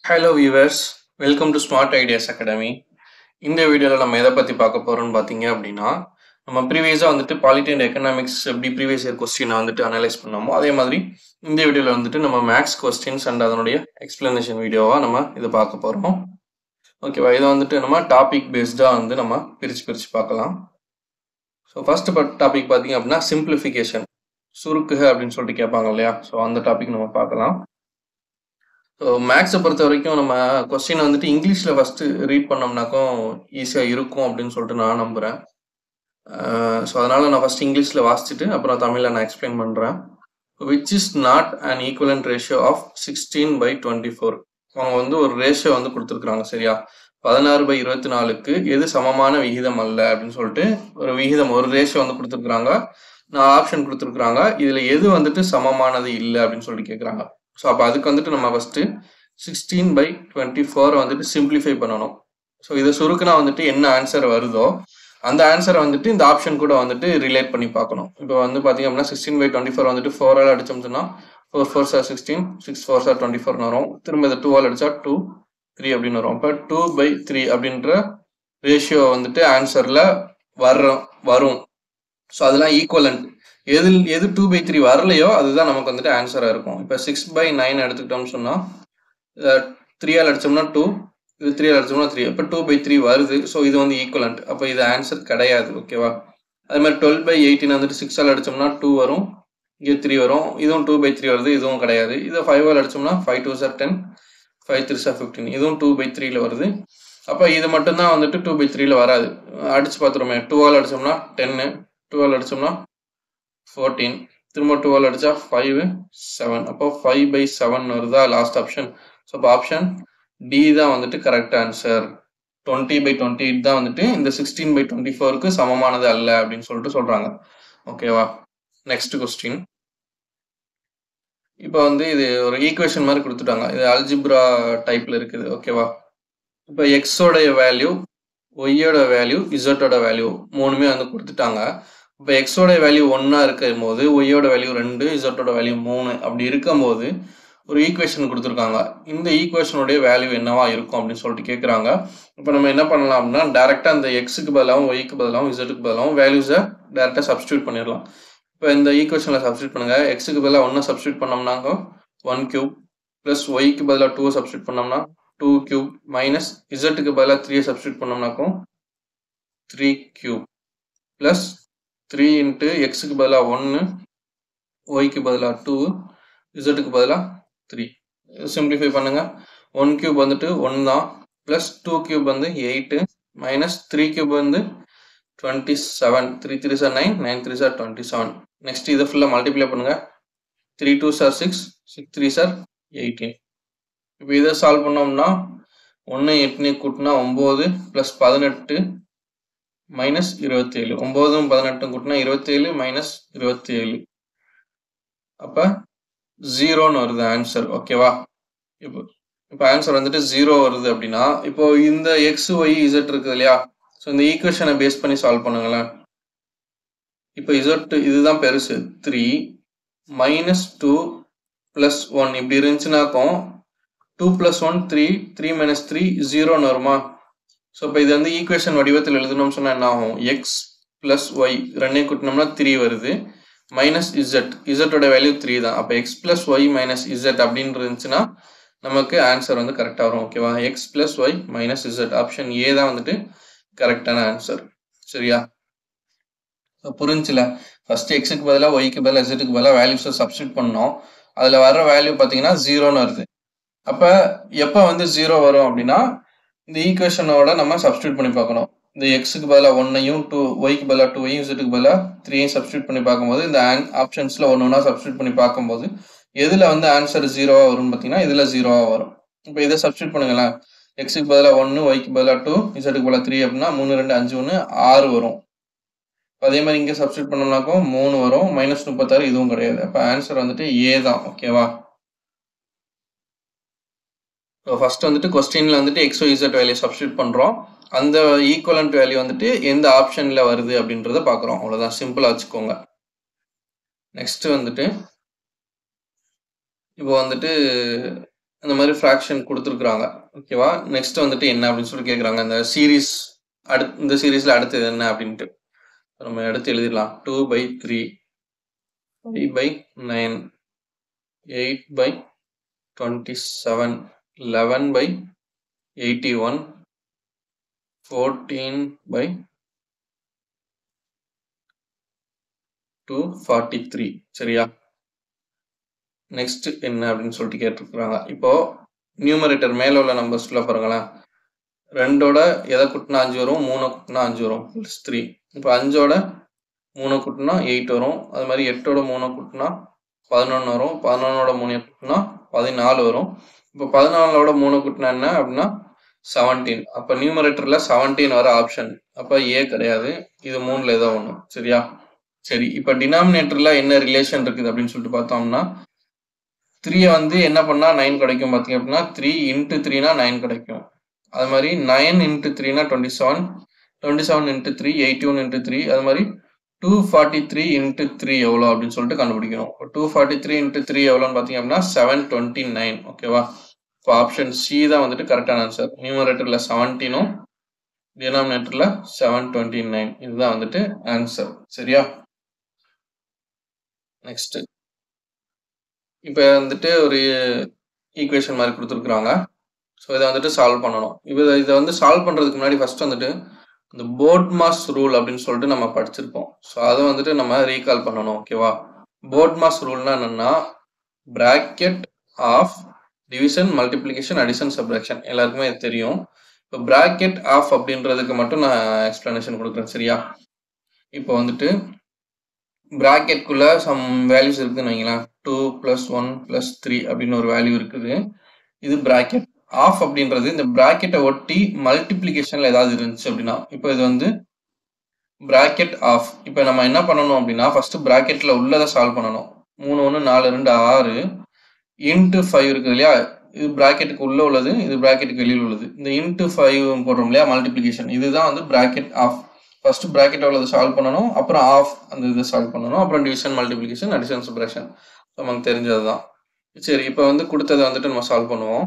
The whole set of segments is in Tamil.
Hello viewers welcome to smart ideas academy இந்த வீடியோவில் நம்ம எதை பற்றி பார்க்க போகிறோம்னு பார்த்தீங்க அப்படின்னா நம்ம ப்ரீவியஸாக வந்துட்டு பாலிட்டி அண்ட் எக்கனாமிக்ஸ் எப்படி ப்ரீவியஸ் இயர் கொஸ்டினை வந்துட்டு அனலைஸ் பண்ணோமோ அதே மாதிரி இந்த வீடியோவில் வந்துட்டு நம்ம மேக்ஸ் கொஸ்டின்ஸ் அண்ட் அதனுடைய எக்ஸ்பிளனேஷன் வீடியோவாக நம்ம இதை பார்க்க போகிறோம் ஓகேவா இதை வந்துட்டு நம்ம டாபிக் பேஸ்டாக வந்து நம்ம பிரித்து பிரித்து பார்க்கலாம் ஸோ ஃபர்ஸ்ட் டாபிக் பார்த்தீங்க அப்படின்னா சிம்பிளிஃபிகேஷன் சுருக்குக அப்படின்னு சொல்லிட்டு கேட்பாங்க இல்லையா ஸோ அந்த டாபிக் நம்ம பார்க்கலாம் ஸோ மேக்ஸை பொறுத்த வரைக்கும் நம்ம கொஸ்டின் வந்துட்டு இங்கிலீஷில் ஃபஸ்ட்டு ரீட் பண்ணோம்னாக்கும் ஈஸியாக இருக்கும் அப்படின்னு சொல்லிட்டு நான் நம்புகிறேன் ஸோ அதனால் நான் ஃபஸ்ட் இங்கிலீஷில் வாசிச்சுட்டு அப்புறம் தமிழில் நான் எக்ஸ்பிளைன் பண்ணுறேன் which is not an equivalent ratio of sixteen by twenty four அவங்க வந்து ஒரு ரேஷியோ வந்து கொடுத்துருக்குறாங்க சரியா பதினாறு பை இருபத்தி நாலுக்கு எது சமமான விகிதம் அல்ல அப்படின்னு சொல்லிட்டு ஒரு விகிதம் ஒரு ரேஷியோ வந்து கொடுத்துருக்குறாங்க நான் ஆப்ஷன் கொடுத்துருக்குறாங்க இதில் எது வந்துட்டு சமமானது இல்லை அப்படின்னு சொல்லிட்டு கேட்குறாங்க ஸோ அப்போ அதுக்கு வந்துட்டு நம்ம ஃபஸ்ட்டு சிக்ஸ்டீன் பை டுவெண்ட்டி ஃபோரை வந்துட்டு சிம்பிளிஃபை பண்ணணும் ஸோ இதை சுருக்குனா வந்துட்டு என்ன ஆன்சர் வருதோ அந்த ஆன்சரை வந்துட்டு இந்த ஆப்ஷன் கூட வந்துட்டு ரிலேட் பண்ணி பார்க்கணும் இப்போ வந்து பார்த்தீங்க அப்படின்னா சிக்ஸ்டீன் பை டுவெண்ட்டி ஃபோர் வந்துட்டு ஃபோரால் அடிச்சோம்னா four four sir sixteen six four sir twenty ஃபோர்னு வரும் திரும்ப இதை டூவால் அடிச்சா டூ த்ரீ அப்படின்னு வரும் இப்போ டூ பை த்ரீ அப்படின்ற ரேஷியோ வந்துட்டு ஆன்சரில் வர்ற வரும் ஸோ அதெல்லாம் ஈக்குவலண்ட் எது எது டூ பை த்ரீ வரலையோ அதுதான் நமக்கு வந்துட்டு ஆன்சராக இருக்கும் இப்போ சிக்ஸ் பை நைன் எடுத்துக்கிட்டோம்னு சொன்னால் த்ரீயால் அடிச்சோம்னா டூ இது த்ரீயால் அடிச்சோம்னா த்ரீ அப்போ டூ பை த்ரீ வருது ஸோ இது வந்து ஈக்குவலண்ட் அப்போ இது ஆன்சர் கிடையாது ஓகேவா அதே மாதிரி டுவெல் பை எயிட்டின் வந்துட்டு சிக்ஸால் அடிச்சோம்னா டூ வரும் இங்கே த்ரீ வரும் இதுவும் டூ பை த்ரீ வருது இதுவும் கிடையாது இதை ஃபைவால் அடிச்சோம்னா five two sir ten five three sir fifteen இதுவும் டூ பை த்ரீல வருது அப்போ இது மட்டும்தான் வந்துட்டு டூ பை த்ரீல வராது அடிச்சு பார்த்துருமே டூவால் அடிச்சோம்னா டென்னு டூவால் அடிச்சோம்னா ஃபோர்டீன் திரும்ப டுவெல் அடிச்சா ஃபைவ் செவன் அப்போ ஃபைவ் பை செவன் வருதா லாஸ்ட் ஆப்ஷன் ஸோ அப்போ ஆப்ஷன் டி தான் வந்துட்டு correct answer twenty by twenty eight தான் வந்துட்டு இந்த சிக்ஸ்டீன் பை டுவெண்ட்டி ஃபோருக்கு சமமானது அல்ல அப்படின்னு சொல்லிட்டு சொல்றாங்க ஓகேவா நெக்ஸ்ட் கொஸ்டின் இப்போ வந்து இது ஒரு ஈக்குவேஷன் மாதிரி கொடுத்துட்டாங்க இது அல்ஜிப்ரா டைப்ல இருக்குது ஓகேவா இப்போ எக்ஸோடைய வேல்யூ ஒய்யோட வேல்யூ இசட்டோட வேல்யூ மூணுமே வந்து கொடுத்துட்டாங்க இப்போ எக்ஸோட வேல்யூ ஒன்றா இருக்கும் போது ஒய்யோட வேல்யூ ரெண்டு இசட்டோட வேல்யூ மூணு அப்படி இருக்கும் போது ஒரு ஈக்குவேஷன் கொடுத்துருக்காங்க இந்த ஈக்குவேஷனுடைய வேல்யூ என்னவா இருக்கும் அப்படின்னு சொல்லிட்டு கேட்குறாங்க இப்போ நம்ம என்ன பண்ணலாம் அப்படின்னா டேரெக்டாக அந்த எக்ஸுக்கு பதிலாகவும் ஒய்க்கு பதிலாகவும் இசட்டுக்கு பதிலாகவும் வேல்யூஸை டேரெக்டாக சப்ஸ்டியூட் பண்ணிடலாம் இப்போ இந்த ஈக்குவேஷனில் சப்ஸ்டியூட் பண்ணுங்கள் எக்ஸுக்கு பதிலாக ஒன்று சப்ஸ்டியூட் பண்ணோம்னாங்க ஒன் கியூப் ப்ளஸ் ஒய்க்கு பதிலாக டூ சப்ஸ்டியூட் பண்ணோம்னா டூ கியூப் மைனஸ் இசட்டுக்கு பதிலாக த்ரீ சப்ஸ்டியூட் பண்ணோம்னாக்கும் three cube plus three into எக்ஸுக்கு பதிலாக ஒன்று ஒய்க்கு பதிலாக டூ இசட்டுக்கு பதிலாக த்ரீ சிம்பிளிஃபை பண்ணுங்க ஒன் கியூப் வந்துட்டு ஒன் தான் ப்ளஸ் டூ கியூப் வந்து எயிட்டு மைனஸ் த்ரீ கியூப் வந்து twenty seven three three sir nine nine three sir twenty seven next இதை ஃபுல்லாக மல்டிப்ளை பண்ணுங்க three two are six six three sir eighteen இப்போ இதை சால்வ் பண்ணோம்னா ஒன்று எட்டுனே கூட்டினா ஒம்பது ப்ளஸ் பதினெட்டு மைனஸ் இருபத்தேழு ஒம்போதும் பதினெட்டும் கூட்டினா இருபத்தேழு மைனஸ் இருபத்தேழு அப்போ ஜீரோன்னு வருது ஆன்சர் ஓகேவா இப்போ இப்போ ஆன்சர் வந்துட்டு ஜீரோ வருது அப்படின்னா இப்போ இந்த எக்ஸ் ஒய் இசட் இருக்குது இல்லையா ஸோ இந்த ஈக்குவேஷனை பேஸ் பண்ணி சால்வ் பண்ணுங்களேன் இப்போ இசட் இதுதான் பெருசு three minus two plus one இப்படி இருந்துச்சுனாக்கும் two plus one three three minus three ஜீரோன்னு வருமா ஸோ இப்போ இது வந்து ஈக்குவேஷன் வடிவத்தில் எழுதணும்னு சொன்னால் என்ன ஆகும் எக்ஸ் ப்ளஸ் ஒய் ரெண்டையும் கூட்டினோம்னா த்ரீ வருது மைனஸ் இசட் இசட்டோட வேல்யூ த்ரீ தான் அப்போ X plus Y minus Z அப்படின்னு இருந்துச்சுன்னா நமக்கு ஆன்சர் வந்து கரெக்டாக வரும் ஓகேவா X plus Y minus Z option A தான் வந்துட்டு கரெக்டான ஆன்சர் சரியா புரிஞ்சுல ஃபர்ஸ்ட் எக்ஸுக்கு பதிலாக ஒய்க்கு பதிலாக இசட்டுக்கு பதிலாக வேல்யூஸை சப்ஸ்டியூட் பண்ணோம் அதில் வர்ற வேல்யூ பார்த்தீங்கன்னா ஜீரோன்னு வருது அப்போ எப்போ வந்து ஜீரோ வரும் அப்படின்னா இந்த ஈக்குவேஷனோட நம்ம சப்ஸ்டியூட் பண்ணி பார்க்கணும் இந்த எக்ஸுக்கு பதிலாக ஒன்னையும் டூ ஒய்க்கு பதிலாக டூ ஒய்யும் இசட்டுக்கு பதிலாக த்ரீயும் சப்ஸ்டியூட் பண்ணி பார்க்கும்போது இந்த ஆப்ஷன்ஸில் ஒன்று ஒன்றா சப்ஸ்டியூட் பண்ணி பார்க்கும்போது எதில் வந்து ஆன்சர் ஜீரோவாக வரும்னு பார்த்தீங்கன்னா இதில் ஜீரோவாக வரும் இப்போ இதை சப்ஸ்டியூட் பண்ணுங்களேன் எக்ஸுக்கு பதிலாக ஒன்று ஒய்க்கு பதிலாக டூ இசட்டுக்கு பதிலாக த்ரீ அப்படின்னா மூணு ரெண்டு அஞ்சு ஒன்று ஆறு வரும் அதே மாதிரி இங்கே சப்ஸ்டியூட் பண்ணோம்னாக்கும் மூணு வரும் மைனஸ் முப்பத்தாறு இதுவும் கிடையாது அப்போ ஆன்சர் வந்துட்டு ஏ தான் ஓகேவா ஸோ ஃபர்ஸ்ட் வந்துட்டு கொஸ்டினில் வந்துட்டு எக்ஸோ இசட் வேல்யூ சப்ஸ்டியூட் பண்ணுறோம் அந்த ஈக்குவலண்ட் வேல்யூ வந்துட்டு எந்த ஆப்ஷனில் வருது அப்படின்றத பார்க்குறோம் அவ்வளோதான் சிம்பிளாக வச்சுக்கோங்க நெக்ஸ்ட் வந்துட்டு இப்போ வந்துட்டு அந்த மாதிரி ஃப்ராக்ஷன் கொடுத்துருக்குறாங்க ஓகேவா நெக்ஸ்ட் வந்துட்டு என்ன அப்படின்னு சொல்லி கேட்குறாங்க இந்த சீரீஸ் அடுத் இந்த சீரீஸில் அடுத்தது என்ன அப்படின்ட்டு நம்ம எடுத்து எழுதிடலாம் two by three five by nine eight by twenty seven eleven by eighty one fourteen by two forty three சரியா நெக்ஸ்ட் என்ன அப்படின்னு சொல்லிட்டு கேட்டிருக்கிறாங்க இப்போ நியூமரேட்டர் மேலே உள்ள நம்பர்ஸ்ல பாருங்களேன் ரெண்டோட எதை கூட்டினா அஞ்சு வரும் மூணை கூட்டினா அஞ்சு வரும் ப்ளஸ் த்ரீ இப்போ அஞ்சோட மூணை கூட்டினா எயிட் வரும் அது மாதிரி எட்டோட மூணை கூட்டினா பதினொன்று வரும் பதினொன்னோட மூணை கூட்டினா பதினாலு வரும் இப்போ பதினாலோட மூணை கூட்டினா என்ன அப்படின்னா செவன்டீன் அப்போ நியூமரேட்டரில் செவன்டீன் வர ஆப்ஷன் அப்போ ஏ கிடையாது இது மூணில் ஏதோ ஒன்று சரியா சரி இப்போ டினாமினேட்டரில் என்ன ரிலேஷன் இருக்குது அப்படின்னு சொல்லிட்டு பார்த்தோம்னா த்ரீயை வந்து என்ன பண்ணால் நைன் கிடைக்கும் பார்த்தீங்க அப்படின்னா த்ரீ இன்ட்டு த்ரீனா நைன் கிடைக்கும் அது மாதிரி நைன் இன்ட்டு த்ரீனா twenty seven twenty seven into three eighty one into three அது மாதிரி two forty three into three எவ்வளோ அப்படின்னு சொல்லிட்டு கண்டுபிடிக்கணும் two forty three into three எவ்வளோன்னு பார்த்தீங்க அப்படின்னா செவன் டுவெண்ட்டி நைன் ஓகேவா இப்போ ஆப்ஷன் சி தான் வந்துட்டு கரெக்டான ஆன்சர் நியூமரேட்டரில் செவன்டீனும் டினாமினேட்டரில் செவன் டுவெண்ட்டி நைன் இதுதான் வந்துட்டு ஆன்சர் சரியா நெக்ஸ்ட் இப்போ வந்துட்டு ஒரு ஈக்குவேஷன் மாதிரி கொடுத்துருக்குறாங்க ஸோ இதை வந்துட்டு சால்வ் பண்ணணும் இப்போ இதை வந்து சால்வ் பண்ணுறதுக்கு முன்னாடி ஃபர்ஸ்ட் வந்துட்டு இந்த போர்ட் மாஸ் ரூல் அப்படின்னு சொல்லிட்டு நம்ம படிச்சிருப்போம் ஸோ அதை வந்துட்டு நம்ம ரீகால் பண்ணணும் ஓகேவா போர்ட் மாஸ் ரூல்னா என்னன்னா bracket of division multiplication addition subtraction எல்லாருக்குமே இது தெரியும் இப்போ பிராக்கெட் ஆஃப் அப்படின்றதுக்கு மட்டும் நான் எக்ஸ்பிளனேஷன் கொடுக்குறேன் சரியா இப்போ வந்துட்டு பிராக்கெட்குள்ள சம் வேல்யூஸ் இருக்குன்னு வைங்களேன் two plus one plus three அப்படின்னு ஒரு வேல்யூ இருக்குது இது பிராக்கெட் ஆஃப் அப்படின்றது இந்த பிராக்கெட்டை ஒட்டி மல்டிப்ளிகேஷன்ல ஏதாவது இருந்துச்சு அப்படின்னா இப்போ இது வந்து பிராக்கெட் ஆஃப் இப்போ நம்ம என்ன பண்ணணும் அப்படின்னா ஃபர்ஸ்ட் பிராக்கெட்ல உள்ளதை சால்வ் பண்ணணும் மூணு ஒன்று நாலு ரெண்டு ஆறு இன்ட்டு ஃபைவ் இருக்குது இல்லையா இது பிராக்கெட்டுக்கு உள்ள உள்ளது இது பிராக்கெட்டுக்கு வெளியில் உள்ளது இந்த இன்ட்டு ஃபைவ் போடுறோம் இல்லையா மல்டிப்ளிகேஷன் இதுதான் வந்து பிராக்கெட் ஆஃப் ஃபர்ஸ்ட் பிராக்கெட் உள்ளதை சால்வ் பண்ணணும் அப்புறம் ஆஃப் அந்த இதை சால்வ் பண்ணணும் அப்புறம் டிவிஷன் மல்டிப்ளிகேஷன் அடிஷன் சப்ரேஷன் நமக்கு தெரிஞ்சது தான் சரி இப்போ வந்து கொடுத்ததை வந்துட்டு நம்ம சால்வ் பண்ணுவோம்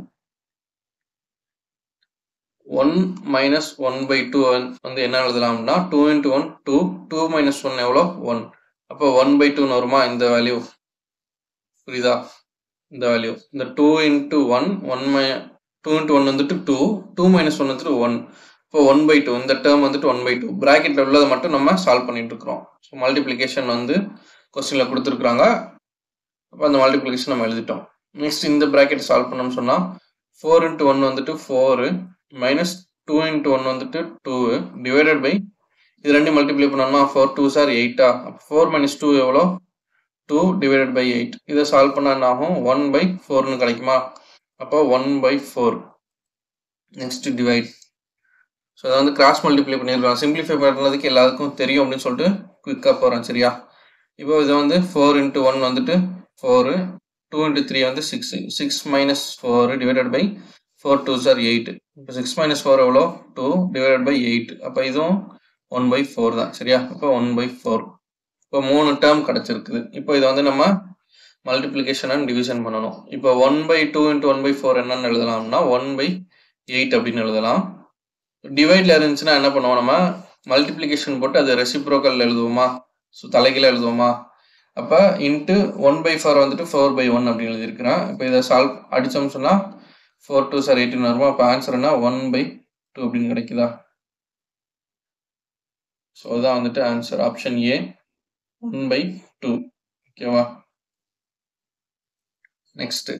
one minus one by two வந்து என்ன எழுதலாம்னா two into one two two minus one எவ்வளோ ஒன் அப்போ ஒன் பை டூன்னு வருமா இந்த வேல்யூ புரியுதா இந்த வேல்யூ இந்த two into one one my two into one வந்துட்டு டூ டூ மைனஸ் ஒன் வந்துட்டு ஒன் இப்போ ஒன் பை டூ இந்த டேர்ம் வந்துட்டு ஒன் பை டூ ப்ராக்கெட்டில் உள்ளதை மட்டும் நம்ம சால்வ் பண்ணிட்டு இருக்கிறோம் ஸோ மல்டிப்ளிகேஷன் வந்து கொஸ்டினில் கொடுத்துருக்குறாங்க அப்போ அந்த மல்டிப்ளிகேஷன் நம்ம எழுதிட்டோம் நெக்ஸ்ட் இந்த ப்ராக்கெட் சால்வ் பண்ணோம்னு சொன்னால் ஃபோர் இன்ட்டு ஒன் வந்துட்டு four minus two into one வந்துட்டு டூ டிவைடட் பை இது ரெண்டு மல்டிப்ளை பண்ணோம்னா ஃபோர் டூ சார் எயிட்டா அப்போ ஃபோர் மைனஸ் டூ எவ்வளோ டூ டிவைடட் பை எயிட் இதை சால்வ் பண்ண என்ன ஆகும் ஒன் பை ஃபோர்னு கிடைக்குமா அப்போ one by four next divide so அதை வந்து கிராஸ் மல்டிப்ளை பண்ணியிருக்கலாம் சிம்பிளிஃபை பண்ணுறதுக்கு எல்லாருக்கும் தெரியும் அப்படின்னு சொல்லிட்டு குயிக்காக போகிறேன் சரியா இப்போ இதை வந்து ஃபோர் இன்ட்டு ஒன் வந்துட்டு ஃபோரு டூ இன்ட்டு த்ரீ வந்து six six minus four divided by four two sir eight இப்போ சிக்ஸ் மைனஸ் ஃபோர் எவ்வளோ டூ டிவைடட் பை எயிட் அப்போ இதுவும் ஒன் பை ஃபோர் தான் சரியா இப்போ ஒன் பை ஃபோர் இப்போ மூணு டேர்ம் கிடச்சிருக்குது இப்போ இதை வந்து நம்ம மல்டிப்ளிகேஷன் அண்ட் டிவிஷன் பண்ணணும் இப்போ one by two into one by four என்னன்னு எழுதலாம்னா ஒன் பை எயிட் அப்படின்னு எழுதலாம் டிவைட்ல இருந்துச்சுன்னா என்ன பண்ணுவோம் நம்ம மல்டிப்ளிகேஷன் போட்டு அது ரெசிப்ரோக்கல் எழுதுவோமா ஸோ தலைகீழ எழுதுவோமா அப்போ இன்ட்டு ஒன் பை ஃபோர் வந்துட்டு ஃபோர் பை ஒன் அப்படின்னு எழுதியிருக்கிறேன் இப்போ இதை சால்வ் அடித்தோம்னு சொன்னால் ஃபோர் டூ சார் எயிட்டின் வருமா அப்போ ஆன்சர் என்ன ஒன் பை டூ அப்படின்னு கிடைக்குதா ஸோ அதான் வந்துட்டு answer option A one by two ஓகேவா நெக்ஸ்ட்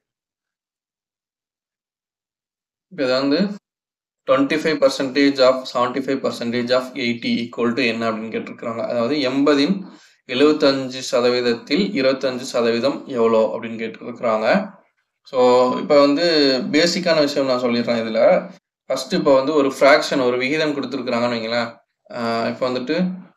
இப்போ இதை வந்து twenty five percentage of seventy five percentage of eighty equal to என்ன அப்படின்னு கேட்டிருக்கிறாங்க அதாவது எண்பதின் எழுபத்தஞ்சு சதவீதத்தில் இருபத்தஞ்சு சதவீதம் எவ்வளோ அப்படின்னு கேட்டிருக்கிறாங்க ஸோ இப்போ வந்து பேசிக்கான விஷயம் நான் சொல்லிடுறேன் இதில் ஃபர்ஸ்ட் இப்போ வந்து ஒரு ஃப்ராக்ஷன் ஒரு விகிதம் கொடுத்துருக்குறாங்கன்னு வைங்களேன் இப்போ வந்துட்டு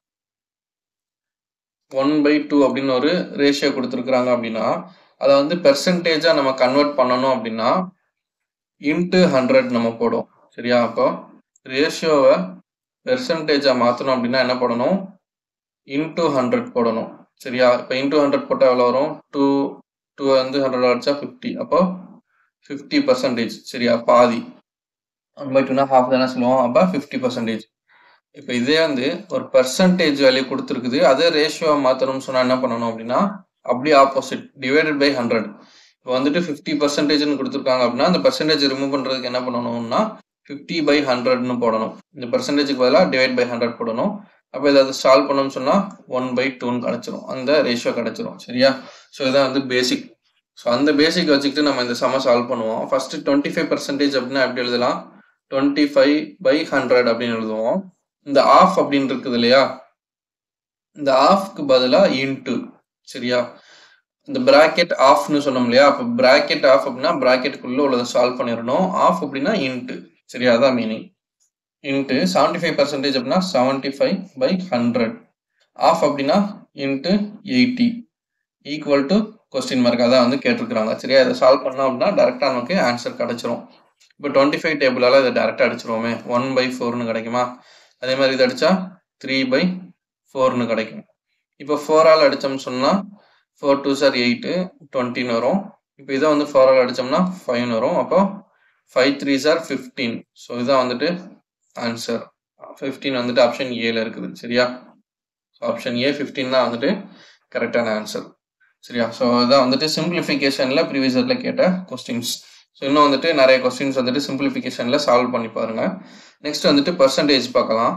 ஒன் பை டூ அப்படின்னு ஒரு ரேஷியோ கொடுத்துருக்குறாங்க அப்படின்னா அதை வந்து பெர்சன்டேஜாக நம்ம கன்வெர்ட் பண்ணணும் அப்படின்னா இன்ட்டு ஹண்ட்ரட் நம்ம போடும் சரியா அப்போ ரேஷியோவை பெர்சன்டேஜாக மாற்றணும் அப்படின்னா என்ன போடணும் இன்ட்டு ஹண்ட்ரட் போடணும் சரியா இப்போ இன்ட்டு ஹண்ட்ரட் போட்டால் எவ்வளோ வரும் டூ டூ வந்து ஹண்ட்ரட் அடிச்சா ஃபிஃப்டி அப்போ ஃபிஃப்டி பர்சன்டேஜ் சரியா பாதி ஒன் பை டூனா ஹாஃப் தானே சொல்லுவோம் அப்போ ஃபிஃப்டி பர்சன்டேஜ் இப்போ இதே வந்து ஒரு பர்சன்டேஜ் வேல்யூ கொடுத்துருக்குது அதே ரேஷியோவை மாற்றணும்னு சொன்னால் என்ன பண்ணணும் அப்படின்னா அப்படியே ஆப்போசிட் டிவைடட் பை ஹண்ட்ரட் இப்போ வந்துட்டு ஃபிஃப்டி பர்சன்டேஜ்னு கொடுத்துருக்காங்க அப்படின்னா அந்த பர்சன்டேஜ் ரிமூவ் பண்ணுறதுக்கு என்ன பண்ணணும்னா ஃபிஃப்டி பை ஹண்ட்ரட்னு போடணும் இந்த பர்சன்டேஜுக்கு பதிலாக டிவைட் பை ஹண்ட்ரட் போடணும் அப்போ இதை அதை சால்வ் பண்ணோம்னு சொன்னால் ஒன் பை டூன்னு கிடச்சிரும் அந்த ரேஷியோ கிடச்சிரும் சரியா ஸோ இதான் வந்து பேசிக் ஸோ அந்த பேசிக் வச்சுக்கிட்டு நம்ம இந்த சம சால்வ் பண்ணுவோம் ஃபர்ஸ்ட் டுவெண்ட்டி ஃபைவ் பர்சன்டேஜ் அப்படின்னா எப்படி எழுதலாம் டுவெண்ட்டி ஃபைவ் பை ஹண்ட்ரட் அப்படின்னு எழுதுவோம் இந்த ஆஃப் அப்படின்னு இருக்குது இல்லையா இந்த ஆஃப்க்கு பதிலாக இன்ட்டு சரியா இந்த பிராக்கெட் ஆஃப்னு சொன்னோம் இல்லையா அப்போ பிராக்கெட் ஆஃப் அப்படின்னா பிராக்கெட்டுக்குள்ள உள்ளதை சால்வ் பண்ணிடணும் ஆஃப் அப்படின்னா இன்ட்டு சரியா அதான் meaning into seventy five percentage அப்படின்னா seventy five by hundred of அப்படின்னா into eighty equal to question mark அதான் வந்து கேட்டிருக்கிறாங்க சரியா இதை சால்வ் பண்ணோம் அப்படின்னா டேரெக்டாக நமக்கு ஆன்சர் கிடச்சிரும் இப்போ டுவெண்ட்டி ஃபைவ் டேபிளால் இதை டேரெக்டாக அடிச்சிருவோமே ஒன் பை ஃபோர்னு கிடைக்குமா அதே மாதிரி இதை அடித்தா த்ரீ பை ஃபோர்னு கிடைக்கும் இப்போ ஃபோரால் அடித்தோம்னு சொன்னால் ஃபோர் டூ சார் எயிட்டு டுவெண்ட்டின்னு வரும் இப்போ இதை வந்து ஃபோரால் அடித்தோம்னா ஃபைவ்னு வரும் அப்போ five three sir fifteen so இதான் வந்துட்டு ஆன்சர் ஃபிஃப்டீன் வந்துட்டு ஆப்ஷன் ஏல இருக்குது சரியா ஆப்ஷன் ஏ ஃபிஃப்டீன் தான் வந்துட்டு கரெக்டான ஆன்சர் சரியா ஸோ இதான் வந்துட்டு சிம்பிளிஃபிகேஷனில் ப்ரீவியஸ் இயரில் கேட்ட கொஸ்டின்ஸ் ஸோ இன்னும் வந்துட்டு நிறைய கொஸ்டின்ஸ் வந்துட்டு சிம்பிளிஃபிகேஷனில் சால்வ் பண்ணி பாருங்க நெக்ஸ்ட் வந்துட்டு பர்சன்டேஜ் பார்க்கலாம்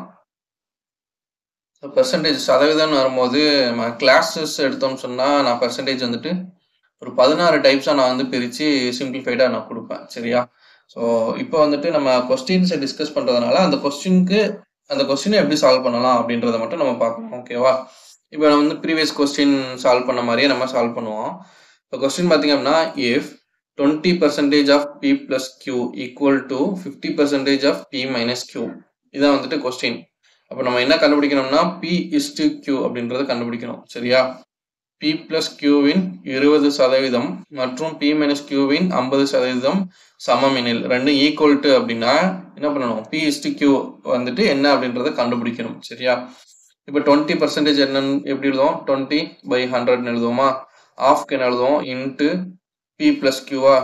ஸோ பர்சன்டேஜ் சதவீதம்னு வரும்போது நம்ம கிளாஸஸ் எடுத்தோம்னு சொன்னால் நான் பர்சன்டேஜ் வந்துட்டு ஒரு பதினாறு டைப்ஸாக நான் வந்து பிரித்து சிம்பிளிஃபைடாக நான் கொடுப்பேன் சரியா ஸோ இப்போ வந்துட்டு நம்ம கொஸ்டின்ஸை டிஸ்கஸ் பண்ணுறதுனால அந்த கொஸ்டினுக்கு அந்த கொஸ்டினை எப்படி சால்வ் பண்ணலாம் அப்படின்றத மட்டும் நம்ம பார்க்கணும் ஓகேவா இப்போ நம்ம வந்து ப்ரீவியஸ் கொஸ்டின் சால்வ் பண்ண மாதிரியே நம்ம சால்வ் பண்ணுவோம் இப்போ கொஸ்டின் பார்த்தீங்க அப்படின்னா if twenty percentage of P plus Q equal to fifty percentage of P minus Q இதான் வந்துட்டு கொஸ்டின் அப்போ நம்ம என்ன கண்டுபிடிக்கணும்னா பி இஸ் டு கியூ அப்படின்றத கண்டுபிடிக்கணும் சரியா பி பிளஸ் கியூவின் இருபது சதவீதம் மற்றும் பி மைனஸ் கியூவின் ஐம்பது சதவீதம் சமம் எனில் ரெண்டும் ஈக்குவல் டு அப்படின்னா என்ன பண்ணணும் பி இஸ் டு கியூ வந்துட்டு என்ன அப்படின்றத கண்டுபிடிக்கணும் சரியா இப்போ டுவெண்ட்டி பர்சன்டேஜ் என்னன்னு எப்படி எழுதுவோம் டுவெண்ட்டி பை ஹண்ட்ரட்னு எழுதுவோமா ஆஃப்க்கு என்ன எழுதுவோம் இன்ட்டு பி பிளஸ் கியூவா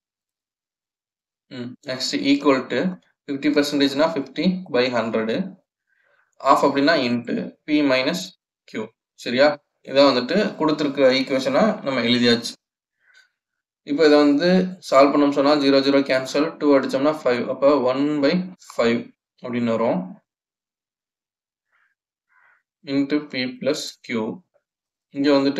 hmm next equal to fifty பர்சன்டேஜ்னா ஃபிஃப்டி பை ஹண்ட்ரடு ஆஃப் அப்படின்னா இன்ட்டு பி மைனஸ் கியூ சரியா இதான் வந்துட்டு கொடுத்துருக்கிற ஈக்குவேஷனை நம்ம எழுதியாச்சு இப்போ இதை வந்து சால்வ் பண்ணோம் சொன்னால் ஜீரோ ஜீரோ கேன்சல் டூ அடித்தோம்னா ஃபைவ் அப்போ ஒன் பை ஃபைவ் அப்படின்னு வரும் இன்ட்டு பி ப்ளஸ் கியூ இங்கே வந்துட்டு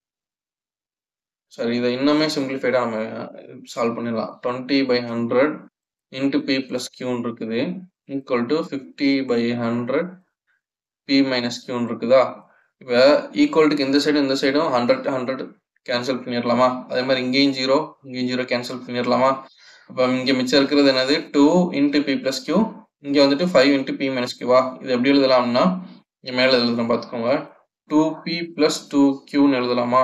சரி இதை இன்னுமே சிம்பிளிஃபைடாக நம்ம சால்வ் பண்ணிடலாம் twenty by hundred into P plus கியூன்னு இருக்குது equal to fifty by hundred P minus கியூன்னு இருக்குதா இப்போ ஈக்குவல்ட்டுக்கு இந்த சைடும் இந்த சைடும் ஹண்ட்ரட் ஹண்ட்ரட் கேன்சல் பண்ணிடலாமா அதே மாதிரி இங்கேயும் ஜீரோ இங்கேயும் ஜீரோ கேன்சல் பண்ணிடலாமா அப்போ இங்கே மிச்சம் இருக்கிறது என்னது two into P plus Q இங்கே வந்துட்டு ஃபைவ் இன்ட்டு பி மைனஸ் கியூவா இது எப்படி எழுதலாம்னா இங்கே மேலே எழுதுறோம் பார்த்துக்கோங்க டூ பி ப்ளஸ் டூ கியூன்னு எழுதலாமா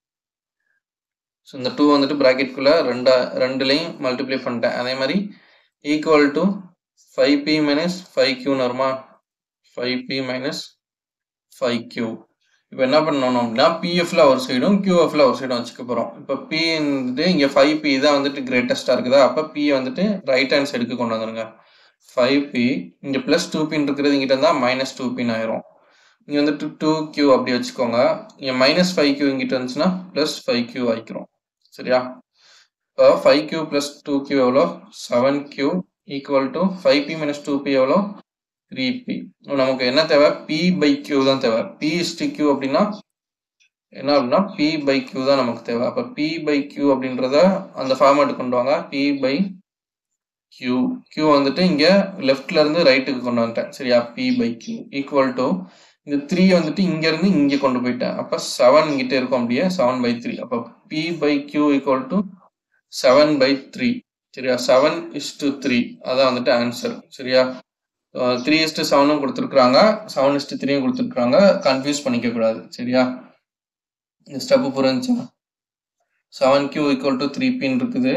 ஸோ இந்த டூ வந்துட்டு ப்ராக்கெட்குள்ளே ரெண்டா ரெண்டுலேயும் மல்டிப்ளை பண்ணிட்டேன் அதே மாதிரி equal to five P minus five கியூன்னு வருமா five P minus five Q இப்போ என்ன பண்ணணும் அப்படின்னா பிஎஃப்ல ஒரு சைடும் கியூஎஃப்ல ஒரு சைடும் வச்சுக்க போகிறோம் இப்போ பி வந்துட்டு இங்கே ஃபைவ் பி தான் வந்துட்டு கிரேட்டஸ்டாக இருக்குதா அப்போ பி வந்துட்டு ரைட் ஹேண்ட் சைடுக்கு கொண்டு வந்துருங்க ஃபைவ் பி இங்கே ப்ளஸ் டூ பின் இருக்கிறது இங்கிட்ட இருந்தால் மைனஸ் டூ பின் ஆயிரும் இங்கே வந்துட்டு டூ கியூ அப்படி வச்சுக்கோங்க இங்கே மைனஸ் ஃபைவ் கியூ இங்கிட்ட இருந்துச்சுன்னா ப்ளஸ் ஃபைவ் கியூ ஆயிக்கிறோம் சரியா இப்போ five Q plus two Q எவ்வளோ seven Q equal to five P minus two P எவ்வளோ த்ரீ பி நமக்கு என்ன தேவை பி பை கியூ தான் தேவை பி இஸ்டி கியூ அப்படின்னா என்ன அப்படின்னா பி பை கியூ தான் நமக்கு தேவை அப்போ பி பை கியூ அப்படின்றத அந்த ஃபார்மேட் கொண்டு வாங்க பி பை கியூ கியூ வந்துட்டு இங்கே லெஃப்ட்ல இருந்து ரைட்டுக்கு கொண்டு வந்துட்டேன் சரியா P by Q equal to இந்த த்ரீ வந்துட்டு இங்க இருந்து இங்கே கொண்டு போயிட்டேன் அப்போ செவன் இங்கிட்ட இருக்கும் அப்படியே செவன் பை த்ரீ அப்போ P by Q equal to seven by three சரியா செவன் இஸ் டு த்ரீ அதான் வந்துட்டு ஆன்சர் சரியா த்ரீ இஸ்டு செவனும் கொடுத்துருக்குறாங்க செவன் இஸ்டு த்ரீயும் கொடுத்துருக்குறாங்க கன்ஃபியூஸ் பண்ணிக்க கூடாது சரியா இந்த ஸ்டெப்பு புரிஞ்சா seven Q equal to three பின் இருக்குது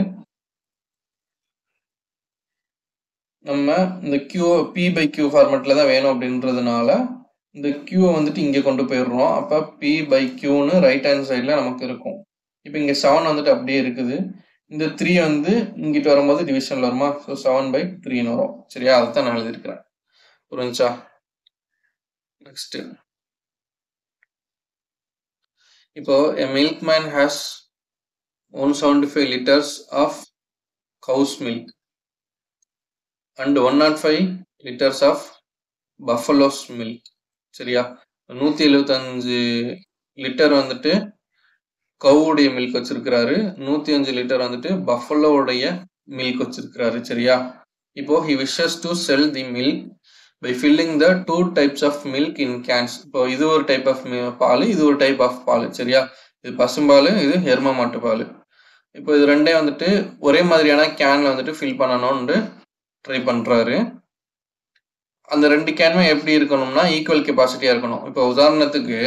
நம்ம இந்த கியூ பி பை கியூ ஃபார்மேட்டில் தான் வேணும் அப்படின்றதுனால இந்த கியூவை வந்துட்டு இங்கே கொண்டு போயிடுறோம் அப்போ பி பை கியூன்னு ரைட் ஹேண்ட் சைடில் நமக்கு இருக்கும் இப்போ இங்கே செவன் வந்துட்டு அப்படியே இருக்குது இந்த த்ரீ வந்து இங்கிட்டு வரும்போது டிவிஷன்ல வருமா ஸோ செவன் பை த்ரீன்னு வரும் சரியா அதை தான் நான் எழுதியிருக்கிறேன் புரிஞ்சா நெக்ஸ்ட் இப்போ a milkman has 175 liters of cow's milk and 105 liters of buffalo's milk சரியா நூத்தி எழுபத்தஞ்சு லிட்டர் வந்துட்டு கவுடைய மில்க் வச்சிருக்கிறாரு நூத்தி அஞ்சு லிட்டர் வந்துட்டு பஃபலோவுடைய மில்க் வச்சிருக்கிறாரு சரியா இப்போ he wishes to sell the milk by filling the two types of milk in cans இப்போ இது ஒரு டைப் ஆஃப் பால் இது ஒரு டைப் ஆஃப் பால் சரியா இது பசும்பால் இது எரும மாட்டு பால் இப்போ இது ரெண்டே வந்துட்டு ஒரே மாதிரியான கேன்ல வந்துட்டு ஃபில் பண்ணணும்னு ட்ரை பண்றாரு அந்த ரெண்டு கேனுமே எப்படி இருக்கணும்னா ஈக்குவல் கெப்பாசிட்டியா இருக்கணும் இப்போ உதாரணத்துக்கு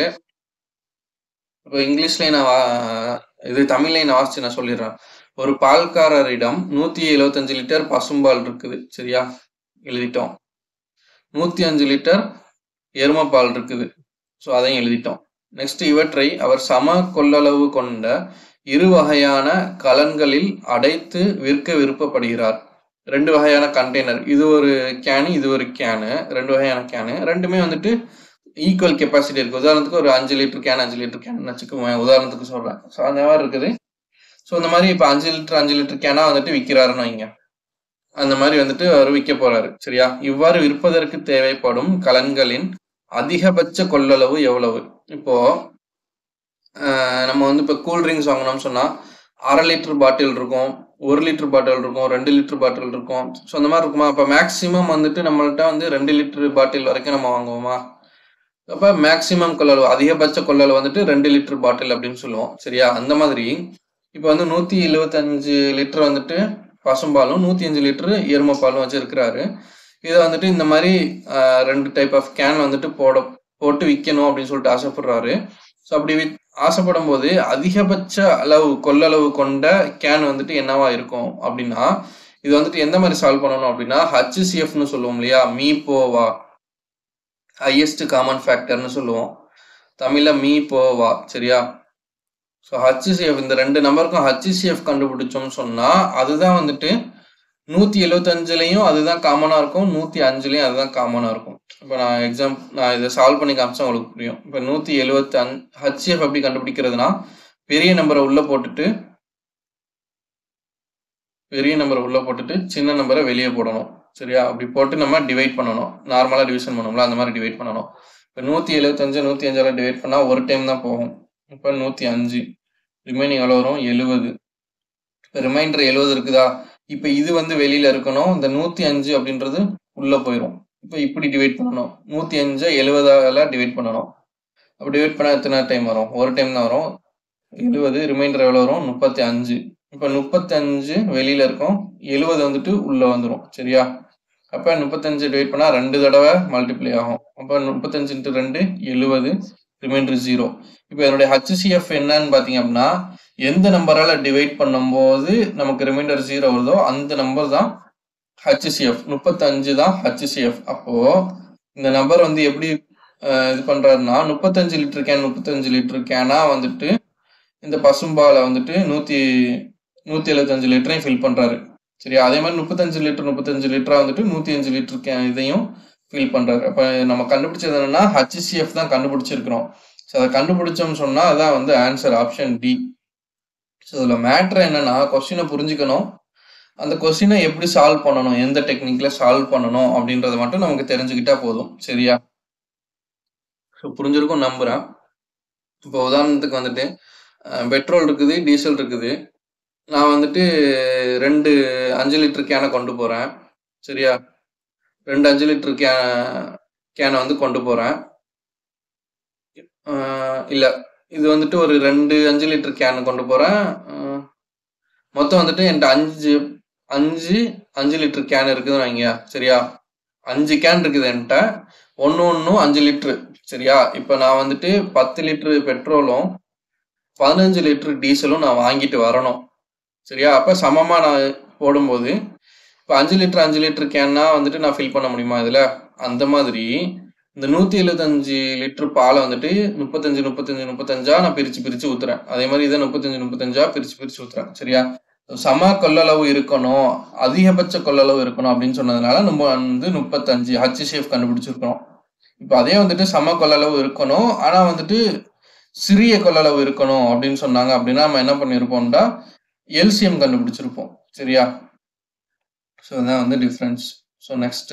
இப்போ இங்கிலீஷ்லயே நான் வா- இது தமிழ்லயும் நான் வாசிச்சு நான் சொல்லிடுறேன் ஒரு பால்காரரிடம் நூத்தி எழுபத்தஞ்சு லிட்டர் பசும்பால் இருக்குது சரியா எழுதிட்டோம் நூத்தி அஞ்சு லிட்டர் எருமப்பால் இருக்குது ஸோ அதையும் எழுதிட்டோம் நெக்ஸ்ட் இவற்றை அவர் சம கொள்ளளவு கொண்ட இரு வகையான கலன்களில் அடைத்து விற்க விருப்பப்படுகிறார் ரெண்டு வகையான கண்டெய்னர் இது ஒரு கேனு இது ஒரு கேனு ரெண்டு வகையான கேனு ரெண்டுமே வந்துட்டு ஈக்குவல் கெப்பாசிட்டி இருக்கு உதாரணத்துக்கு ஒரு அஞ்சு லிட்டர் கேன் அஞ்சு லிட்டர் கேன் வச்சுக்கோங்க உதாரணத்துக்கு சொல்றேன் ஸோ அந்த மாதிரி இருக்குது ஸோ இந்த மாதிரி இப்போ அஞ்சு லிட்டர் அஞ்சு லிட்டர் கேனா வந்துட்டு விற்கிறாருன்னு வைங்க அந்த மாதிரி வந்துட்டு அவர் விற்க போறாரு சரியா இவ்வாறு விற்பதற்கு தேவைப்படும் கலன்களின் அதிகபட்ச கொள்ளளவு எவ்வளவு இப்போ ஆஹ் நம்ம வந்து இப்போ கூல் ட்ரிங்க்ஸ் வாங்கினோம்னு சொன்னா அரை லிட்டர் பாட்டில் இருக்கும் ஒரு லிட்டர் பாட்டில் இருக்கும் ரெண்டு லிட்டர் பாட்டில் இருக்கும் ஸோ அந்த மாதிரி இருக்குமா அப்போ மேக்ஸிமம் வந்துட்டு நம்மள்ட்ட வந்து ரெண்டு லிட்டர் பாட்டில் வரைக்கும் நம்ம வாங்குவோமா அப்போ மேக்ஸிமம் கொள்ளளவு அதிகபட்ச கொள்ளளவு வந்துட்டு ரெண்டு லிட்டர் பாட்டில் அப்படின்னு சொல்லுவோம் சரியா அந்த மாதிரி இப்போ வந்து நூற்றி எழுபத்தஞ்சு லிட்டர் வந்துட்டு பசும்பாலும் நூற்றி அஞ்சு லிட்டரு எருமைப்பாலும் வச்சிருக்கிறாரு இதை வந்துட்டு இந்த மாதிரி ஆஹ், ரெண்டு டைப் ஆஃப் கேன் வந்துட்டு போட போட்டு விற்கணும் அப்படின்னு சொல்லிட்டு ஆசைப்படுறாரு ஸோ அப்படி வித் ஆசைப்படும் போது அதிகபட்ச அளவு கொள்ளளவு கொண்ட கேன் வந்துட்டு என்னவா இருக்கும் அப்படின்னா இது வந்துட்டு எந்த மாதிரி சால்வ் பண்ணணும் அப்படின்னா ஹச்சிசிஎஃப்னு சொல்லுவோம் இல்லையா மீ போவா ஹையஸ்ட் காமன் ஃபேக்டர்னு சொல்லுவோம் தமிழ்ல மீ போவா சரியா ஸோ ஹச்சிசிஎஃப் இந்த ரெண்டு நம்பருக்கும் ஹச்சிசிஎஃப் கண்டுபிடிச்சோம்னு சொன்னா அதுதான் வந்துட்டு நூத்தி எழுபத்தஞ்சுலையும் அதுதான் காமனா இருக்கும் நூத்தி அஞ்சுலையும் அதுதான் காமனா இருக்கும் இப்போ நான் எக்ஸாம் நான் இதை சால்வ் பண்ணி காமிச்சா உங்களுக்கு புரியும் இப்போ நூத்தி எழுபத்தி அஞ்சு ஹச்சிஎஃப் எப்படி கண்டுபிடிக்கிறதுனா பெரிய நம்பரை உள்ள போட்டுட்டு பெரிய நம்பரை உள்ள போட்டுட்டு சின்ன நம்பரை வெளியே போடணும் சரியா அப்படி போட்டு நம்ம டிவைட் பண்ணணும் நார்மலா டிவிஷன் பண்ணுவோம்ல அந்த மாதிரி டிவைட் பண்ணணும் இப்போ நூத்தி எழுபத்தஞ்சு நூத்தி அஞ்சால டிவைட் பண்ணா ஒரு டைம் தான் போகும் இப்போ நூத்தி அஞ்சு ரிமைனிங் எவ்வளோ வரும் எழுபது இப்போ ரிமைண்டர் எழுபது இருக்குதா இப்போ இது வந்து வெளியில இருக்கணும் இந்த நூத்தி அஞ்சு அப்படின்றது உள்ள போயிடும் இப்போ இப்படி டிவைட் பண்ணணும் நூத்தி அஞ்சை எழுபதால டிவைட் பண்ணணும் அப்படி டிவைட் பண்ணா எத்தனை டைம் வரும் ஒரு டைம் தான் வரும் எழுபது ரிமைண்டர் எவ்வளோ வரும் முப்பத்தி அஞ்சு இப்போ முப்பத்தி அஞ்சு வெளியில இருக்கும் எழுபது வந்துட்டு உள்ள வந்துடும் சரியா அப்போ முப்பத்தஞ்சு டிவைட் பண்ணா ரெண்டு தடவை மல்டிப்ளை ஆகும் அப்போ முப்பத்தஞ்சு இன்ட்டு ரெண்டு எழுபது ரிமைண்டர் ஜீரோ இப்போ என்னுடைய ஹச்சிசிஎஃப் என்னன்னு பார்த்தீங்க அப்படின்னா எந்த நம்பரால டிவைட் பண்ணும்போது நமக்கு ரிமைண்டர் ஜீரோ வருதோ அந்த நம்பர் தான் ஹச்சிசிஎஃப் முப்பத்தஞ்சு தான் ஹச்சிசிஎஃப் அப்போ இந்த நம்பர் வந்து எப்படி அஹ், இது பண்றாருன்னா முப்பத்தஞ்சு லிட்டர் கேன் முப்பத்தஞ்சு லிட்டர் கேனா வந்துட்டு இந்த பசும்பாலை வந்துட்டு நூத்தி நூத்தி எழுபத்தஞ்சு லிட்டரையும் ஃபில் பண்றாரு சரியா அதே மாதிரி முப்பத்தஞ்சு லிட்டர் முப்பத்தஞ்சு லிட்டரா வந்துட்டு நூத்தி அஞ்சு லிட்டர் கே இதையும் ஃபில் பண்றாரு அப்ப நம்ம கண்டுபிடிச்சது என்னன்னா ஹச்சிசிஎஃப் தான் கண்டுபிடிச்சிருக்கிறோம் ஸோ அதை கண்டுபிடிச்சோம்னு சொன்னா அதான் வந்து ஆன்சர் ஆப்ஷன் டி ஸோ இதுல மேட்ரு என்னன்னா கொஸ்டினை புரிஞ்சுக்கணும் அந்த கொஸ்டினை எப்படி சால்வ் பண்ணணும் எந்த டெக்னிக்ல சால்வ் பண்ணணும் அப்படின்றத மட்டும் நமக்கு தெரிஞ்சுக்கிட்டா போதும் சரியா ஸோ புரிஞ்சிருக்கும் நம்புறேன் இப்போ உதாரணத்துக்கு வந்துட்டு பெட்ரோல் இருக்குது டீசல் இருக்குது நான் வந்துட்டு ரெண்டு அஞ்சு லிட்டர் கேனை கொண்டு போறேன் சரியா ரெண்டு அஞ்சு லிட்டர் கே கேனை வந்து கொண்டு போறேன் ஆஹ் இல்ல இது வந்துட்டு ஒரு ரெண்டு அஞ்சு லிட்டர் கேன் கொண்டு போறேன் ஆஹ் மொத்தம் வந்துட்டு என்கிட்ட அஞ்சு அஞ்சு அஞ்சு லிட்டர் கேன் இருக்குதுன்னு வைங்க சரியா அஞ்சு கேன் இருக்குது என்கிட்ட ஒன்று ஒன்றும் அஞ்சு லிட்டரு சரியா இப்போ நான் வந்துட்டு பத்து லிட்டரு பெட்ரோலும் பதினஞ்சு லிட்டர் டீசலும் நான் வாங்கிட்டு வரணும் சரியா அப்போ சமமாக நான் போடும்போது இப்போ அஞ்சு லிட்டர் அஞ்சு லிட்டர் கேன்னா வந்துட்டு நான் ஃபில் பண்ண முடியுமா இதில் அந்த மாதிரி இந்த நூற்றி எழுபத்தஞ்சு லிட்டர் பாலை வந்துட்டு முப்பத்தஞ்சு முப்பத்தஞ்சு முப்பத்தஞ்சா நான் பிரித்து பிரித்து ஊற்றுறேன் அதே மாதிரி இதை முப்பத்தஞ்சு முப்பத்தஞ்சா பிரித்து பிரித்து ஊற்றுறேன் சரியா சம கொள்ளளவு இருக்கணும் அதிகபட்ச கொள்ளளவு இருக்கணும் அப்படின்னு சொன்னதுனால நம்ம வந்து முப்பத்தஞ்சு ஹச்சிசிஎஃப் கண்டுபிடிச்சிருக்கிறோம் இப்போ அதே வந்துட்டு சம கொள்ளளவு இருக்கணும் ஆனா வந்துட்டு சிறிய கொள்ளளவு இருக்கணும் அப்படின்னு சொன்னாங்க அப்படின்னா நம்ம என்ன பண்ணியிருப்போம்டா எல்சிஎம் கண்டுபிடிச்சிருப்போம் சரியா ஸோ அதான் வந்து டிஃப்ரென்ஸ் ஸோ நெக்ஸ்ட்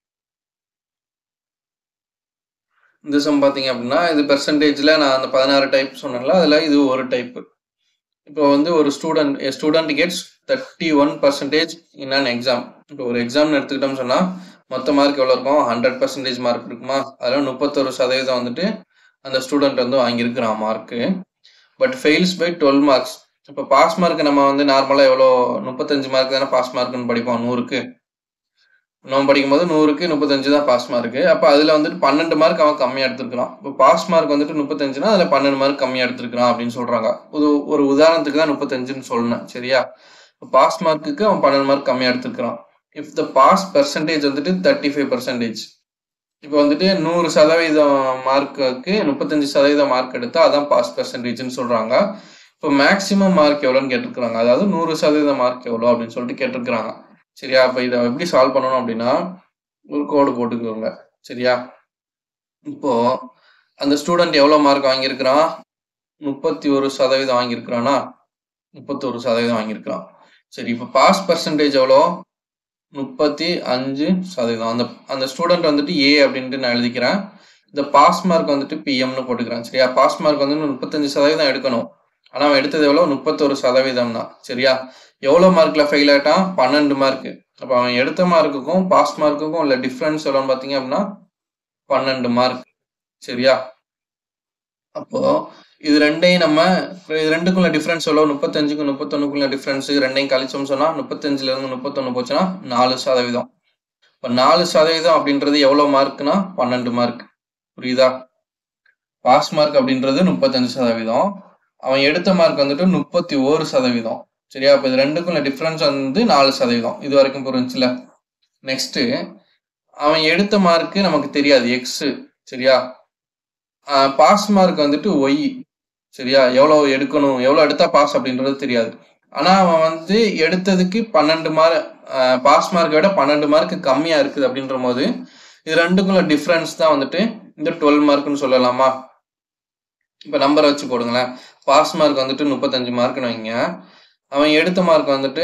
இந்த சம் பார்த்தீங்க அப்படின்னா இது பெர்சன்டேஜில் நான் அந்த பதினாறு டைப் சொன்னேன்ல அதில் இது ஒரு டைப்பு இப்போ வந்து ஒரு student student gets thirty one percentage in an exam இப்போ ஒரு எக்ஸாம்னு எடுத்துக்கிட்டோம்னு சொன்னால் மொத்த மார்க் எவ்வளோ இருக்கும் ஹண்ட்ரட் பர்சன்டேஜ் மார்க் இருக்குமா அதில் முப்பத்தொரு சதவீதம் வந்துட்டு அந்த ஸ்டூடெண்ட் வந்து வாங்கியிருக்கிறான் mark but fails by twelve marks இப்போ பாஸ் மார்க் நம்ம வந்து நார்மலாக எவ்வளோ முப்பத்தஞ்சு மார்க் தானே பாஸ் மார்க்னு படிப்போம் நூறுக்கு நம்ம படிக்கும்போது நூறுக்கு முப்பத்தஞ்சு தான் பாஸ் மார்க்கு அப்போ அதில் வந்துட்டு பன்னெண்டு மார்க் அவன் கம்மியாக எடுத்திருக்கிறான் இப்போ பாஸ் மார்க் வந்துட்டு முப்பத்தஞ்சுனா அதில் பன்னெண்டு மார்க் கம்மியாக எடுத்திருக்கிறான் அப்படின்னு சொல்கிறாங்க ஒரு ஒரு உதாரணத்துக்கு தான் முப்பத்தஞ்சுன்னு சொன்னேன் சரியா பாஸ் மார்க்குக்கு அவன் பன்னெண்டு மார்க் கம்மியாக எடுத்திருக்கிறான் இஃப் த பாஸ் பெர்சன்டேஜ் வந்துட்டு தேர்ட்டி ஃபைவ் பர்சன்டேஜ் இப்போ வந்துட்டு நூறு சதவீதம் மார்க்குக்கு முப்பத்தஞ்சு சதவீதம் மார்க் எடுத்தா அதான் பாஸ் பெர்சன்டேஜ்னு சொல்கிறாங்க இப்போ மேக்ஸிமம் மார்க் எவ்வளோன்னு கேட்டிருக்கிறாங்க அதாவது நூறு சதவீதம் மார்க் எவ்வளோ அப்படின்னு சொல்லிட்டு கேட்டிருக்கிறாங்க சரியா அப்போ இதை எப்படி சால்வ் பண்ணணும் அப்படின்னா ஒரு கோடு போட்டுக்கோங்க சரியா இப்போ அந்த ஸ்டூடெண்ட் எவ்வளோ மார்க் வாங்கியிருக்கிறான் முப்பத்தி ஒரு சதவீதம் வாங்கியிருக்கிறானா முப்பத்தொரு சதவீதம் வாங்கியிருக்கிறான் சரி இப்போ பாஸ் பர்சன்டேஜ் எவ்வளோ முப்பத்தி அஞ்சு சதவீதம் அந்த அந்த ஸ்டூடெண்ட் வந்துட்டு ஏ அப்படின்ட்டு நான் எழுதிக்கிறேன் இந்த பாஸ் மார்க் வந்துட்டு பிஎம்னு போட்டுக்கிறேன் சரியா பாஸ் மார்க் வந்து முப்பத்தஞ்சு சதவீதம் எடுக்கணும் ஆனால் அவன் எடுத்தது எவ்வளோ முப்பத்தொரு சதவீதம் தான் சரியா எவ்வளோ மார்க்கில் ஃபெயில் ஆகிட்டான் பன்னெண்டு மார்க்கு அப்போ அவன் எடுத்த மார்க்குக்கும் பாஸ் மார்க்குக்கும் உள்ள டிஃப்ரென்ஸ் எவ்வளோன்னு பார்த்தீங்க அப்படின்னா பன்னெண்டு மார்க் சரியா அப்போ இது ரெண்டையும் நம்ம இது ரெண்டுக்குள்ள டிஃப்ரென்ஸ் எவ்வளோ முப்பத்தஞ்சுக்கும் முப்பத்தொன்னுக்குள்ள டிஃப்ரென்ஸ் ரெண்டையும் கழிச்சோம்னு சொன்னால் முப்பத்தஞ்சுல இருந்து முப்பத்தொன்று போச்சுன்னா நாலு சதவீதம் இப்போ நாலு சதவீதம் அப்படின்றது எவ்வளோ மார்க்னா பன்னெண்டு மார்க் புரியுதா பாஸ் மார்க் அப்படின்றது முப்பத்தஞ்சு சதவீதம் அவன் எடுத்த மார்க் வந்துட்டு முப்பத்தி ஓரு சதவீதம் சரியா அப்போ இது ரெண்டுக்குள்ள டிஃப்ரென்ஸ் வந்து நாலு சதவீதம் இது வரைக்கும் புரிஞ்சுல நெக்ஸ்ட் அவன் எடுத்த மார்க்கு நமக்கு தெரியாது எக்ஸ் சரியா பாஸ் மார்க் வந்துட்டு ஒய் சரியா எவ்வளோ எடுக்கணும் எவ்வளோ எடுத்தா பாஸ் அப்படின்றது தெரியாது ஆனால் அவன் வந்து எடுத்ததுக்கு பன்னெண்டு மார்க் பாஸ் மார்க்கை விட பன்னெண்டு மார்க் கம்மியாக இருக்குது அப்படின்ற போது இது ரெண்டுக்குள்ள டிஃப்ரென்ஸ் தான் வந்துட்டு இந்த டுவெல் மார்க்னு சொல்லலாமா இப்போ நம்பரை வச்சு போடுங்களேன் பாஸ் மார்க் வந்துட்டு முப்பத்தஞ்சு மார்க்னு வைங்க அவன் எடுத்த மார்க் வந்துட்டு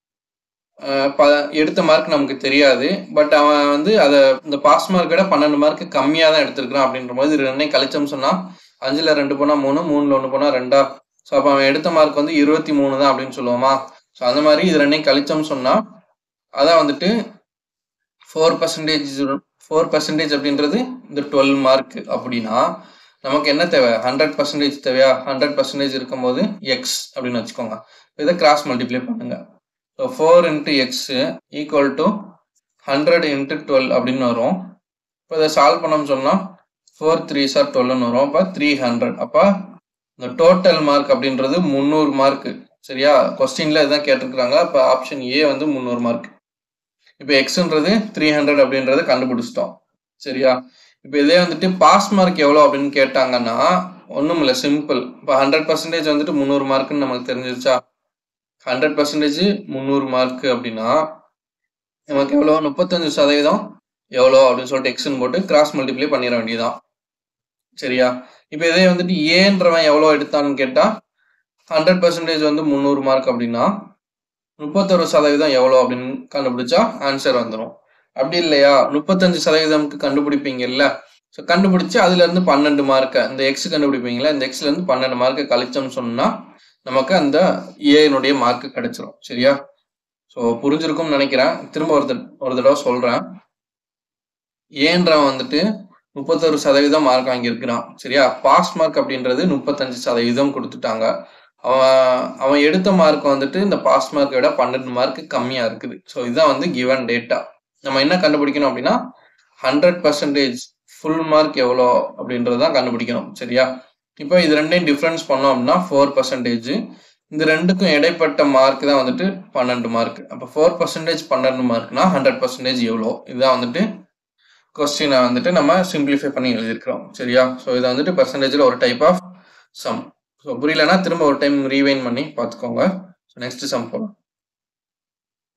ப எடுத்த மார்க் நமக்கு தெரியாது பட் அவன் வந்து அதை இந்த பாஸ் மார்க்கை விட பன்னெண்டு மார்க் கம்மியாக தான் எடுத்திருக்கிறான் அப்படின்ற போது இது ரெண்டையும் கழிச்சோம் சொன்னால் அஞ்சில் ரெண்டு போனால் மூணு மூணில் ஒன்று போனால் ரெண்டா ஸோ அப்போ அவன் எடுத்த மார்க் வந்து இருபத்தி மூணு தான் அப்படின்னு சொல்லுவோமா ஸோ அந்த மாதிரி இது ரெண்டையும் கழிச்சோம் சொன்னால் அதான் வந்துட்டு ஃபோர் பர்சன்டேஜ் ஃபோர் பர்சன்டேஜ் அப்படின்றது இந்த டுவெல் மார்க் அப்படின்னா நமக்கு என்ன தேவை ஹண்ட்ரட் பர்சன்டேஜ் தேவையா ஹண்ட்ரட் பர்சன்டேஜ் இருக்கும்போது எக்ஸ் அப்படின்னு வச்சுக்கோங்க இதை கிராஸ் மல்டிப்ளை பண்ணுங்க so four into X equal to hundred into twelve அப்படின்னு வரும் இப்போ இதை சால்வ் பண்ணோம்னு சொன்னால் ஃபோர் த்ரீ சார் டுவெல்னு வரும் அப்போ த்ரீ ஹண்ட்ரட் அப்போ இந்த டோட்டல் மார்க் அப்படின்றது முந்நூறு மார்க்கு சரியா கொஸ்டின்ல இதான் கேட்டிருக்கிறாங்க அப்போ ஆப்ஷன் ஏ வந்து முந்நூறு மார்க் இப்போ எக்ஸ்ன்றது த்ரீ ஹண்ட்ரட் அப்படின்றத கண்டுபிடிச்சிட்டோம் சரியா இப்போ இதே வந்துட்டு பாஸ் மார்க் எவ்வளோ அப்படின்னு கேட்டாங்கன்னா ஒன்றும் இல்லை சிம்பிள் இப்போ ஹண்ட்ரட் பர்சன்டேஜ் வந்துட்டு முந்நூறு மார்க்குன்னு நமக்கு தெரிஞ்சிருச்சா ஹண்ட்ரட் பர்சன்டேஜ் முந்நூறு மார்க் அப்படின்னா நமக்கு எவ்வளோ முப்பத்தஞ்சு சதவீதம் எவ்வளோ அப்படின்னு சொல்லிட்டு எக்ஸ்ன்னு போட்டு கிராஸ் மல்டிப்ளை பண்ணிட வேண்டியதான் சரியா இப்போ இதே வந்துட்டு ஏன்றவன் எவ்வளோ எடுத்தான்னு கேட்டால் ஹண்ட்ரட் பர்சன்டேஜ் வந்து முந்நூறு மார்க் அப்படின்னா முப்பத்தொரு சதவீதம் எவ்வளோ அப்படின்னு கண்டுபிடிச்சா ஆன்சர் வந்துடும் அப்படி இல்லையா முப்பத்தஞ்சு சதவீதம்க்கு கண்டுபிடிப்பீங்கல்ல ஸோ கண்டுபிடிச்சு அதுல இருந்து பன்னெண்டு மார்க்கை இந்த எக்ஸ் கண்டுபிடிப்பீங்களா இந்த எக்ஸ்ல இருந்து பன்னெண்டு மார்க்கை கழிச்சோம்னு சொன்னா நமக்கு அந்த ஏனுடைய மார்க் கிடைச்சிரும் சரியா ஸோ புரிஞ்சிருக்கும்னு நினைக்கிறேன் திரும்ப ஒரு ஒரு தடவை சொல்றேன் ஏன்றவன் வந்துட்டு முப்பத்தொரு சதவீதம் மார்க் வாங்கியிருக்கிறான் சரியா பாஸ் மார்க் அப்படின்றது முப்பத்தஞ்சு சதவீதம் கொடுத்துட்டாங்க அவன் அவன் எடுத்த மார்க் வந்துட்டு இந்த பாஸ் மார்க்கை விட பன்னெண்டு மார்க் கம்மியா இருக்குது ஸோ இதுதான் வந்து கிவன் டேட்டா நம்ம என்ன கண்டுபிடிக்கணும் அப்படின்னா ஹண்ட்ரட் பர்சன்டேஜ் ஃபுல் மார்க் எவ்வளோ அப்படின்றதான் கண்டுபிடிக்கணும் சரியா இப்போ இது ரெண்டையும் டிஃப்ரென்ஸ் பண்ணோம் அப்படின்னா ஃபோர் பர்சன்டேஜ் இந்த ரெண்டுக்கும் இடைப்பட்ட மார்க் தான் வந்துட்டு பன்னெண்டு மார்க் அப்போ ஃபோர் பர்சன்டேஜ் பன்னெண்டு மார்க்னா ஹண்ட்ரட் பர்சன்டேஜ் எவ்வளோ இதுதான் வந்துட்டு கொஸ்டினை வந்துட்டு நம்ம சிம்பிளிஃபை பண்ணி எழுதியிருக்கிறோம் சரியா ஸோ இதை வந்துட்டு பர்சன்டேஜில் ஒரு டைப் ஆஃப் சம் ஸோ புரியலன்னா திரும்ப ஒரு டைம் ரீவைன் பண்ணி பார்த்துக்கோங்க ஸோ நெக்ஸ்ட் சம் போகலாம்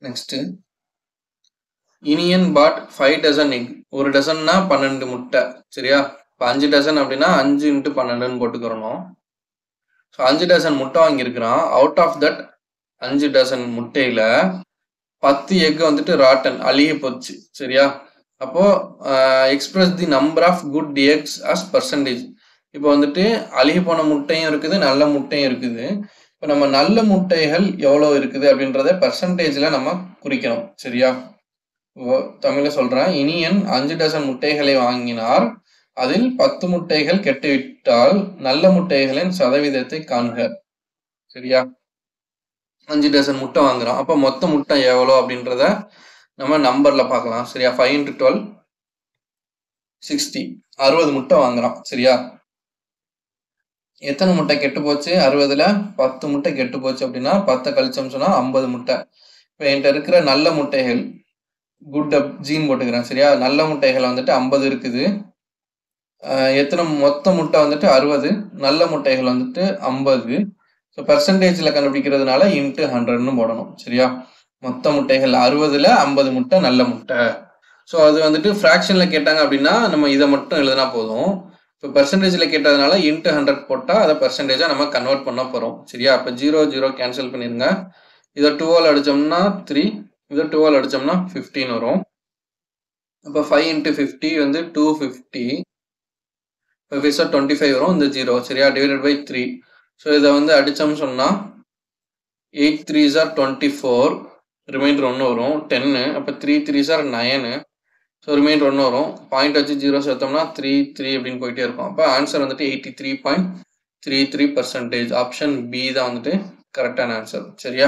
next Iniyan bought five dozen egg ஒரு டசன்னா பன்னெண்டு முட்டை சரியா இப்போ அஞ்சு டசன் அப்படின்னா அஞ்சு இன்ட்டு பன்னெண்டுன்னு போட்டுக்கிறணும் ஸோ அஞ்சு டசன் முட்டை வாங்கியிருக்கிறான் அவுட் ஆஃப் தட் அஞ்சு டசன் முட்டையில பத்து எக் வந்துட்டு ராட்டன் அழுகி போச்சு சரியா அப்போ express the number of good eggs as percentage இப்போ வந்துட்டு அழுகி போன முட்டையும் இருக்குது நல்ல முட்டையும் இருக்குது இப்போ நம்ம நல்ல முட்டைகள் எவ்வளோ இருக்குது அப்படின்றத பர்சன்டேஜில் நம்ம குறிக்கணும் சரியா தமிழ்ல சொல்றேன் இனியன் அஞ்சு டசன் முட்டைகளை வாங்கினார் அதில் பத்து முட்டைகள் கெட்டுவிட்டால் நல்ல முட்டைகளின் சதவீதத்தை காண்க சரியா அஞ்சு டசன் முட்டை வாங்குறோம் அப்போ மொத்த முட்டை எவ்வளோ அப்படின்றத நம்ம நம்பர்ல பார்க்கலாம் சரியா ஃபைவ் இன்ட்டு டுவெல் சிக்ஸ்டி அறுபது முட்டை வாங்குறோம் சரியா எத்தனை முட்டை கெட்டு போச்சு அறுபதுல பத்து முட்டை கெட்டு போச்சு அப்படின்னா பத்தை கழிச்சோம் சொன்னா ஐம்பது முட்டை இப்போ என்கிட்ட இருக்கிற நல்ல முட்டைகள் குட் அப் ஜீன் போட்டுக்கிறேன் சரியா நல்ல முட்டைகள் வந்துட்டு ஐம்பது இருக்குது எத்தனை மொத்த முட்டை வந்துட்டு அறுபது நல்ல முட்டைகள் வந்துட்டு ஐம்பது ஸோ பர்சன்டேஜில் கண்டுபிடிக்கிறதுனால இன்ட்டு ஹண்ட்ரட்னு போடணும் சரியா மொத்த முட்டைகள் அறுபதுல ஐம்பது முட்டை நல்ல முட்டை ஸோ அது வந்துட்டு ஃப்ராக்ஷனில் கேட்டாங்க அப்படின்னா நம்ம இதை மட்டும் எழுதினா போதும் இப்போ பர்சன்டேஜில் கேட்டதுனால இன்ட்டு ஹண்ட்ரட் போட்டால் அதை பர்சன்டேஜாக நம்ம கன்வெர்ட் பண்ண போகிறோம் சரியா அப்போ ஜீரோ ஜீரோ கேன்சல் பண்ணிடுங்க இதை டுவெல் அடித்தோம்னா த்ரீ இதை டுவெல் அடித்தோம்னா ஃபிஃப்டீன் வரும் அப்போ ஃபைவ் இன்ட்டு ஃபிஃப்டி வந்து டூ ஃபிஃப்டி இப்போ ஃபிக்ஸாக டுவெண்ட்டி ஃபைவ் வரும் இந்த ஜீரோ சரியா டிவைடட் பை த்ரீ ஸோ இதை வந்து அடித்தோம்னு சொன்னால் eight three sir twenty four remainder ஒன்று வரும் டென்னு அப்போ three three sir nine so remainder ஒன்று வரும் பாயிண்ட் வச்சு ஜீரோ சேர்த்தோம்னா த்ரீ த்ரீ அப்படின்னு போயிட்டே இருக்கும் அப்போ ஆன்சர் வந்துட்டு eighty three point three three percentage option B தான் வந்துட்டு கரெக்டான ஆன்சர் சரியா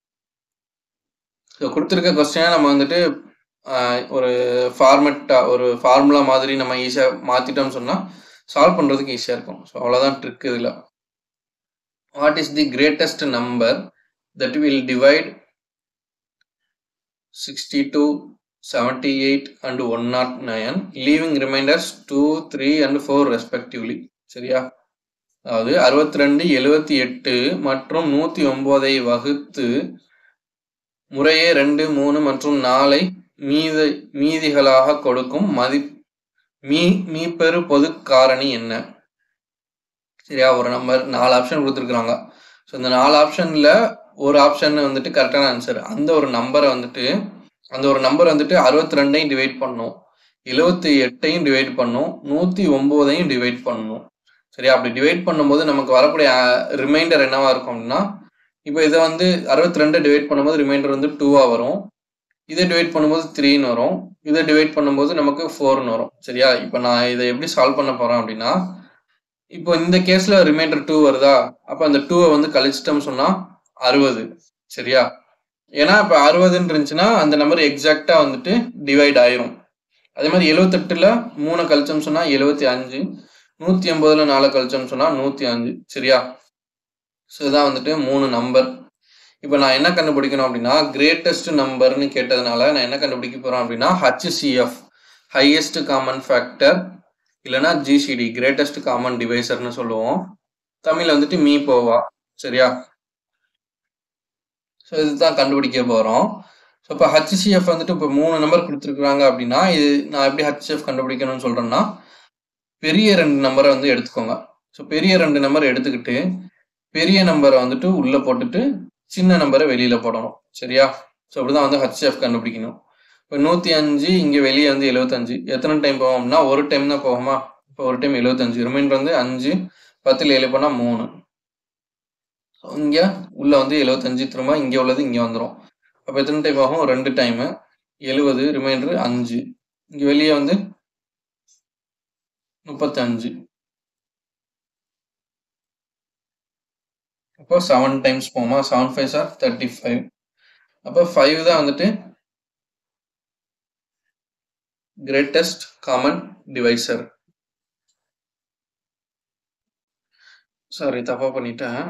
ஸோ கொடுத்துருக்க கொஸ்டினை நம்ம வந்துட்டு ஒரு ஃபார்மெட்டாக ஒரு ஃபார்முலா மாதிரி நம்ம ஈஸியாக மாற்றிட்டோம்னு சொன்னால் சால்வ் பண்ணுறதுக்கு ஈஸியாக இருக்கும் ஸோ அவ்வளோதான் ட்ரிக் இதில் what is the greatest number that will divide sixty two seventy eight and one naught nine leaving remainders two three and four respectively சரியா அதாவது அறுபத்தி ரெண்டு எழுபத்தி எட்டு மற்றும் நூற்றி ஒம்போதை வகுத்து முறையே ரெண்டு மூணு மற்றும் நாலை மீத மீதிகளாக கொடுக்கும் மதி மீ மீப்பெரு பொது காரணி என்ன சரியா ஒரு நம்பர் நாலு ஆப்ஷன் கொடுத்துருக்குறாங்க ஸோ இந்த நாலு ஆப்ஷன்ல ஒரு ஆப்ஷன் வந்துட்டு கரெக்டான ஆன்சர் அந்த ஒரு நம்பரை வந்துட்டு அந்த ஒரு நம்பர் வந்துட்டு அறுபத்தி ரெண்டையும் டிவைட் பண்ணும் எழுபத்தி எட்டையும் டிவைட் பண்ணும் நூற்றி ஒம்போதையும் டிவைட் பண்ணணும் சரியா அப்படி டிவைட் பண்ணும்போது நமக்கு வரக்கூடிய ரிமைண்டர் என்னவா இருக்கும் அப்படின்னா இப்போ இதை வந்து அறுபத்தி ரெண்டு டிவைட் பண்ணும்போது ரிமைண்டர் வந்து டூவா வரும் இதை டிவைட் பண்ணும்போது த்ரீன்னு வரும் இதை டிவைட் பண்ணும்போது நமக்கு ஃபோர்னு வரும் சரியா இப்போ நான் இதை எப்படி சால்வ் பண்ண போறேன் அப்படின்னா இப்போ இந்த கேஸ்ல ரிமைண்டர் டூ வருதா அப்போ அந்த டூவை வந்து கழிச்சிட்டோம் சொன்னா அறுபது சரியா ஏன்னா இப்போ அறுபதுன்னு இருந்துச்சுன்னா அந்த நம்பர் எக்ஸாக்டா வந்துட்டு டிவைட் ஆயிரும் அதே மாதிரி எழுவத்தெட்டுல மூணு கழிச்சோம் சொன்னா எழுபத்தி அஞ்சு நூத்தி ஐம்பதுல நாலு கழிச்சோம் சொன்னா நூத்தி அஞ்சு சரியா ஸோ இதான் வந்துட்டு மூணு நம்பர் இப்போ நான் என்ன கண்டுபிடிக்கணும் அப்படின்னா கிரேட்டஸ்ட் நம்பர்னு கேட்டதுனால நான் என்ன கண்டுபிடிக்க போறேன் அப்படின்னா ஹச்சிசிஎஃப் ஹையஸ்ட் காமன் ஃபேக்டர் இல்லைன்னா ஜிசிடி கிரேட்டஸ்ட் காமன் டிவைசர்னு சொல்லுவோம் தமிழ்ல வந்துட்டு மீ போவா சரியா ஸோ இதுதான் கண்டுபிடிக்க போறோம் ஸோ இப்போ ஹச்சிசிஎஃப் வந்துட்டு இப்போ மூணு நம்பர் கொடுத்துருக்குறாங்க அப்படின்னா இது நான் எப்படி ஹச்சிஎஃப் கண்டுபிடிக்கணும்னு சொல்றேன்னா பெரிய ரெண்டு நம்பரை வந்து எடுத்துக்கோங்க ஸோ பெரிய ரெண்டு நம்பர் எடுத்துக்கிட்டு பெரிய நம்பரை வந்துட்டு உள்ள போட்டுட்டு சின்ன நம்பரை வெளியில போடணும் சரியா ஸோ அப்படிதான் வந்து ஹச்சிஎஃப் கண்டுபிடிக்கணும் இப்போ நூத்தி அஞ்சு இங்க வெளியே வந்து எழுபத்தஞ்சு எத்தனை டைம் போவோம்னா ஒரு டைம் தான் போகுமா இப்போ ஒரு டைம் எழுபத்தஞ்சு ரிமைண்டர் வந்து அஞ்சு பத்துல ஏழு போனா மூணு இங்க உள்ள வந்து எழுபத்தஞ்சு திரும்ப இங்க உள்ளது இங்க வந்துடும் அப்போ எத்தனை டைம் ஆகும் ரெண்டு டைமு எழுபது ரிமைண்டர் அஞ்சு இங்க வெளியே வந்து முப்பத்தஞ்சு அப்போ செவன் டைம்ஸ் போமா seven five sir thirty five அப்போ ஃபைவ் தான் வந்துட்டு கிரேட்டஸ்ட் காமன் டிவைசர் சாரி தப்பா பண்ணிட்டேன்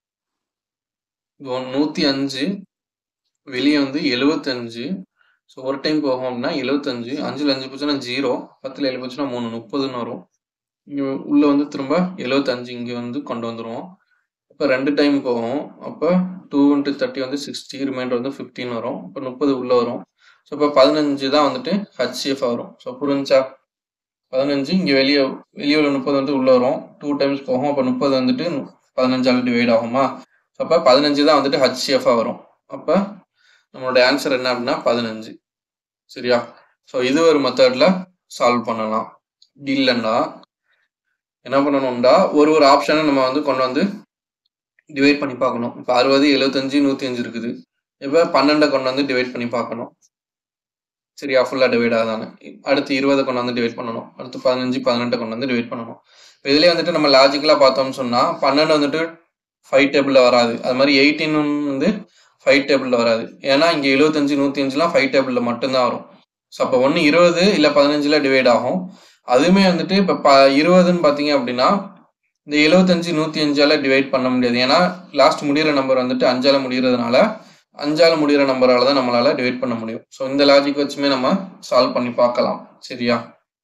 நூத்தி அஞ்சு வெளியே வந்து எழுபத்தஞ்சு ஸோ ஒரு டைம் போகும் அப்படின்னா எழுபத்தஞ்சு அஞ்சுல அஞ்சு போச்சுன்னா ஜீரோ பத்துல ஏழு போச்சுன்னா மூணு முப்பதுன்னு வரும் இங்க உள்ள வந்து திரும்ப எழுபத்தஞ்சு இங்க வந்து கொண்டு வந்துருவோம் இப்போ ரெண்டு டைம் போகும் அப்போ டூ இன்ட்டு தேர்ட்டி வந்து சிக்ஸ்டி ரிமைண்டர் வந்து ஃபிஃப்டீன் வரும் இப்போ முப்பது உள்ளே வரும் ஸோ இப்போ பதினஞ்சு தான் வந்துட்டு ஹச்சிஎஃப் வரும் ஸோ புரிஞ்சா பதினஞ்சு இங்கே வெளியே வெளியே உள்ள முப்பது வந்து உள்ளே வரும் டூ டைம்ஸ் போகும் அப்போ முப்பது வந்துட்டு பதினஞ்சால் டிவைட் ஆகுமா ஸோ அப்போ பதினஞ்சு தான் வந்துட்டு ஹச்சிஎஃபாக வரும் அப்போ நம்மளோட ஆன்சர் என்ன அப்படின்னா பதினஞ்சு சரியா ஸோ இது ஒரு மெத்தடில் சால்வ் பண்ணலாம் இல்லைன்னா என்ன பண்ணணும்டா ஒரு ஒரு ஆப்ஷனை நம்ம வந்து கொண்டு வந்து டிவைட் பண்ணி பார்க்கணும் இப்போ அறுபது எழுபத்தஞ்சு நூற்றி அஞ்சு இருக்குது இப்போ பன்னெண்டை கொண்டு வந்து டிவைட் பண்ணி பார்க்கணும் சரியா ஃபுல்லாக டிவைட் ஆகாதானே அடுத்து இருபதை கொண்டு வந்து டிவைட் பண்ணணும் அடுத்து பதினஞ்சு பதினெட்டை கொண்டு வந்து டிவைட் பண்ணணும் இப்போ இதுலேயே வந்துட்டு நம்ம லாஜிக்கலாக பார்த்தோம்னு சொன்னால் பன்னெண்டு வந்துட்டு ஃபைவ் டேபிளில் வராது அது மாதிரி எயிட்டீன் வந்து ஃபைவ் டேபிளில் வராது ஏன்னா இங்கே எழுபத்தஞ்சு நூற்றி அஞ்சுலாம் ஃபைவ் டேபிளில் மட்டும்தான் வரும் ஸோ அப்போ ஒன்று இருபது இல்லை பதினஞ்சில் டிவைட் ஆகும் அதுவுமே வந்துட்டு இப்போ ப இருபதுன்னு பார்த்தீங்க அப்படின்னா இந்த எழுபத்தஞ்சு நூற்றி அஞ்சால் டிவைட் பண்ண முடியாது ஏன்னா லாஸ்ட் முடிகிற நம்பர் வந்துட்டு அஞ்சால் முடிகிறதுனால அஞ்சால் முடிகிற நம்பரால் தான் நம்மளால் டிவைட் பண்ண முடியும் ஸோ இந்த லாஜிக் வச்சுமே நம்ம சால்வ் பண்ணி பார்க்கலாம் சரியா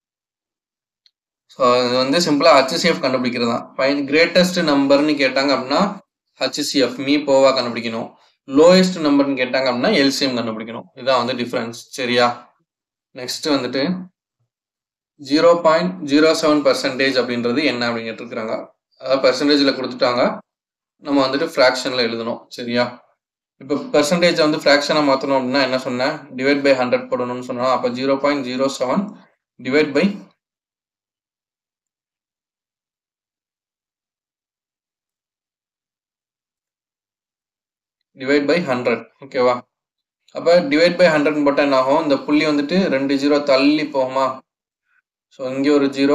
ஸோ இது வந்து சிம்பிளாக ஹச்சிசிஎஃப் கண்டுபிடிக்கிறது தான் ஃபைன் கிரேட்டஸ்ட் நம்பர்னு கேட்டாங்க அப்படின்னா ஹச்சிசிஎஃப் மீ போவா கண்டுபிடிக்கணும் லோயஸ்ட் நம்பர்னு கேட்டாங்க அப்படின்னா எல்சிஎம் கண்டுபிடிக்கணும் இதுதான் வந்து டிஃப்ரென்ஸ் சரியா நெக்ஸ்ட் வந்துட்டு zero point zero seven percentage அப்படின்றது என்ன அப்படின்னு கேட்டிருக்கிறாங்க அதாவது பர்சன்டேஜில் கொடுத்துட்டாங்க நம்ம வந்துட்டு ஃப்ராக்ஷனில் எழுதணும் சரியா இப்போ பெர்சன்டேஜ் வந்து ஃப்ராக்ஷனாக மாற்றணும் அப்படின்னா என்ன சொன்னேன் டிவைட் பை ஹண்ட்ரட் போடணும்னு சொன்னோம் அப்போ zero point zero seven divide by divide by hundred ஓகேவா அப்போ டிவைட் பை ஹண்ட்ரட் போட்டால் என்ன ஆகும் இந்த புள்ளி வந்துட்டு ரெண்டு ஜீரோ தள்ளி போகுமா ஸோ இங்கே ஒரு ஜீரோ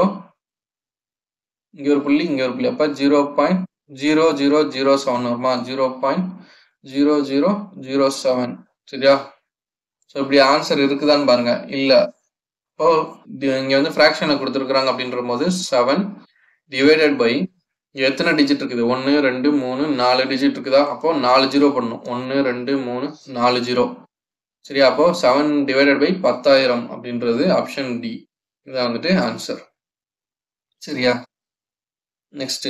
இங்கே ஒரு புள்ளி இங்கே ஒரு புள்ளி அப்போ zero point zero zero zero seven வருமா zero point zero zero zero seven சரியா ஸோ இப்படி ஆன்சர் இருக்குதான்னு பாருங்க இல்லை இப்போ இங்கே வந்து ஃப்ராக்ஷனை கொடுத்துருக்குறாங்க அப்படின்ற போது செவன் டிவைடட் பை எத்தனை டிஜிட் இருக்குது ஒன்று ரெண்டு மூணு நாலு டிஜிட் இருக்குதா அப்போ நாலு ஜீரோ பண்ணணும் ஒன்று ரெண்டு மூணு நாலு ஜீரோ சரியா அப்போ செவன் டிவைடட் பை பத்தாயிரம் அப்படின்றது ஆப்ஷன் டி இதான் வந்துட்டு ஆன்சர் சரியா next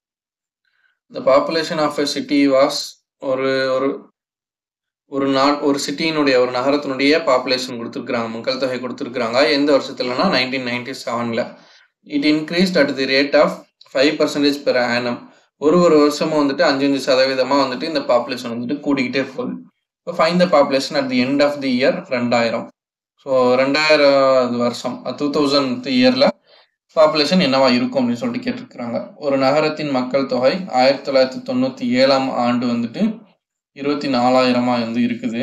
the population of a city was ஒரு ஒரு ஒரு நாட் ஒரு சிட்டியினுடைய ஒரு நகரத்தினுடைய பாப்புலேஷன் கொடுத்துருக்குறாங்க மக்கள் தொகை கொடுத்துருக்குறாங்க எந்த வருஷத்துலனா நைன்டீன் நைன்டி செவனில் it increased at the rate of five percentage per annum ஒரு ஒரு வருஷமும் வந்துட்டு அஞ்சு அஞ்சு சதவீதமாக வந்துட்டு இந்த பாப்புலேஷன் வந்துட்டு கூடிக்கிட்டே போகுது இப்போ find the population at the end of the year ரெண்டாயிரம் ஸோ ரெண்டாயிரம் வருஷம் டூ தௌசண்ட் இயரில் பாப்புலேஷன் என்னவா இருக்கும் அப்படின்னு சொல்லிட்டு கேட்டிருக்கிறாங்க ஒரு நகரத்தின் மக்கள் தொகை ஆயிரத்தி தொள்ளாயிரத்தி தொண்ணூற்றி ஏழாம் ஆண்டு வந்துட்டு இருபத்தி நாலாயிரமா வந்து இருக்குது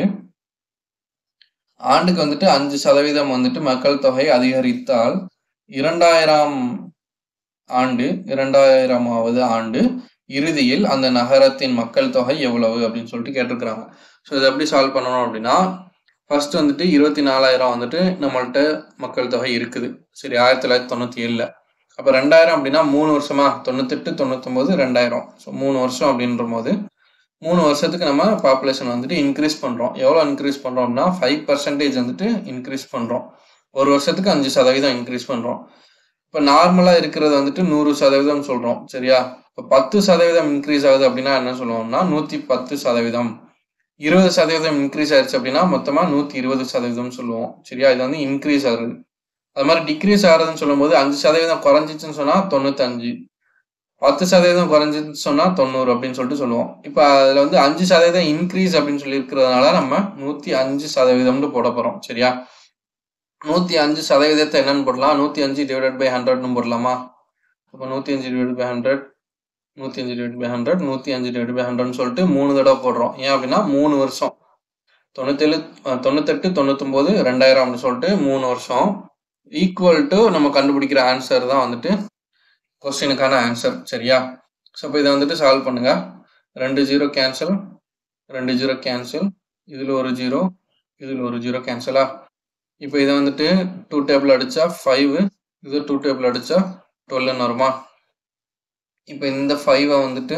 ஆண்டுக்கு வந்துட்டு அஞ்சு சதவீதம் வந்துட்டு மக்கள் தொகை அதிகரித்தால் இரண்டாயிரம் ஆண்டு இரண்டாயிரமாவது ஆண்டு இறுதியில் அந்த நகரத்தின் மக்கள் தொகை எவ்வளவு அப்படின்னு சொல்லிட்டு கேட்டிருக்கிறாங்க ஸோ இதை எப்படி சால்வ் பண்ணணும் அப்படின்னா ஃபர்ஸ்ட் வந்துட்டு இருபத்தி நாலாயிரம் வந்துட்டு நம்மள்ட்ட மக்கள் தொகை இருக்குது சரி ஆயிரத்தி தொள்ளாயிரத்தி தொண்ணூற்றி ஏழில் அப்போ ரெண்டாயிரம் அப்படின்னா மூணு வருஷமா தொண்ணூத்தெட்டு தொண்ணூத்தொம்பது ரெண்டாயிரம் ஸோ மூணு வருஷம் அப்படின்ற போது மூணு வருஷத்துக்கு நம்ம பாப்புலேஷன் வந்துட்டு இன்க்ரீஸ் பண்ணுறோம் எவ்வளோ இன்க்ரீஸ் பண்ணுறோம்னா ஃபைவ் பர்சன்டேஜ் வந்துட்டு இன்க்ரீஸ் பண்ணுறோம் ஒரு வருஷத்துக்கு அஞ்சு சதவீதம் இன்க்ரீஸ் பண்ணுறோம் இப்போ நார்மலாக இருக்கிறது வந்துட்டு நூறு சதவீதம் சொல்கிறோம் சரியா இப்போ பத்து சதவீதம் இன்க்ரீஸ் ஆகுது அப்படின்னா என்ன சொல்லுவோம்னா நூற்றி பத்து சதவீதம் இருபது சதவீதம் இன்க்ரீஸ் ஆயிடுச்சு அப்படின்னா மொத்தமாக நூற்றி இருபது சதவீதம் சொல்லுவோம் சரியா இது வந்து இன்க்ரீஸ் ஆகுது அது மாதிரி டிக்ரீஸ் ஆகுதுன்னு சொல்லும்போது அஞ்சு சதவீதம் குறைஞ்சிச்சுன்னு சொன்னால் தொண்ணூத்தஞ்சு பத்து சதவீதம் குறைஞ்சின்னு சொன்னால் தொண்ணூறு அப்படின்னு சொல்லிட்டு சொல்லுவோம் இப்போ அதில் வந்து அஞ்சு சதவீதம் இன்க்ரீஸ் அப்படின்னு சொல்லி இருக்கிறதுனால நம்ம நூற்றி அஞ்சு சதவீதம்னு போட போகிறோம் சரியா நூற்றி அஞ்சு சதவீதத்தை என்னன்னு போடலாம் நூற்றி அஞ்சு டிவைடட் பை ஹண்ட்ரட்னு போடலாமா அப்போ நூற்றி அஞ்சு டிவைட் பை ஹண்ட்ரட் நூற்றி அஞ்சு டிவைட் பை ஹண்ட்ரட் நூற்றி அஞ்சு டிவைட் பை ஹண்ட்ரட்னு சொல்லிட்டு மூணு தடவை போடுறோம் ஏன் அப்படின்னா மூணு வருஷம் தொண்ணூத்தேழு தொண்ணூத்தெட்டு தொண்ணூத்தொம்போது ரெண்டாயிரம் அப்படின்னு சொல்லிட்டு மூணு வருஷம் ஈக்குவல் டு நம்ம கண்டுபிடிக்கிற ஆன்சர் தான் வந்துட்டு கொஸ்டினுக்கான ஆன்சர் சரியா ஸோ இப்போ இதை வந்துட்டு சால்வ் பண்ணுங்க ரெண்டு ஜீரோ கேன்சல் ரெண்டு ஜீரோ கேன்சல் இதில் ஒரு ஜீரோ இதில் ஒரு ஜீரோ கேன்சலா இப்போ இதை வந்துட்டு டூ டேபிள் அடிச்சா ஃபைவ் இது டூ டேபிள் அடிச்சா டுவெல்னு வருமா இப்போ இந்த ஃபைவை வந்துட்டு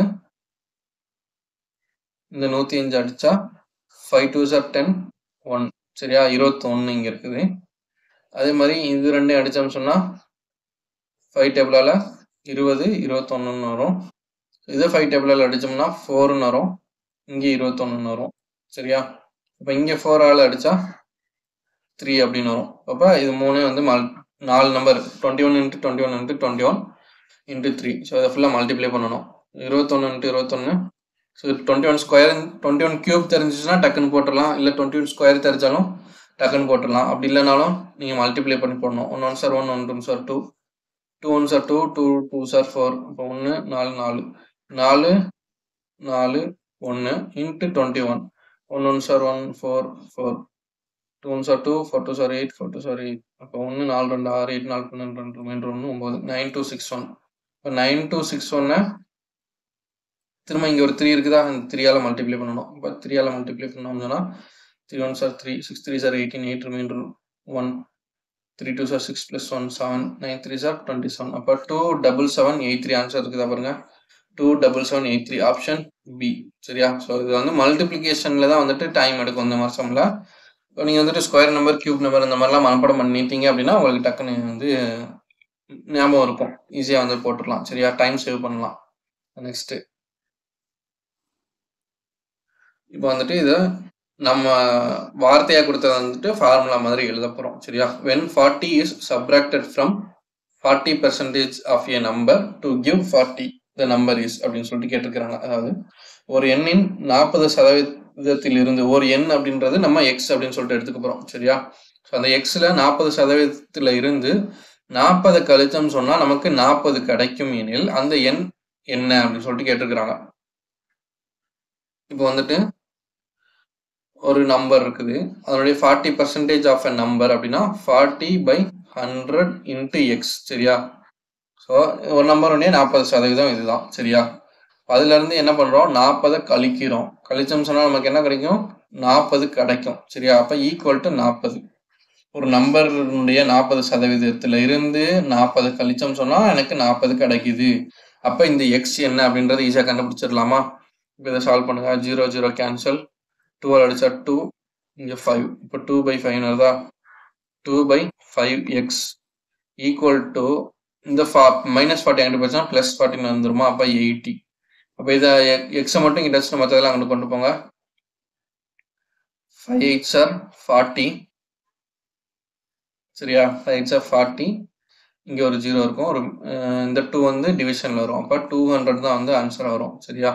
இந்த நூற்றி அஞ்சு அடிச்சா five two sir ten one சரியா இருபத்தொன்று இங்கே இருக்குது அதே மாதிரி இது ரெண்டையும் அடித்தோம்னு சொன்னால் ஃபைவ் டேபிளால் இருபது இருபத்தொன்னுன்னு வரும் இதே ஃபைவ் டேபிளில் அடித்தோம்னா ஃபோர்னு வரும் இங்கே இருபத்தொன்னுன்னு வரும் சரியா இப்போ இங்கே ஃபோர் ஆள் அடித்தா த்ரீ அப்படின்னு வரும் அப்போ இது மூணு வந்து மல் நாலு number twenty one into twenty one into twenty one into three so இதை ஃபுல்லாக மல்டிப்ளை பண்ணணும் இருபத்தொன்று இன்ட்டு இருபத்தொன்று so twenty one square twenty one cube தெரிஞ்சிச்சுன்னா டக்குன்னு போட்டுடலாம் இல்லை டுவெண்ட்டி ஒன் ஸ்கொயர் தெரிஞ்சாலும் டக்குன்னு போட்டுடலாம் அப்படி இல்லைனாலும் நீங்கள் மல்டிப்ளை பண்ணி போடணும் one one are one one two are two two one are two two two sir four இப்போ ஒன்று நாலு நாலு நாலு நாலு ஒன்று into twenty one one one are one four four two one are two four two sir eight four two sir eight அப்போ ஒன்று நாலு ரெண்டு ஆறு எயிட் நாலு பன்னெண்டு ரெண்டு ரிமைண்டர் ஒன்று ஒம்பது நைன் டூ சிக்ஸ் ஒன் இப்போ நைன் டூ சிக்ஸ் ஒன்னை திரும்ப இங்கே ஒரு த்ரீ இருக்குதா அந்த த்ரீயால் மல்டிப்ளை பண்ணணும் இப்போ த்ரீயால் மல்டிப்ளை பண்ணோம்னா three one are three six three sir eighteen eight remainder one three two are six plus one seven nine three sir twenty seven அப்போ two double seven eight three answer இருக்குதா பாருங்க two double seven eight three option B சரியா ஸோ இது வந்து மல்டிப்ளிகேஷனில் தான் வந்துட்டு டைம் எடுக்கும் இந்த மாதம்ல இப்போ நீங்கள் வந்துட்டு ஸ்கொயர் நம்பர் கியூப் நம்பர் இந்த மாதிரிலாம் மனப்பாடம் பண்ணிட்டீங்க அப்படின்னா உங்களுக்கு டக்குன்னு வந்து ஞாபகம் இருக்கும் ஈஸியாக வந்து போட்டுடலாம் சரியா டைம் சேவ் பண்ணலாம் நெக்ஸ்ட்டு இப்போ வந்துட்டு இதை நம்ம வார்த்தையாக கொடுத்தது வந்துட்டு ஃபார்முலா மாதிரி எழுத போகிறோம் சரியா when forty is subtracted from forty percentage of a number to give forty the number is அப்படின்னு சொல்லிட்டு கேட்டிருக்கிறாங்க அதாவது ஒரு எண்ணின் நாற்பது சதவீதத்தில் இருந்து ஒரு எண் அப்படின்றது நம்ம எக்ஸ் அப்படின்னு சொல்லிட்டு எடுத்துக்க போகிறோம் சரியா ஸோ அந்த எக்ஸில் நாற்பது சதவீதத்தில் இருந்து நாற்பது கழிச்சோம்னு சொன்னால் நமக்கு நாற்பது கிடைக்கும் எனில் அந்த எண் என்ன அப்படின்னு சொல்லிட்டு கேட்டிருக்கிறாங்க இப்போ வந்துட்டு ஒரு நம்பர் இருக்குது அதனுடைய forty percentage of a number அப்படின்னா forty by hundred into x சரியா ஸோ ஒரு நம்பருடைய நாற்பது சதவீதம் இதுதான் சரியா அதுல இருந்து என்ன பண்றோம் நாற்பதை கழிக்கிறோம் கழிச்சோம் சொன்னா நமக்கு என்ன கிடைக்கும் நாற்பது கிடைக்கும் சரியா அப்ப ஈக்குவல் டு நாற்பது ஒரு நம்பருடைய நாற்பது சதவீதத்துல இருந்து நாற்பது கழிச்சோம் சொன்னா எனக்கு நாற்பது கிடைக்குது அப்ப இந்த எக்ஸ் என்ன அப்படின்றது ஈஸியா கண்டுபிடிச்சிடலாமா இப்போ இதை சால்வ் பண்ணுங்க ஜீரோ ஜீரோ கேன்சல் டுவெல் அடிச்சா டூ இங்க ஃபைவ் இப்போ டூ பை ஃபைவ் வருதா two by five x equal to இந்த ஃபா மைனஸ் ஃபார்ட்டி அங்கிட்டு போச்சுன்னா ப்ளஸ் ஃபார்ட்டின் வந்துருமா அப்போ எயிட்டி அப்போ இதை எக்ஸை மட்டும் இங்கே டச் மற்றதெல்லாம் அங்கிட்டு கொண்டு போங்க ஃபைவ் எயிட் சார் ஃபார்ட்டி சரியா ஃபைவ் எயிட் சார் ஃபார்ட்டி இங்கே ஒரு ஜீரோ இருக்கும் ஒரு அஹ், இந்த டூ வந்து டிவிஷனில் வரும் அப்போ டூ ஹண்ட்ரட் தான் வந்து ஆன்சராக வரும் சரியா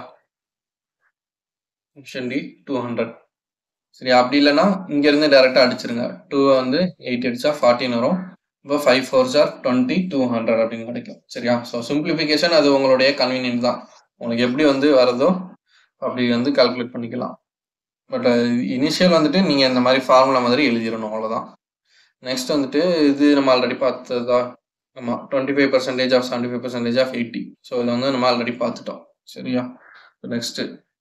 ஆப்ஷன் டி டூ ஹண்ட்ரட் சரி அப்படி இல்லைன்னா இங்கேருந்து டேரெக்டாக அடிச்சிருங்க டூ வந்து எயிட் அடிச்சா ஃபார்ட்டின் வரும் இப்போ five four sir twenty two hundred அப்படின்னு கிடைக்கும் சரியா ஸோ சிம்பிளிஃபிகேஷன் அது உங்களுடைய கன்வீனியன்ட் தான் உங்களுக்கு எப்படி வந்து வருதோ அப்படி வந்து கால்குலேட் பண்ணிக்கலாம் பட் இனிஷியல் வந்துட்டு நீங்கள் இந்த மாதிரி ஃபார்முலா மாதிரி எழுதிடணும் அவ்வளோதான் நெக்ஸ்ட் வந்துட்டு இது நம்ம ஆல்ரெடி பார்த்ததா ஆமாம் twenty five percentage of seventy five percentage of eighty so இதை வந்து நம்ம ஆல்ரெடி பார்த்துட்டோம் சரியா next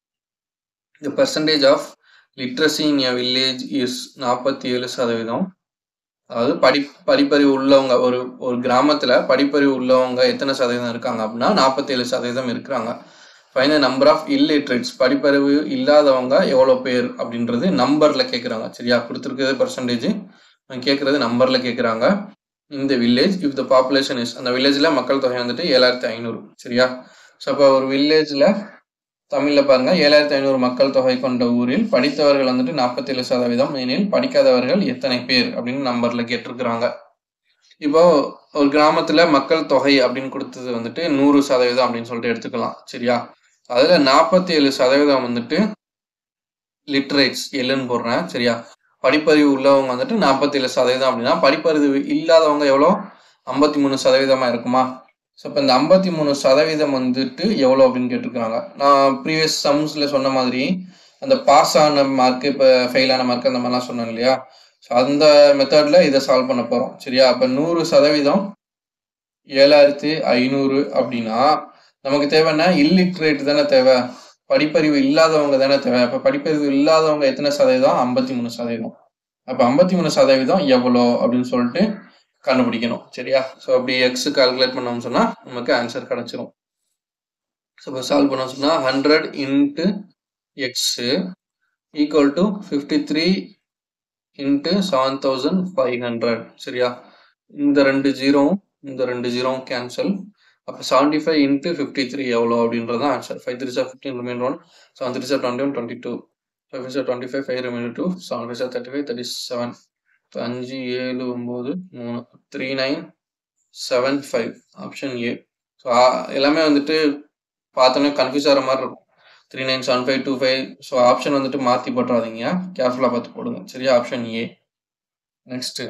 the percentage of literacy in a village is நாற்பத்தி ஏழு சதவீதம் அதாவது படி படிப்பறிவு உள்ளவங்க ஒரு ஒரு கிராமத்துல படிப்பறிவு உள்ளவங்க எத்தனை சதவீதம் இருக்காங்க அப்படின்னா நாற்பத்தி ஏழு சதவீதம் இருக்கிறாங்க ஃபைனல் நம்பர் ஆஃப் இல்லிட்ரேட்ஸ் படிப்பறிவு இல்லாதவங்க எவ்வளோ பேர் அப்படின்றது நம்பர்ல கேட்குறாங்க சரியா கொடுத்துருக்கிறது பர்சன்டேஜ் கேட்குறது நம்பர்ல கேட்குறாங்க இந்த village if the population is அந்த வில்லேஜ்ல மக்கள் தொகை வந்துட்டு ஏழாயிரத்தி ஐநூறு சரியா ஸோ அப்போ ஒரு வில்லேஜ்ல தமிழ்ல பாருங்க ஏழாயிரத்தி ஐநூறு மக்கள் தொகை கொண்ட ஊரில் படித்தவர்கள் வந்துட்டு நாற்பத்தேழு சதவீதம் எனில் படிக்காதவர்கள் எத்தனை பேர் அப்படின்னு நம்பர்ல கேட்டிருக்கிறாங்க இப்போ ஒரு கிராமத்துல மக்கள் தொகை அப்படின்னு கொடுத்தது வந்துட்டு நூறு சதவீதம் அப்படின்னு சொல்லிட்டு எடுத்துக்கலாம் சரியா அதுல நாற்பத்தி ஏழு சதவீதம் வந்துட்டு லிட்ரேட்ஸ் எல்லுன்னு போடுறேன் சரியா படிப்பறிவு உள்ளவங்க வந்துட்டு நாற்பத்தி ஏழு சதவீதம் அப்படின்னா படிப்பறிவு இல்லாதவங்க எவ்வளோ ஐம்பத்தி மூணு சதவீதமா இருக்குமா ஸோ இப்போ இந்த ஐம்பத்தி மூணு சதவீதம் வந்துட்டு எவ்வளோ அப்படின்னு கேட்டிருக்காங்க நான் ப்ரீவியஸ் சம்ஸில் சொன்ன மாதிரி அந்த பாஸ் ஆன மார்க் இப்போ ஃபெயில் ஆன மார்க் அந்த மாதிரிலாம் சொன்னேன் இல்லையா ஸோ அந்த மெத்தடில் இதை சால்வ் பண்ண போகிறோம் சரியா அப்போ நூறு சதவீதம் ஏழாயிரத்தி ஐநூறு அப்படின்னா நமக்கு தேவைன்னா இல்லிட்ரேட் தானே தேவை படிப்பறிவு இல்லாதவங்க தானே தேவை அப்போ படிப்பறிவு இல்லாதவங்க எத்தனை சதவீதம் ஐம்பத்தி மூணு சதவீதம் அப்போ ஐம்பத்தி மூணு சதவீதம் எவ்வளோ அப்படின்னு சொல்லிட்டு கண்டுபிடிக்கணும் சரியா ஸோ அப்படி எக்ஸ் கால்குலேட் பண்ணோம்னு சொன்னால் நமக்கு ஆன்சர் கிடைச்சிரும் ஸோ இப்போ சால்வ் பண்ணோம் சொன்னால் hundred into x equal to fifty three into seven thousand five hundred சரியா இந்த ரெண்டு ஜீரோவும் இந்த ரெண்டு ஜீரோவும் கேன்சல் அப்போ seventy five into fifty three எவ்வளோ அப்படின்றது தான் answer five three are fifteen remain one seven three sir twenty one twenty two five five are twenty five five remain two seven five sir thirty five thirty seven இப்போ அஞ்சு ஏழு ஒம்பது மூணு three nine seven five option A so எல்லாமே வந்துட்டு பார்த்தோன்னே கன்ஃபியூஸ் ஆகிற மாதிரி இருக்கும் three nine seven five two five so option வந்துட்டு மாற்றி போட்டுறாதீங்க கேர்ஃபுல்லாக பார்த்து போடுங்க சரியா option A next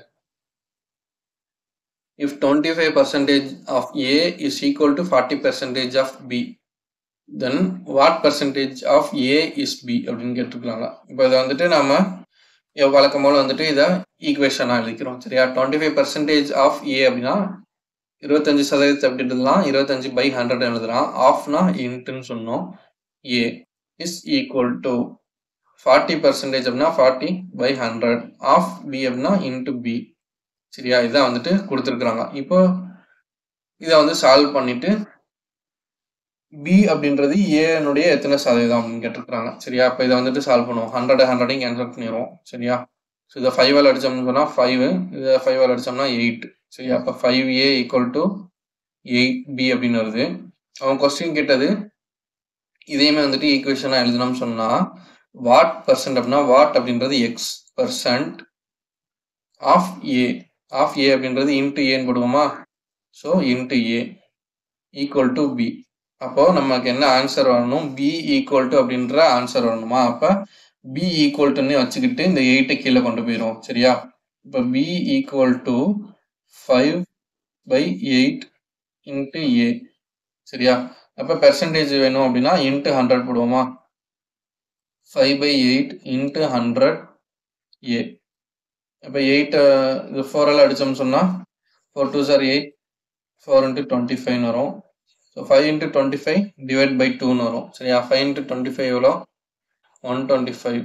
if 25 percentage of A is equal to 40 percentage of B then what percentage of A is B அப்படின்னு கேட்டுருக்காங்க இப்போ இதை வந்துட்டு நம்ம வழக்கம் போல வந்துட்டு இதை ஈக்குவேஷனாக எழுதிக்கிறோம் சரியா twenty five percentage of A அப்படின்னா இருபத்தஞ்சு சதவீதத்தை எப்படி எழுதலாம் இருபத்தஞ்சு பை ஹண்ட்ரட் எழுதலாம் ஆஃப்னா இன்ட்டுன்னு சொன்னோம் A is equal to forty percentage அப்படின்னா forty by hundred of B அப்படின்னா இன்ட்டு பி சரியா இதான் வந்துட்டு கொடுத்துருக்குறாங்க இப்போ இதை வந்து சால்வ் பண்ணிட்டு பி அப்படின்றது ஏனுடைய எத்தனை சதவீதம் அப்படின்னு கேட்டிருக்கிறாங்க சரியா இப்போ இதை வந்துட்டு சால்வ் பண்ணுவோம் ஹண்ட்ரட் ஹண்ட்ரடையும் கேன்சல் பண்ணிடுவோம் சரியா ஸோ இதை ஃபைவ் ஆல் அடிச்சோம்னு சொன்னால் ஃபைவ் இதை ஃபைவ் ஆல் அடிச்சோம்னா எயிட் சரியா அப்போ five A equal to eight B அப்படின்னு வருது அவன் கொஸ்டின் கேட்டது இதையுமே வந்துட்டு ஈக்குவேஷனாக எழுதணும்னு சொன்னால் வாட் பர்சன்ட் அப்படின்னா வாட் அப்படின்றது x percent of A of A அப்படின்றது இன்ட்டு ஏன்னு போடுவோமா so into A equal to B அப்போ நமக்கு என்ன ஆன்சர் வரணும் பி ஈக்குவல் டு அப்படின்ற ஆன்சர் வரணுமா அப்போ பி ஈக்குவல் டுன்னு வச்சுக்கிட்டு இந்த எயிட்டை கீழே கொண்டு போயிடும் சரியா இப்போ B equal to five by eight into A சரியா அப்போ பெர்சன்டேஜ் வேணும் அப்படின்னா இன்ட்டு ஹண்ட்ரட் போடுவோமா five by eight into hundred A இப்போ எயிட் இது ஃபோர் எல்லாம் அடித்தோம்னு சொன்னால் four two sir eight four into twenty ஃபைவ்னு வரும் so five into twenty five divide by டூன்னு வரும் சரியா ஃபைவ் இன்ட்டு டுவெண்ட்டி ஃபைவ் எவ்வளோ one twenty five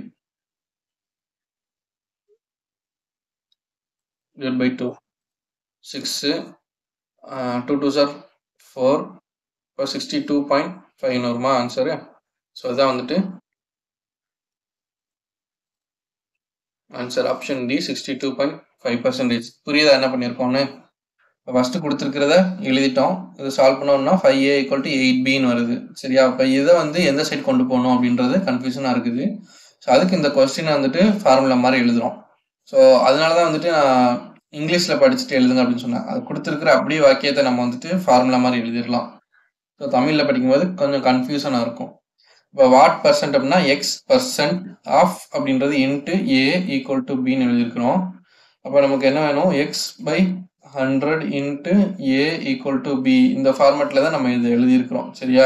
divide by two six two two sir four இப்போ சிக்ஸ்டி டூ பாயிண்ட் ஃபைவ்னு வருமா ஆன்சரு ஸோ இதான் வந்துட்டு answer option D sixty two point five percentage புரியுதா என்ன பண்ணியிருக்கோம்னு இப்போ ஃபஸ்ட்டு கொடுத்துருக்கிறத எழுதிட்டோம் இதை சால்வ் பண்ணோம்னா five A equal to eight பின்னு வருது சரியா இப்போ இதை வந்து எந்த சைடு கொண்டு போகணும் அப்படின்றது கன்ஃபியூஷனாக இருக்குது ஸோ அதுக்கு இந்த கொஸ்டினை வந்துட்டு ஃபார்முலா மாதிரி எழுதுகிறோம் ஸோ அதனால தான் வந்துட்டு நான் இங்கிலீஷில் படிச்சுட்டு எழுதுங்க அப்படின்னு சொன்னேன் அது கொடுத்துருக்குற அப்படியே வாக்கியத்தை நம்ம வந்துட்டு ஃபார்முலா மாதிரி எழுதிடலாம் ஸோ தமிழில் படிக்கும்போது கொஞ்சம் கன்ஃபியூஷனாக இருக்கும் இப்போ வாட் பர்சன்ட் அப்படின்னா எக்ஸ் பர்சன்ட் ஆஃப் அப்படின்றது இன்ட்டு ஏ ஈக்குவல் டு பின்னு எழுதியிருக்கிறோம் அப்போ நமக்கு என்ன வேணும் x by hundred into A equal to B இந்த ஃபார்மேட்டில் தான் நம்ம இதை எழுதியிருக்கிறோம் சரியா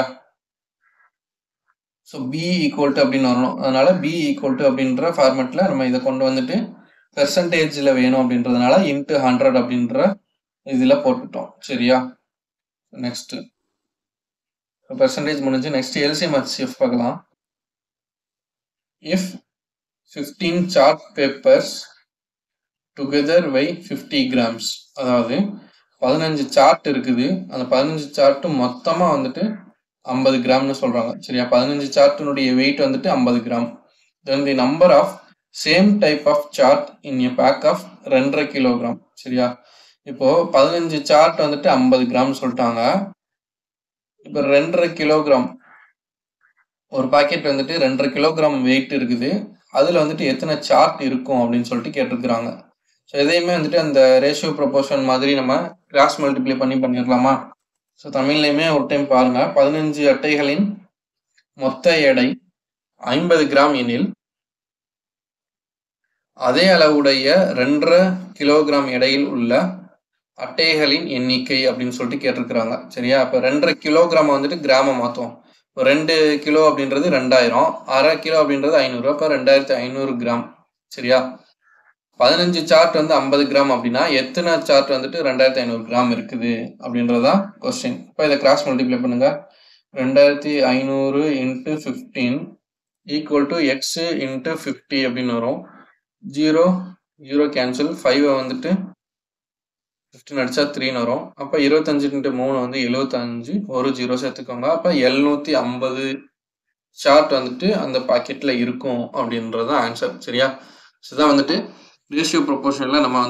ஸோ பி ஈக்குவல் டு அப்படின்னு வரணும் அதனால பி ஈக்குவல் டு அப்படின்ற ஃபார்மேட்டில் நம்ம இதை கொண்டு வந்துட்டு பெர்சன்டேஜில் வேணும் அப்படின்றதுனால இன்ட்டு ஹண்ட்ரட் அப்படின்ற இதில் போட்டுட்டோம் சரியா நெக்ஸ்ட்டு பெர்சன்டேஜ் முடிஞ்சு நெக்ஸ்ட் எல்சிஎம் ஹெச்சிஎஃப் பார்க்கலாம் if fifteen chart papers together weigh fifty grams அதாவது பதினஞ்சு சார்ட் இருக்குது அந்த பதினஞ்சு சார்ட்டு மொத்தமாக வந்துட்டு ஐம்பது கிராம்னு சொல்கிறாங்க சரியா பதினஞ்சு சார்ட்டினுடைய வெயிட் வந்துட்டு ஐம்பது gram then the number of same type of chart in a pack of ரெண்டரை கிலோகிராம் சரியா இப்போ பதினஞ்சு சார்ட் வந்துட்டு ஐம்பது கிராம் சொல்லிட்டாங்க இப்போ ரெண்டரை கிலோகிராம் ஒரு பாக்கெட் வந்துட்டு ரெண்டரை கிலோகிராம் வெயிட் இருக்குது அதில் வந்துட்டு எத்தனை சார்ட் இருக்கும் அப்படின்னு சொல்லிட்டு கேட்டிருக்கிறாங்க ஸோ எதையுமே வந்துட்டு அந்த ரேஷியோ ப்ரொபோர்ஷன் மாதிரி நம்ம கிராஸ் மல்டிப்ளை பண்ணி பண்ணிடலாமா ஸோ தமிழ்லையுமே ஒரு டைம் பாருங்க பதினஞ்சு அட்டைகளின் மொத்த எடை ஐம்பது கிராம் எனில் அதே அளவுடைய ரெண்டரை கிலோகிராம் எடையில் உள்ள அட்டைகளின் எண்ணிக்கை அப்படின்னு சொல்லிட்டு கேட்டிருக்கிறாங்க சரியா இப்போ ரெண்டரை கிலோகிராம் வந்துட்டு கிராம மாற்றுவோம் இப்போ ரெண்டு கிலோ அப்படின்றது ரெண்டாயிரம் அரை கிலோ அப்படின்றது ஐநூறு அப்போ ரெண்டாயிரத்தி ஐநூறு கிராம் சரியா பதினஞ்சு சார்ட் வந்து ஐம்பது கிராம் அப்படின்னா எத்தனை சார்ட் வந்துட்டு ரெண்டாயிரத்தி ஐநூறு கிராம் இருக்குது அப்படின்றதான் கொஸ்டின் இப்போ இதை கிராஸ் மல்டிப்ளை பண்ணுங்க ரெண்டாயிரத்தி ஐநூறு into fifteen equal to x into fifty அப்படின்னு வரும் ஜீரோ ஜீரோ கேன்சல் ஃபைவை வந்துட்டு ஃபிஃப்டின் அடிச்சா த்ரீன்னு வரும் அப்போ இருபத்தஞ்சு இன்ட்டு மூணு வந்து எழுபத்தஞ்சு ஒரு ஜீரோ சேர்த்துக்கோங்க அப்போ எழுநூற்றி ஐம்பது சார்ட் வந்துட்டு அந்த பாக்கெட்டில் இருக்கும் அப்படின்றது தான் ஆன்சர் சரியா இதுதான் வந்துட்டு ரேஷியோ ப்ரொபோர்ஷனில் நம்ம வந்து சால்வ் பண்ணியிருக்கிறோம் ஓகேவா நெக்ஸ்ட்டு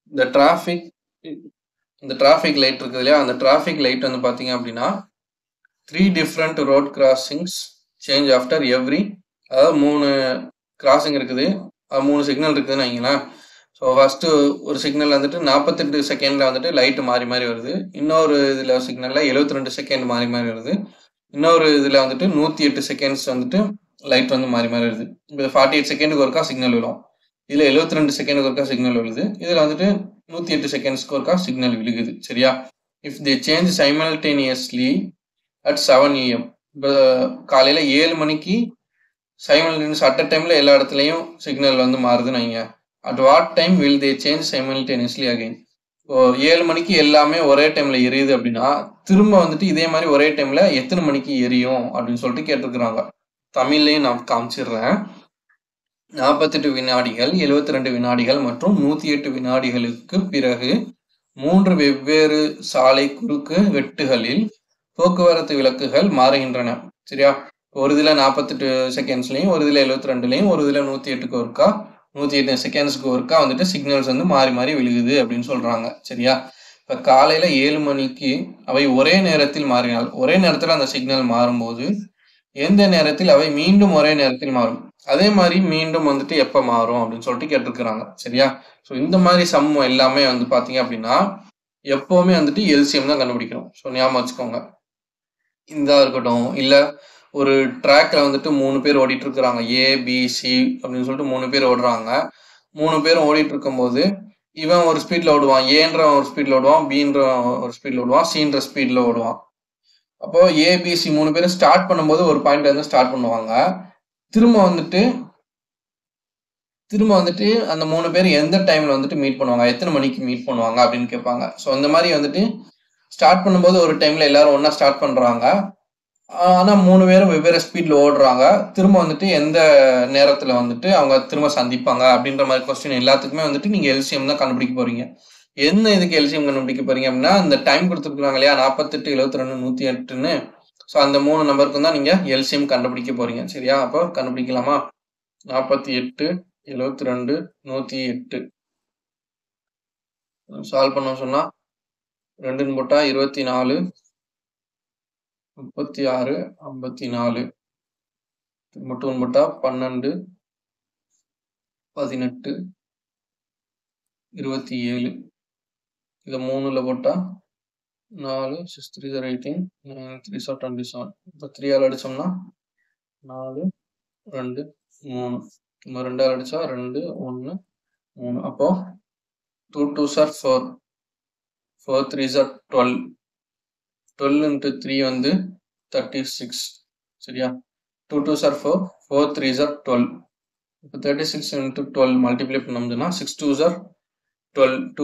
இந்த டிராஃபிக் இந்த டிராஃபிக் லைட் இருக்குது இல்லையா அந்த டிராஃபிக் லைட் வந்து பார்த்தீங்க அப்படின்னா three different road crossings change after every அதாவது மூணு கிராசிங் இருக்குது அது மூணு சிக்னல் இருக்குதுன்னு வைங்களேன் ஸோ ஃபஸ்ட்டு ஒரு சிக்னல் வந்துட்டு நாற்பத்தெட்டு செகண்டில் வந்துட்டு லைட்டு மாறி மாறி வருது இன்னொரு இதில் சிக்னலில் எழுபத்தி ரெண்டு செகண்ட் மாறி மாறி வருது இன்னொரு இதில் வந்துட்டு நூற்றி எட்டு செகண்ட்ஸ் வந்துட்டு லைட் வந்து மாறி மாறி வருது இப்போ ஃபார்ட்டி எயிட் செகண்டுக்கு ஒருக்கா சிக்னல் விழும் இதில் எழுபத்தி ரெண்டு செகண்டுக்கு ஒருக்கா சிக்னல் விழுது இதில் வந்துட்டு நூற்றி எட்டு செகண்ட்ஸ்க்கு ஒருக்கா சிக்னல் விழுகுது சரியா if they change simultaneously at seven AM இப்போ காலையில் ஏழு மணிக்கு சைமல்டேனியஸ் அட் அ டைமில் எல்லா இடத்துலையும் சிக்னல் வந்து மாறுதுன்னு வைங்க at what time will they change simultaneously again இப்போ ஏழு மணிக்கு எல்லாமே ஒரே டைம்ல எரியுது அப்படின்னா திரும்ப வந்துட்டு இதே மாதிரி ஒரே டைம்ல எத்தனை மணிக்கு எரியும் அப்படின்னு சொல்லிட்டு கேட்டிருக்கிறாங்க தமிழ்லையும் நான் காமிச்சிடுறேன் நாற்பத்தெட்டு வினாடிகள் எழுபத்தி ரெண்டு வினாடிகள் மற்றும் நூத்தி எட்டு வினாடிகளுக்கு பிறகு மூன்று வெவ்வேறு சாலை குறுக்கு வெட்டுகளில் போக்குவரத்து விளக்குகள் மாறுகின்றன சரியா ஒரு இதில் நாற்பத்தெட்டு செகண்ட்ஸ்லையும் ஒரு இதில் எழுபத்தி ரெண்டுலையும் ஒரு இதில் நூற்றி எட்டுக்கு ஒருக்கா நூற்றி எட்டு செகண்ட்ஸ்க்கு ஒருக்கா வந்துட்டு சிக்னல்ஸ் வந்து மாறி மாறி விழுகுது அப்படின்னு சொல்கிறாங்க சரியா இப்போ காலையில் ஏழு மணிக்கு அவை ஒரே நேரத்தில் மாறினால் ஒரே நேரத்தில் அந்த சிக்னல் மாறும்போது எந்த நேரத்தில் அவை மீண்டும் ஒரே நேரத்தில் மாறும் அதே மாதிரி மீண்டும் வந்துட்டு எப்போ மாறும் அப்படின்னு சொல்லிட்டு கேட்டிருக்கிறாங்க சரியா ஸோ இந்த மாதிரி சம் எல்லாமே வந்து பார்த்தீங்க அப்படின்னா எப்போவுமே வந்துட்டு எல்சிஎம் தான் கண்டுபிடிக்கணும் ஸோ ஞாபகம் வச்சுக்கோங்க இந்த இருக்கட்டும் இல்லை ஒரு ட்ராக்ல வந்துட்டு மூணு பேர் ஓடிட்டு இருக்கிறாங்க ஏ பி சி அப்படின்னு சொல்லிட்டு மூணு பேர் ஓடுறாங்க மூணு பேரும் ஓடிட்டு இருக்கும்போது இவன் ஒரு ஸ்பீட்ல ஓடுவான் ஏன்ற ஒரு ஸ்பீட்ல ஓடுவான் பீன்ற ஒரு ஸ்பீட்ல ஓடுவான் சீன்ற ஸ்பீட்ல ஓடுவான் அப்போ ஏபிசி மூணு பேரும் ஸ்டார்ட் பண்ணும்போது ஒரு பாயிண்ட்ல இருந்து ஸ்டார்ட் பண்ணுவாங்க திரும்ப வந்துட்டு திரும்ப வந்துட்டு அந்த மூணு பேர் எந்த டைம்ல வந்துட்டு மீட் பண்ணுவாங்க எத்தனை மணிக்கு மீட் பண்ணுவாங்க அப்படின்னு கேட்பாங்க ஸோ இந்த மாதிரி வந்துட்டு ஸ்டார்ட் பண்ணும்போது ஒரு டைம்ல எல்லாரும் ஒன்னா ஸ்டார்ட் பண்றாங்க ஆனா மூணு பேரும் வெவ்வேறு ஸ்பீட்ல ஓடுறாங்க திரும்ப வந்துட்டு எந்த நேரத்துல வந்துட்டு அவங்க திரும்ப சந்திப்பாங்க அப்படின்ற மாதிரி கொஸ்டின் எல்லாத்துக்குமே வந்துட்டு நீங்க எல்சிஎம் தான் கண்டுபிடிக்க போறீங்க என்ன இதுக்கு எல்சிஎம் கண்டுபிடிக்க போறீங்க அப்படின்னா இந்த டைம் கொடுத்துருக்காங்க இல்லையா நாற்பத்தெட்டு எழுபத்தி ரெண்டு நூத்தி எட்டுன்னு ஸோ அந்த மூணு நம்பருக்கு தான் நீங்க எல்சிஎம் கண்டுபிடிக்க போறீங்க சரியா அப்போ கண்டுபிடிக்கலாமா நாற்பத்தி எட்டு எழுபத்தி ரெண்டு நூத்தி எட்டு சால்வ் பண்ண சொன்னா ரெண்டுன்னு போட்டா இருபத்தி நாலு முப்பத்தி ஆறு ஐம்பத்தி நாலு மட்டும் போட்டா பன்னெண்டு பதினெட்டு இருபத்தி ஏழு இதை மூணுல போட்டா நாலு six three are eighteen three sir twenty seven இப்போ த்ரீ ஆள் அடிச்சோம்னா நாலு ரெண்டு மூணு நம்ம ரெண்டு ஆள் அடிச்சா ரெண்டு ஒன்று மூணு அப்போ two two sir four four three sir twelve twelve into three வந்து தேர்ட்டி சிக்ஸ் சரியா two two sir four four three sir twelve இப்போ thirty six into twelve multiply பண்ணோம்னா six two are twelve two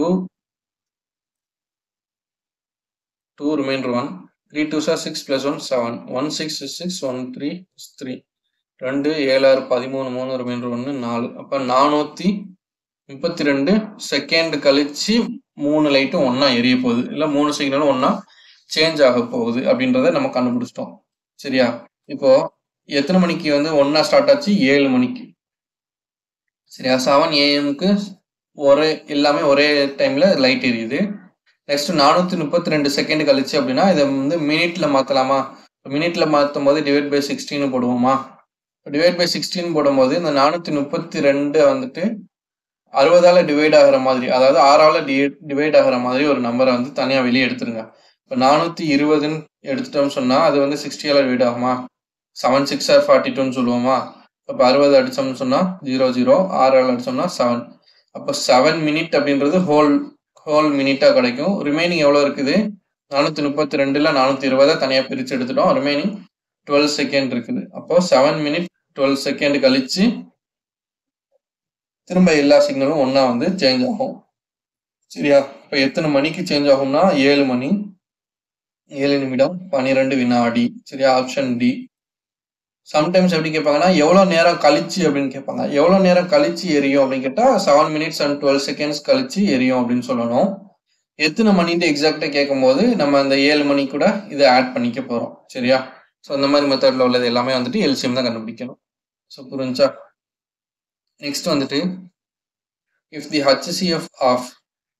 two remainder one three two are six plus one seven one six six one three three ரெண்டு ஏழாறு பதிமூணு மூணு ரிமைண்டர் ஒன்று நாலு அப்போ நானூற்றி முப்பத்தி ரெண்டு செகண்ட் கழிச்சு மூணு லைட்டும் ஒன்றா எரிய போகுது இல்லை மூணு சிக்னலும் ஒன்றா சேஞ்ச் ஆக போகுது அப்படின்றத நம்ம கண்டுபிடிச்சிட்டோம் சரியா இப்போ எத்தனை மணிக்கு வந்து ஒன்னா ஸ்டார்ட் ஆச்சு ஏழு மணிக்கு சரியா செவன் ஏஎம்க்கு ஒரே எல்லாமே ஒரே டைம்ல லைட் எரியுது நெக்ஸ்ட் நானூத்தி முப்பத்தி ரெண்டு செகண்ட் கழிச்சு அப்படின்னா இதை வந்து மினிட்ல மாத்தலாமா மினிட்ல மாற்றும் போது டிவைட் பை சிக்ஸ்டீன் போடுவோமா டிவைட் பை சிக்ஸ்டீன் போடும்போது இந்த நானூத்தி முப்பத்தி ரெண்டு வந்துட்டு அறுபதால டிவைட் ஆகிற மாதிரி அதாவது ஆறால டிவைட் ஆகிற மாதிரி ஒரு நம்பரை வந்து தனியா வெளியே எடுத்துருங்க இப்போ நானூத்தி இருபதுன்னு எடுத்துட்டோம்னு சொன்னா அது வந்து சிக்ஸ்டியால டிவைட் ஆகுமா செவன் சிக்ஸ் ஆர் ஃபார்ட்டி டூன்னு சொல்லுவோமா இப்போ அறுபது அடிச்சோம்னு சொன்னா ஜீரோ ஜீரோ ஆறு அடிச்சோம்னா செவன் அப்போ செவன் மினிட் அப்படின்றது ஹோல் ஹோல் மினிட்டா கிடைக்கும் ரிமைனிங் எவ்வளோ இருக்குது நானூத்தி முப்பத்தி ரெண்டுல நானூத்தி இருபதை தனியா பிரிச்சு எடுத்துட்டோம் ரிமைனிங் டுவெல் செகண்ட் இருக்குது அப்போ செவன் மினிட் டுவெல் செகண்ட் கழிச்சு திரும்ப எல்லா சிக்னலும் ஒன்னா வந்து சேஞ்ச் ஆகும் சரியா இப்போ எத்தனை மணிக்கு சேஞ்ச் ஆகும்னா ஏழு மணி ஏழு நிமிடம் பன்னிரெண்டு வினாடி சரியா ஆப்ஷன் டி சம்டைம்ஸ் எப்படி கேட்பாங்கன்னா எவ்வளோ நேரம் கழிச்சு அப்படின்னு கேட்பாங்க எவ்வளோ நேரம் கழிச்சு எரியும் அப்படின்னு கேட்டால் seven minutes and twelve seconds கழிச்சு எரியும் அப்படின்னு சொல்லணும் எத்தனை மணிட்டு எக்ஸாக்டாக கேட்கும்போது நம்ம அந்த ஏழு மணி கூட இதை ஆட் பண்ணிக்க போகிறோம் சரியா ஸோ அந்த மாதிரி மெத்தடில் உள்ளது எல்லாமே வந்துட்டு எல்சிஎம் தான் கண்டுபிடிக்கணும் ஸோ புரிஞ்சா நெக்ஸ்ட் வந்துட்டு இஃப் தி ஹச்சிஎஃப் ஆஃப்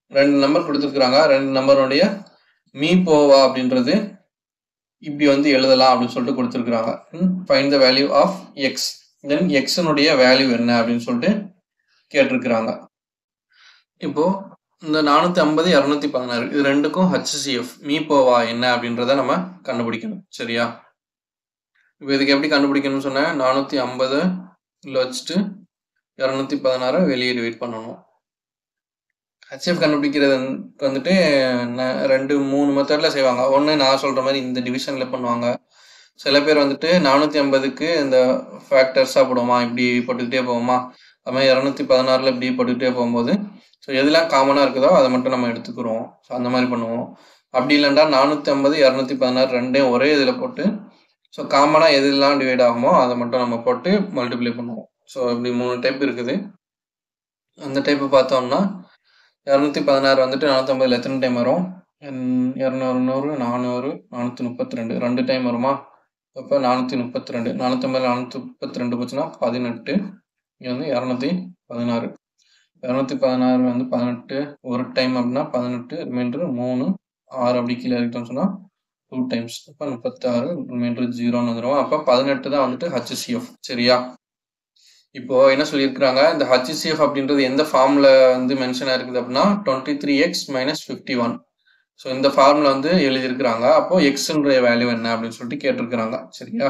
ரெண்டு நம்பர் கொடுத்துருக்குறாங்க ரெண்டு நம்பருடைய மீ போவா அப்படின்றது இப்படி வந்து எழுதலாம் அப்படின்னு சொல்லிட்டு கொடுத்துருக்குறாங்க find the value of x then எக்ஸனுடைய வேல்யூ என்ன அப்படின்னு சொல்லிட்டு கேட்டிருக்கிறாங்க இப்போ இந்த நானூத்தி ஐம்பது இரநூத்தி பதினாறு இது ரெண்டுக்கும் ஹச்சிசிஎஃப் மீ போவா என்ன அப்படின்றத நம்ம கண்டுபிடிக்கணும் சரியா இப்போ இதுக்கு எப்படி கண்டுபிடிக்கணும்னு சொன்னேன் நானூத்தி ஐம்பது வச்சுட்டு இரநூத்தி பதினாறு வெளியே டிவைட் பண்ணணும் ஹச்எஃப் கண்டுபிடிக்கிறது வந்துட்டு ந- ரெண்டு மூணு மெத்தட்ல செய்வாங்க ஒன்று நான் சொல்ற மாதிரி இந்த டிவிஷன்ல பண்ணுவாங்க சில பேர் வந்துட்டு நானூத்தி ஐம்பதுக்கு இந்த ஃபேக்டர்ஸா போடுவோமா இப்படி போட்டுக்கிட்டே போவோமா அது மாதிரி இரநூத்தி பதினாறுல இப்படி போட்டுக்கிட்டே போகும்போது ஸோ எதெல்லாம் காமனா இருக்குதோ அதை மட்டும் நம்ம எடுத்துக்கிறோம் ஸோ அந்த மாதிரி பண்ணுவோம் அப்படி இல்லைன்னா நானூத்தி ஐம்பது இரநூத்தி பதினாறு ரெண்டையும் ஒரே இதில் போட்டு ஸோ காமனா எதெல்லாம் டிவைட் ஆகுமோ அதை மட்டும் நம்ம போட்டு மல்டிப்ளை பண்ணுவோம் ஸோ இப்படி மூணு டைப் இருக்குது அந்த டைப்பு பார்த்தோம்னா இரநூத்தி பதினாறு வந்துட்டு நானூற்றம்பதுல எத்தனை டைம் வரும் என் இரநூறு நூறு நானூறு நானூற்றி முப்பத்தி ரெண்டு ரெண்டு டைம் வருமா அப்போ நானூற்றி முப்பத்தி ரெண்டு நானூற்றம்பது நானூற்றி முப்பத்தி ரெண்டு போச்சுன்னா பதினெட்டு இங்கே வந்து இரநூத்தி பதினாறு இரநூத்தி பதினாறு வந்து பதினெட்டு ஒரு டைம் அப்படின்னா பதினெட்டு ரிமைண்டர் மூணு ஆறு அப்படி கீழே இருக்கட்டும் சொன்னால் டூ டைம்ஸ் அப்போ முப்பத்தாறு ரிமைண்டர் ஜீரோன்னு வந்துடும் அப்போ பதினெட்டு தான் வந்துட்டு ஹச்சிசிஎஃப் சரியா இப்போ என்ன சொல்லியிருக்கிறாங்க இந்த ஹச்சிசிஎஃப் அப்படின்றது எந்த ஃபார்ம்ல வந்து மென்ஷன் ஆயிருக்குது அப்படின்னா twenty three x minus fifty one so இந்த ஃபார்ம்ல வந்து எழுதியிருக்கிறாங்க அப்போ எக்ஸ்ன்ற வேல்யூ என்ன அப்படின்னு சொல்லிட்டு கேட்டிருக்கிறாங்க சரியா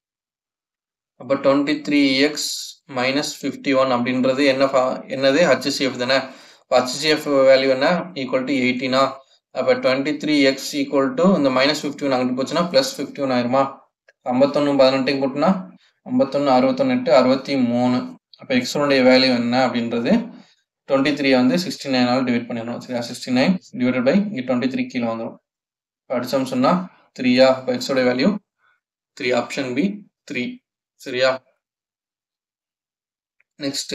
அப்போ twenty three x minus fifty one அப்படின்றது என்ன fa- என்னது ஹச்சிசிஎஃப் தானே இப்போ ஹச்சிசிஎஃப் வேல்யூ என்ன ஈக்குவல் டு எயிட்டினா அப்போ twenty three x equal to இந்த மைனஸ் ஃபிஃப்டி ஒன் அங்கிட்டு போச்சுன்னா ப்ளஸ் ஃபிஃப்டி ஒன் ஆயிருமா ஐம்பத்தொன்று பதினெட்டையும் கூட்டினா ஐம்பத்தொன்று அறுபத்தொன்று எட்டு அறுபத்தி மூணு அப்போ எக்ஸோனுடைய வேல்யூ என்ன அப்படின்றது டுவெண்ட்டி த்ரீ வந்து சிக்ஸ்டி நைனால் டிவைட் பண்ணிடணும் சரியா சிக்ஸ்டி நைன் டிவைடட் பை இங்கே டுவெண்ட்டி த்ரீ கீழே வந்துடும் இப்போ அடிச்சோம் சொன்னால் த்ரீயா இப்போ எக்ஸோட value three option B three சரியா next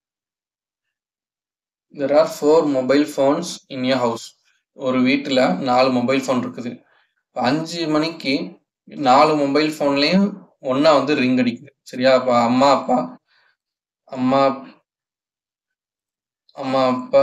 there are four mobile phones in a house ஒரு வீட்டில் நாலு மொபைல் ஃபோன் இருக்குது இப்போ அஞ்சு மணிக்கு நாலு மொபைல் ஃபோன்லேயும் ஒன்றா வந்து ரிங் அடிக்குது சரியா அப்போ அம்மா அப்பா அம்மா அம்மா அப்பா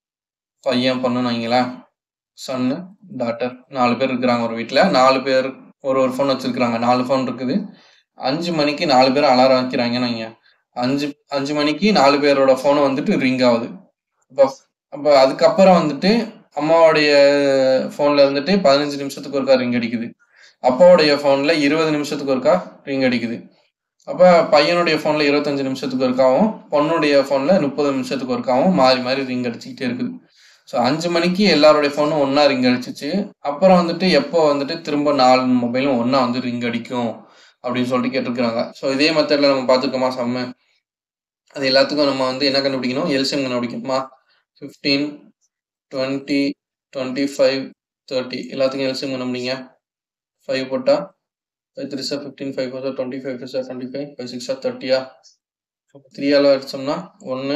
பையன் பொண்ணுன்னு வைங்களேன் சன்னு டாட்டர் நாலு பேர் இருக்கிறாங்க ஒரு வீட்டில் நாலு பேர் ஒரு ஒரு ஃபோன் வச்சிருக்கிறாங்க நாலு ஃபோன் இருக்குது அஞ்சு மணிக்கு நாலு பேர் அலாரம் வைக்கிறாங்கன்னு வைங்க அஞ்சு அஞ்சு மணிக்கு நாலு பேரோட ஃபோனும் வந்துட்டு ரிங் ஆகுது அப்போ அப்போ அதுக்கப்புறம் வந்துட்டு அம்மாவுடைய ஃபோனில் இருந்துட்டு பதினஞ்சு நிமிஷத்துக்கு ஒருக்கா ரிங் அடிக்குது அப்பாவுடைய ஃபோனில் இருபது நிமிஷத்துக்கு ஒருக்கா ரிங் அடிக்குது அப்போ பையனுடைய ஃபோனில் இருபத்தஞ்சு நிமிஷத்துக்கு ஒருக்காவும் பொண்ணுடைய ஃபோனில் முப்பது நிமிஷத்துக்கு ஒருக்காவும் மாறி மாறி ரிங் அடிச்சுக்கிட்டே இருக்குது ஸோ அஞ்சு மணிக்கு எல்லாருடைய ஃபோனும் ஒன்றா ரிங் அடிச்சிச்சு அப்புறம் வந்துட்டு எப்போ வந்துட்டு திரும்ப நாலு மொபைலும் ஒன்றா வந்து ரிங் அடிக்கும் அப்படின்னு சொல்லிட்டு கேட்டிருக்கிறாங்க ஸோ இதே மெத்தடில் நம்ம பார்த்துருக்கோமா செம்ம அது எல்லாத்துக்கும் நம்ம வந்து என்ன கண்டுபிடிக்கணும் எல்சிஎம் கண்டுபிடிக்கணுமா fifteen twenty twenty five thirty எல்லாத்துக்கும் எல்சிஎம் கண்டுபிடிங்க ஃபைவ் போட்டா five three sir fifteen five four sir twenty five two are twenty five five six are தேர்ட்டியா த்ரீயால் அடிச்சோம்னா ஒன்று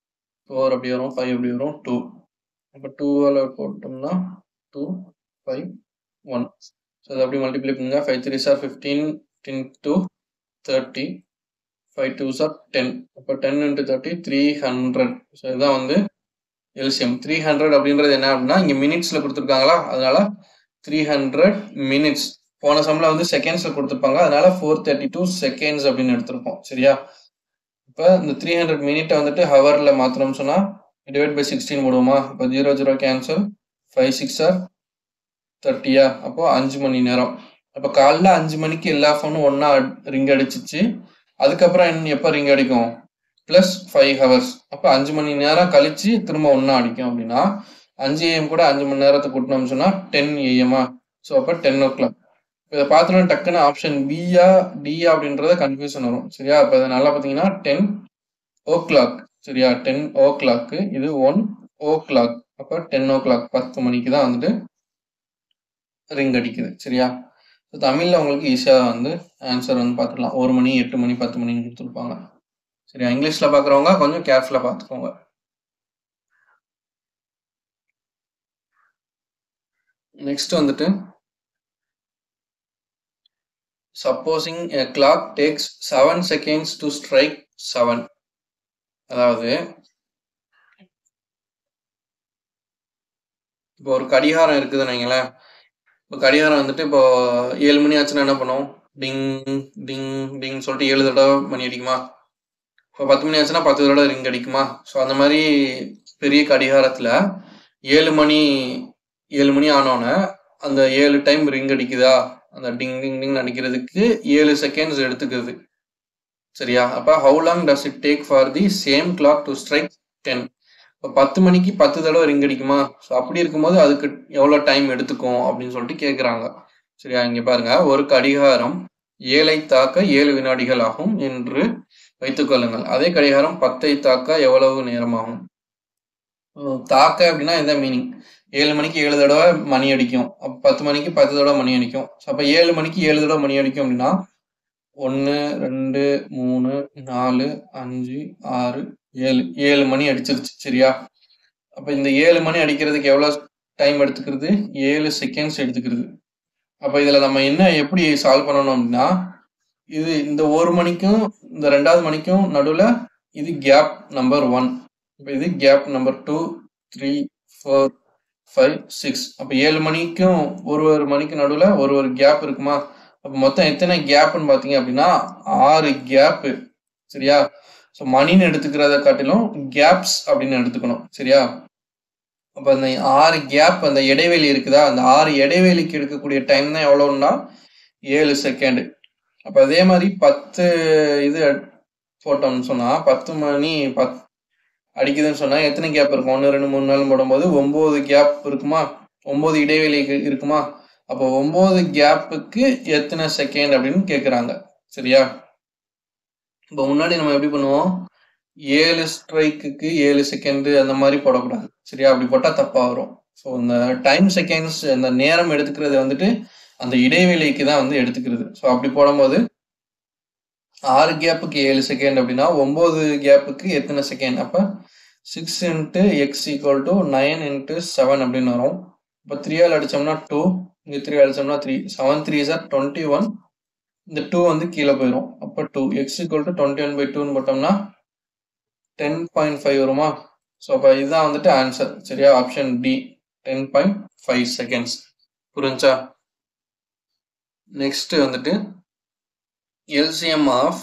ஃபோர் அப்படி வரும் ஃபைவ் அப்படி வரும் டூ அப்போ டூவால் போட்டோம்னா டூ ஃபைவ் ஒன் ஸோ அதை அப்படி மல்டிப்ளை பண்ணுங்க five three sir fifteen ten two thirty five two sir ten அப்போ ten into thirty three hundred so இதுதான் வந்து எல்சிஎம் த்ரீ ஹண்ட்ரட் அப்படின்றது என்ன அப்படின்னா இங்கே மினிட்ஸில் கொடுத்துருக்காங்களா அதனால த்ரீ ஹண்ட்ரட் மினிட்ஸ் போன சம்ல வந்து செகண்ட்ஸில் கொடுத்துருப்பாங்க அதனால ஃபோர் தேர்ட்டி டூ செகண்ட்ஸ் அப்படின்னு எடுத்திருப்போம் சரியா இப்போ இந்த த்ரீ ஹண்ட்ரட் மினிட்டை வந்துட்டு ஹவரில் மாத்திரம்னு சொன்னால் டிவைட் பை சிக்ஸ்டீன் போடுவோமா இப்போ zero zero cancel five six are தேர்ட்டியா அப்போ அஞ்சு மணி நேரம் அப்போ காலைல அஞ்சு மணிக்கு எல்லா ஃபோனும் ஒன்றா ரிங் அடிச்சிச்சு அதுக்கப்புறம் என்ன எப்போ ரிங் அடிக்கும் ப்ளஸ் ஃபைவ் ஹவர்ஸ் அப்போ அஞ்சு மணி நேரம் கழிச்சு திரும்ப ஒன்றா அடிக்கும் அப்படின்னா அஞ்சு ஏஎம் கூட அஞ்சு மணி நேரத்தை கூட்டினோம்னு சொன்னால் டென் ஏஎம்மா ஸோ அப்போ டென் ஓ கிளாக் இதை பார்த்தோன்னா டக்குன்னு ஆப்ஷன் பியா டியா அப்படின்றத கன்ஃபியூஷன் வரும் சரியா இப்போ இதை நல்லா பார்த்தீங்கன்னா டென் ஓ கிளாக் சரியா டென் ஓ கிளாக்கு இது ஒன் ஓ கிளாக் அப்போ டென் ஓ கிளாக் பத்து மணிக்கு தான் வந்துட்டு ரிங் அடிக்குது சரியா ஸோ தமிழில் உங்களுக்கு ஈஸியாக வந்து ஆன்சர் வந்து பார்த்துக்கலாம் ஒரு மணி எட்டு மணி பத்து மணின்னு கொடுத்துருப்பாங்க சரியா இங்கிலீஷில் பார்க்குறவங்க கொஞ்சம் கேர்ஃபுல்லாக பார்த்துக்கோங்க நெக்ஸ்ட் வந்துட்டு supposing a clock takes seven seconds to strike seven அதாவது இப்போ ஒரு கடிகாரம் இருக்குதுன்னு வைங்களேன் இப்போ கடிகாரம் வந்துட்டு இப்போ ஏழு மணி ஆச்சுன்னா என்ன பண்ணும் டிங் டிங் டிங் சொல்லிட்டு ஏழு தடவை மணி அடிக்குமா இப்போ பத்து மணி ஆச்சுன்னா பத்து தடவை ரிங் அடிக்குமா ஸோ அந்த மாதிரி பெரிய கடிகாரத்தில் ஏழு மணி ஏழு மணி ஆனோன்னே அந்த ஏழு டைம் ரிங் அடிக்குதா அந்த டிங் டிங் டிங் அடிக்கிறதுக்கு ஏழு செகண்ட்ஸ் எடுத்துக்குது சரியா அப்போ how long does it take for the same clock to strike ten இப்போ பத்து மணிக்கு பத்து தடவை ரிங் அடிக்குமா ஸோ அப்படி இருக்கும்போது அதுக்கு எவ்வளோ டைம் எடுத்துக்கும் அப்படின்னு சொல்லிட்டு கேட்குறாங்க சரியா இங்கே பாருங்க ஒரு கடிகாரம் ஏழை தாக்க ஏழு வினாடிகள் ஆகும் என்று வைத்துக் கொள்ளுங்கள் அதே கடிகாரம் பத்தை தாக்க எவ்வளவு நேரம் ஆகும் தாக்க அப்படின்னா எந்த மீனிங் ஏழு மணிக்கு ஏழு தடவை மணி அடிக்கும் அப்போ பத்து மணிக்கு பத்து தடவை மணி அடிக்கும் ஸோ அப்போ ஏழு மணிக்கு ஏழு தடவை மணி அடிக்கும் அப்படின்னா ஒன்று ரெண்டு மூணு நாலு அஞ்சு ஆறு ஏழு ஏழு மணி அடிச்சிருச்சு சரியா அப்போ இந்த ஏழு மணி அடிக்கிறதுக்கு எவ்வளோ டைம் எடுத்துக்கிறது ஏழு செகண்ட்ஸ் எடுத்துக்கிறது அப்போ இதில் நம்ம என்ன எப்படி சால்வ் பண்ணணும் அப்படின்னா இது இந்த ஒரு மணிக்கும் இந்த ரெண்டாவது மணிக்கும் நடுவில் இது கேப் நம்பர் ஒன் இப்போ இது gap number two three four five six அப்போ ஏழு மணிக்கும் ஒரு ஒரு மணிக்கு நடுவில் ஒரு ஒரு கேப் இருக்குமா அப்போ மொத்தம் எத்தனை கேப்னு பார்த்தீங்க அப்படின்னா ஆறு கேப்பு சரியா ஸோ மணின்னு எடுத்துக்கிறத காட்டிலும் கேப்ஸ் அப்படின்னு எடுத்துக்கணும் சரியா அப்போ அந்த ஆறு கேப் அந்த இடைவெளி இருக்குதா அந்த ஆறு இடைவெளிக்கு எடுக்கக்கூடிய டைம் தான் எவ்வளோன்னா ஏழு செகண்டு அப்போ அதே மாதிரி பத்து இது போட்டோம்னு சொன்னால் பத்து மணி பத் அடிக்குதுன்னு சொன்னால் எத்தனை கேப் இருக்கும் ஒன்று ரெண்டு மூணு நாள் போடும்போது ஒம்பது கேப் இருக்குமா ஒம்பது இடைவெளி இருக்குமா அப்போ ஒம்பது கேப்புக்கு எத்தனை செகண்ட் அப்படின்னு கேட்குறாங்க சரியா இப்போ முன்னாடி நம்ம எப்படி பண்ணுவோம் ஏழு ஸ்ட்ரைக்குக்கு ஏழு செகண்டு அந்த மாதிரி போடக்கூடாது சரியா அப்படி போட்டால் தப்பாக வரும் ஸோ இந்த டைம் செகண்ட்ஸ் அந்த நேரம் எடுத்துக்கிறது வந்துட்டு அந்த இடைவெளிக்கு தான் வந்து எடுத்துக்கிறது ஸோ அப்படி போடும்போது ஆறு கேப்புக்கு ஏழு செகண்ட் அப்படின்னா ஒம்பது கேப்புக்கு எத்தனை செகண்ட் அப்போ six into X equal to nine into seven அப்படின்னு வரும் இப்போ த்ரீயால் அடித்தோம்னா டூ இங்கே த்ரீ அடித்தோம்னா three seven three sir twenty one இந்த டூ வந்து கீழே போயிடும் அப்போ two x equal to twenty one by டூன்னு போட்டோம்னா டென் பாயிண்ட் ஃபைவ் வருமா ஸோ அப்போ இதுதான் வந்துட்டு ஆன்சர் சரியா option D ten point five seconds புரிஞ்சா நெக்ஸ்ட் வந்துட்டு LCM of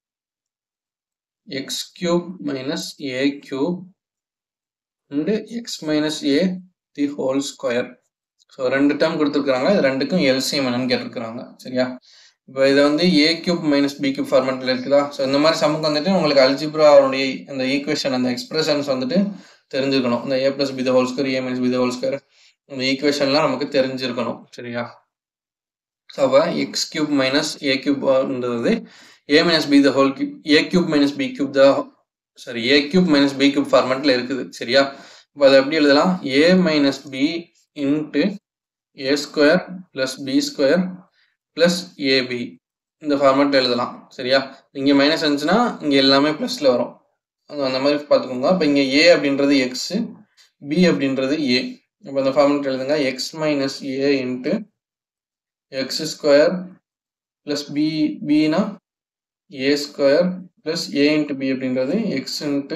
x cube minus a cube and X minus a the whole square so ரெண்டு டேர்ம் கொடுத்துருக்குறாங்க இது ரெண்டுக்கும் எல்சிஎம் என்னன்னு கேட்டிருக்கிறாங்க சரியா இப்போ இதை வந்து a cube minus b cube ஃபார்மெட்டில் இருக்குதா ஸோ இந்த மாதிரி சமுக்கு வந்துட்டு உங்களுக்கு அல்ஜிப்ராவுடைய அந்த ஈக்குவேஷன் அந்த எக்ஸ்பிரஷன்ஸ் வந்துட்டு தெரிஞ்சுக்கணும் இந்த a plus b the whole square a minus b the whole square இந்த ஈக்குவேஷன்லாம் நமக்கு தெரிஞ்சிருக்கணும் சரியா ஸோ அப்போ எக்ஸ் கியூப் மைனஸ் ஏ கியூப்ன்றது a minus b the whole cube a cube minus b cube the sorry a cube minus b cube ஃபார்மெட்டில் இருக்குது சரியா இப்போ அதை எப்படி எழுதலாம் a minus b into a square plus b square plus a b இந்த ஃபார்மேட்டில் எழுதலாம் சரியா இங்கே மைனஸ் இருந்துச்சுன்னா இங்கே எல்லாமே ப்ளஸில் வரும் அந்த மாதிரி பார்த்துக்கோங்க இப்போ இங்கே ஏ அப்படின்றது எக்ஸு பி அப்படின்றது ஏ இப்போ இந்த ஃபார்மேட் எழுதுங்க x minus a into x square plus b பினா a square plus a into b அப்படின்றது எக்ஸ் இன்ட்டு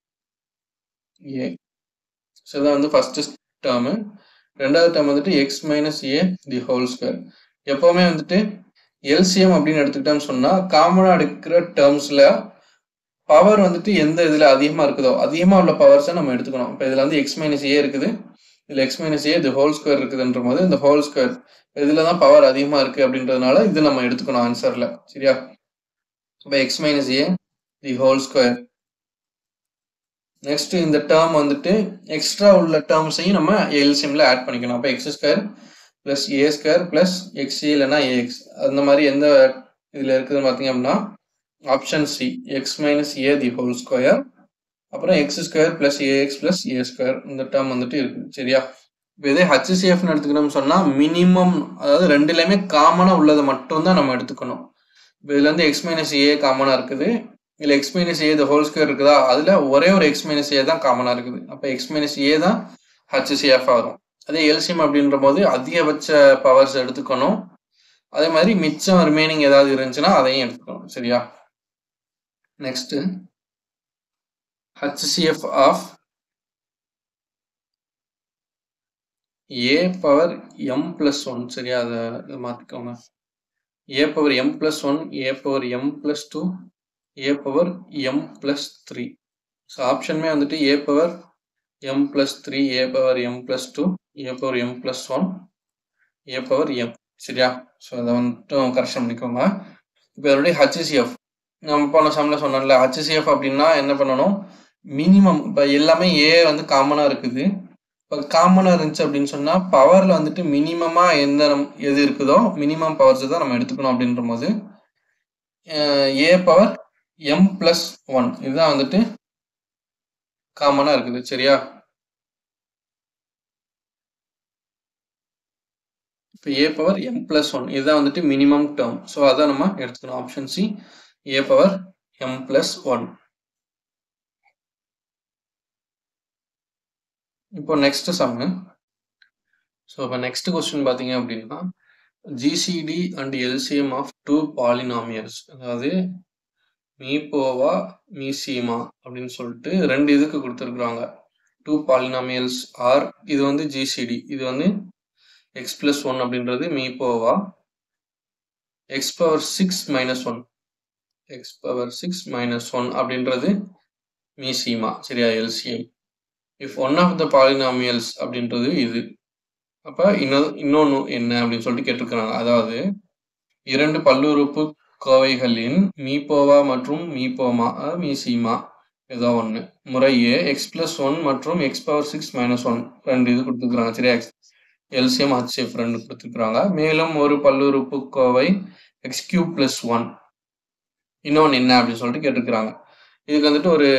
ஏ ஸோ இதான் வந்து ஃபஸ்ட்டு டேர்மு ரெண்டாவது டேர்ம் வந்துட்டு x minus a the whole square எப்போவுமே வந்துட்டு எல்சிஎம் அப்படின்னு எடுத்துக்கிட்டோம்னு சொன்னால் காமனாக எடுக்கிற டேர்ம்ஸில் பவர் வந்துட்டு எந்த இதில் அதிகமாக இருக்குதோ அதிகமாக உள்ள பவர்ஸை நம்ம எடுத்துக்கணும் இப்போ இதில் வந்து எக்ஸ் மைனஸ் ஏ இருக்குது இதில் எக்ஸ் மைனஸ் ஏ இது ஹோல் ஸ்கொயர் இருக்குதுன்ற போது இந்த ஹோல் ஸ்கொயர் இதில் தான் பவர் அதிகமாக இருக்குது அப்படின்றதுனால இது நம்ம எடுத்துக்கணும் ஆன்சரில் சரியா இப்போ x minus a the whole square next இந்த டேர்ம் வந்துட்டு எக்ஸ்ட்ரா உள்ள டேர்ம்ஸையும் நம்ம எல்சிஎம்ல ஆட் பண்ணிக்கணும் அப்போ x square plus a square plus x இல்லைன்னா ஏஎக்ஸ் அந்த மாதிரி எந்த இதில் இருக்குதுன்னு பார்த்தீங்க அப்படின்னா option C x minus a the whole square அப்புறம் x square plus a x plus a square இந்த டேர்ம் வந்துட்டு இருக்குது சரியா இப்போ இதே ஹச்சிசிஎஃப்னு எடுத்துக்கணும்னு சொன்னால் மினிமம் அதாவது ரெண்டுலேயுமே காமனாக உள்ளதை மட்டும்தான் நம்ம எடுத்துக்கணும் இப்போ இதில் வந்து எக்ஸ் மைனஸ் ஏ காமனாக இருக்குது இதில் x minus a whole square இருக்குதா அதில் ஒரே ஒரு எக்ஸ் மைனஸ் ஏ தான் காமனாக இருக்குது அப்போ எக்ஸ் மைனஸ் ஏ தான் ஹச்சிசிஎஃப் வரும் அதே எல்சிஎம் அப்படின்ற போது அதிகபட்ச பவர்ஸ் எடுத்துக்கணும் அதே மாதிரி மிச்சம் ரிமைனிங் ஏதாவது இருந்துச்சுன்னா அதையும் எடுத்துக்கணும் சரியா next HCF of a power m plus one சரியா அதை இதை மாற்றிக்கோங்க a power m plus one a power m plus two a power m plus three so ஆப்ஷனுமே வந்துட்டு a power m plus three a power m plus two a power m plus one a power m சரியா ஸோ அதை வந்துட்டு கரெக்ஷன் பண்ணிக்கோங்க இப்போ இதனுடைய ஹச்சிசிஎஃப் நம்ம போன சம்மில் சொன்னோம்ல ஹச்சிசிஎஃப் அப்படின்னா என்ன பண்ணணும் மினிமம் இப்போ எல்லாமே ஏ வந்து காமனாக இருக்குது இப்போ காமனாக இருந்துச்சு அப்படின்னு சொன்னால் பவரில் வந்துட்டு மினிமமாக எந்த நம்- எது இருக்குதோ மினிமம் பவர்ஸ் தான் நம்ம எடுத்துக்கணும் அப்படின்ற போது a power m plus one இதுதான் வந்துட்டு காமனாக இருக்குது சரியா இப்போ a power m plus one இதுதான் வந்துட்டு மினிமம் டேர்ம் ஸோ அதான் நம்ம எடுத்துக்கணும் option C a power m plus one இப்போ நெக்ஸ்ட் சம்மு ஸோ இப்போ நெக்ஸ்ட் கொஸ்டின் பார்த்தீங்க அப்படின்னா GCD and LCM of two polynomials அதாவது மீபோவா மீசிமா அப்படின்னு சொல்லிட்டு ரெண்டு இதுக்கு கொடுத்துருக்குறாங்க டூ பாலினாமியல்ஸ் ஆர் இது வந்து ஜிசிடி இது வந்து எக்ஸ் பிளஸ் ஒன் அப்படின்றது மீபோவா x power six minus one x power six minus one அப்படின்றது மீசிமா சரியா LCM if one of the polynomials அப்படின்றது இது அப்போ இன்னொரு இன்னொன்று என்ன அப்படின்னு சொல்லிட்டு கேட்டிருக்கிறாங்க அதாவது இரண்டு பல்லுறுப்பு கோவைகளின் மீபோவா மற்றும் மீபோமா அதாவது மீசிமா ஏதோ ஒன்று முறையே எக்ஸ் பிளஸ் ஒன் மற்றும் x power six minus one ரெண்டு இது கொடுத்துருக்குறாங்க சரியா எல்சிஎம் ஹச்சிஎஃப் ரெண்டு கொடுத்துருக்குறாங்க மேலும் ஒரு பல்லுறுப்பு கோவை எக்ஸ் கியூப் பிளஸ் ஒன் இன்னொன்று என்ன அப்படின்னு சொல்லிட்டு கேட்டிருக்கிறாங்க இதுக்கு வந்துட்டு ஒரு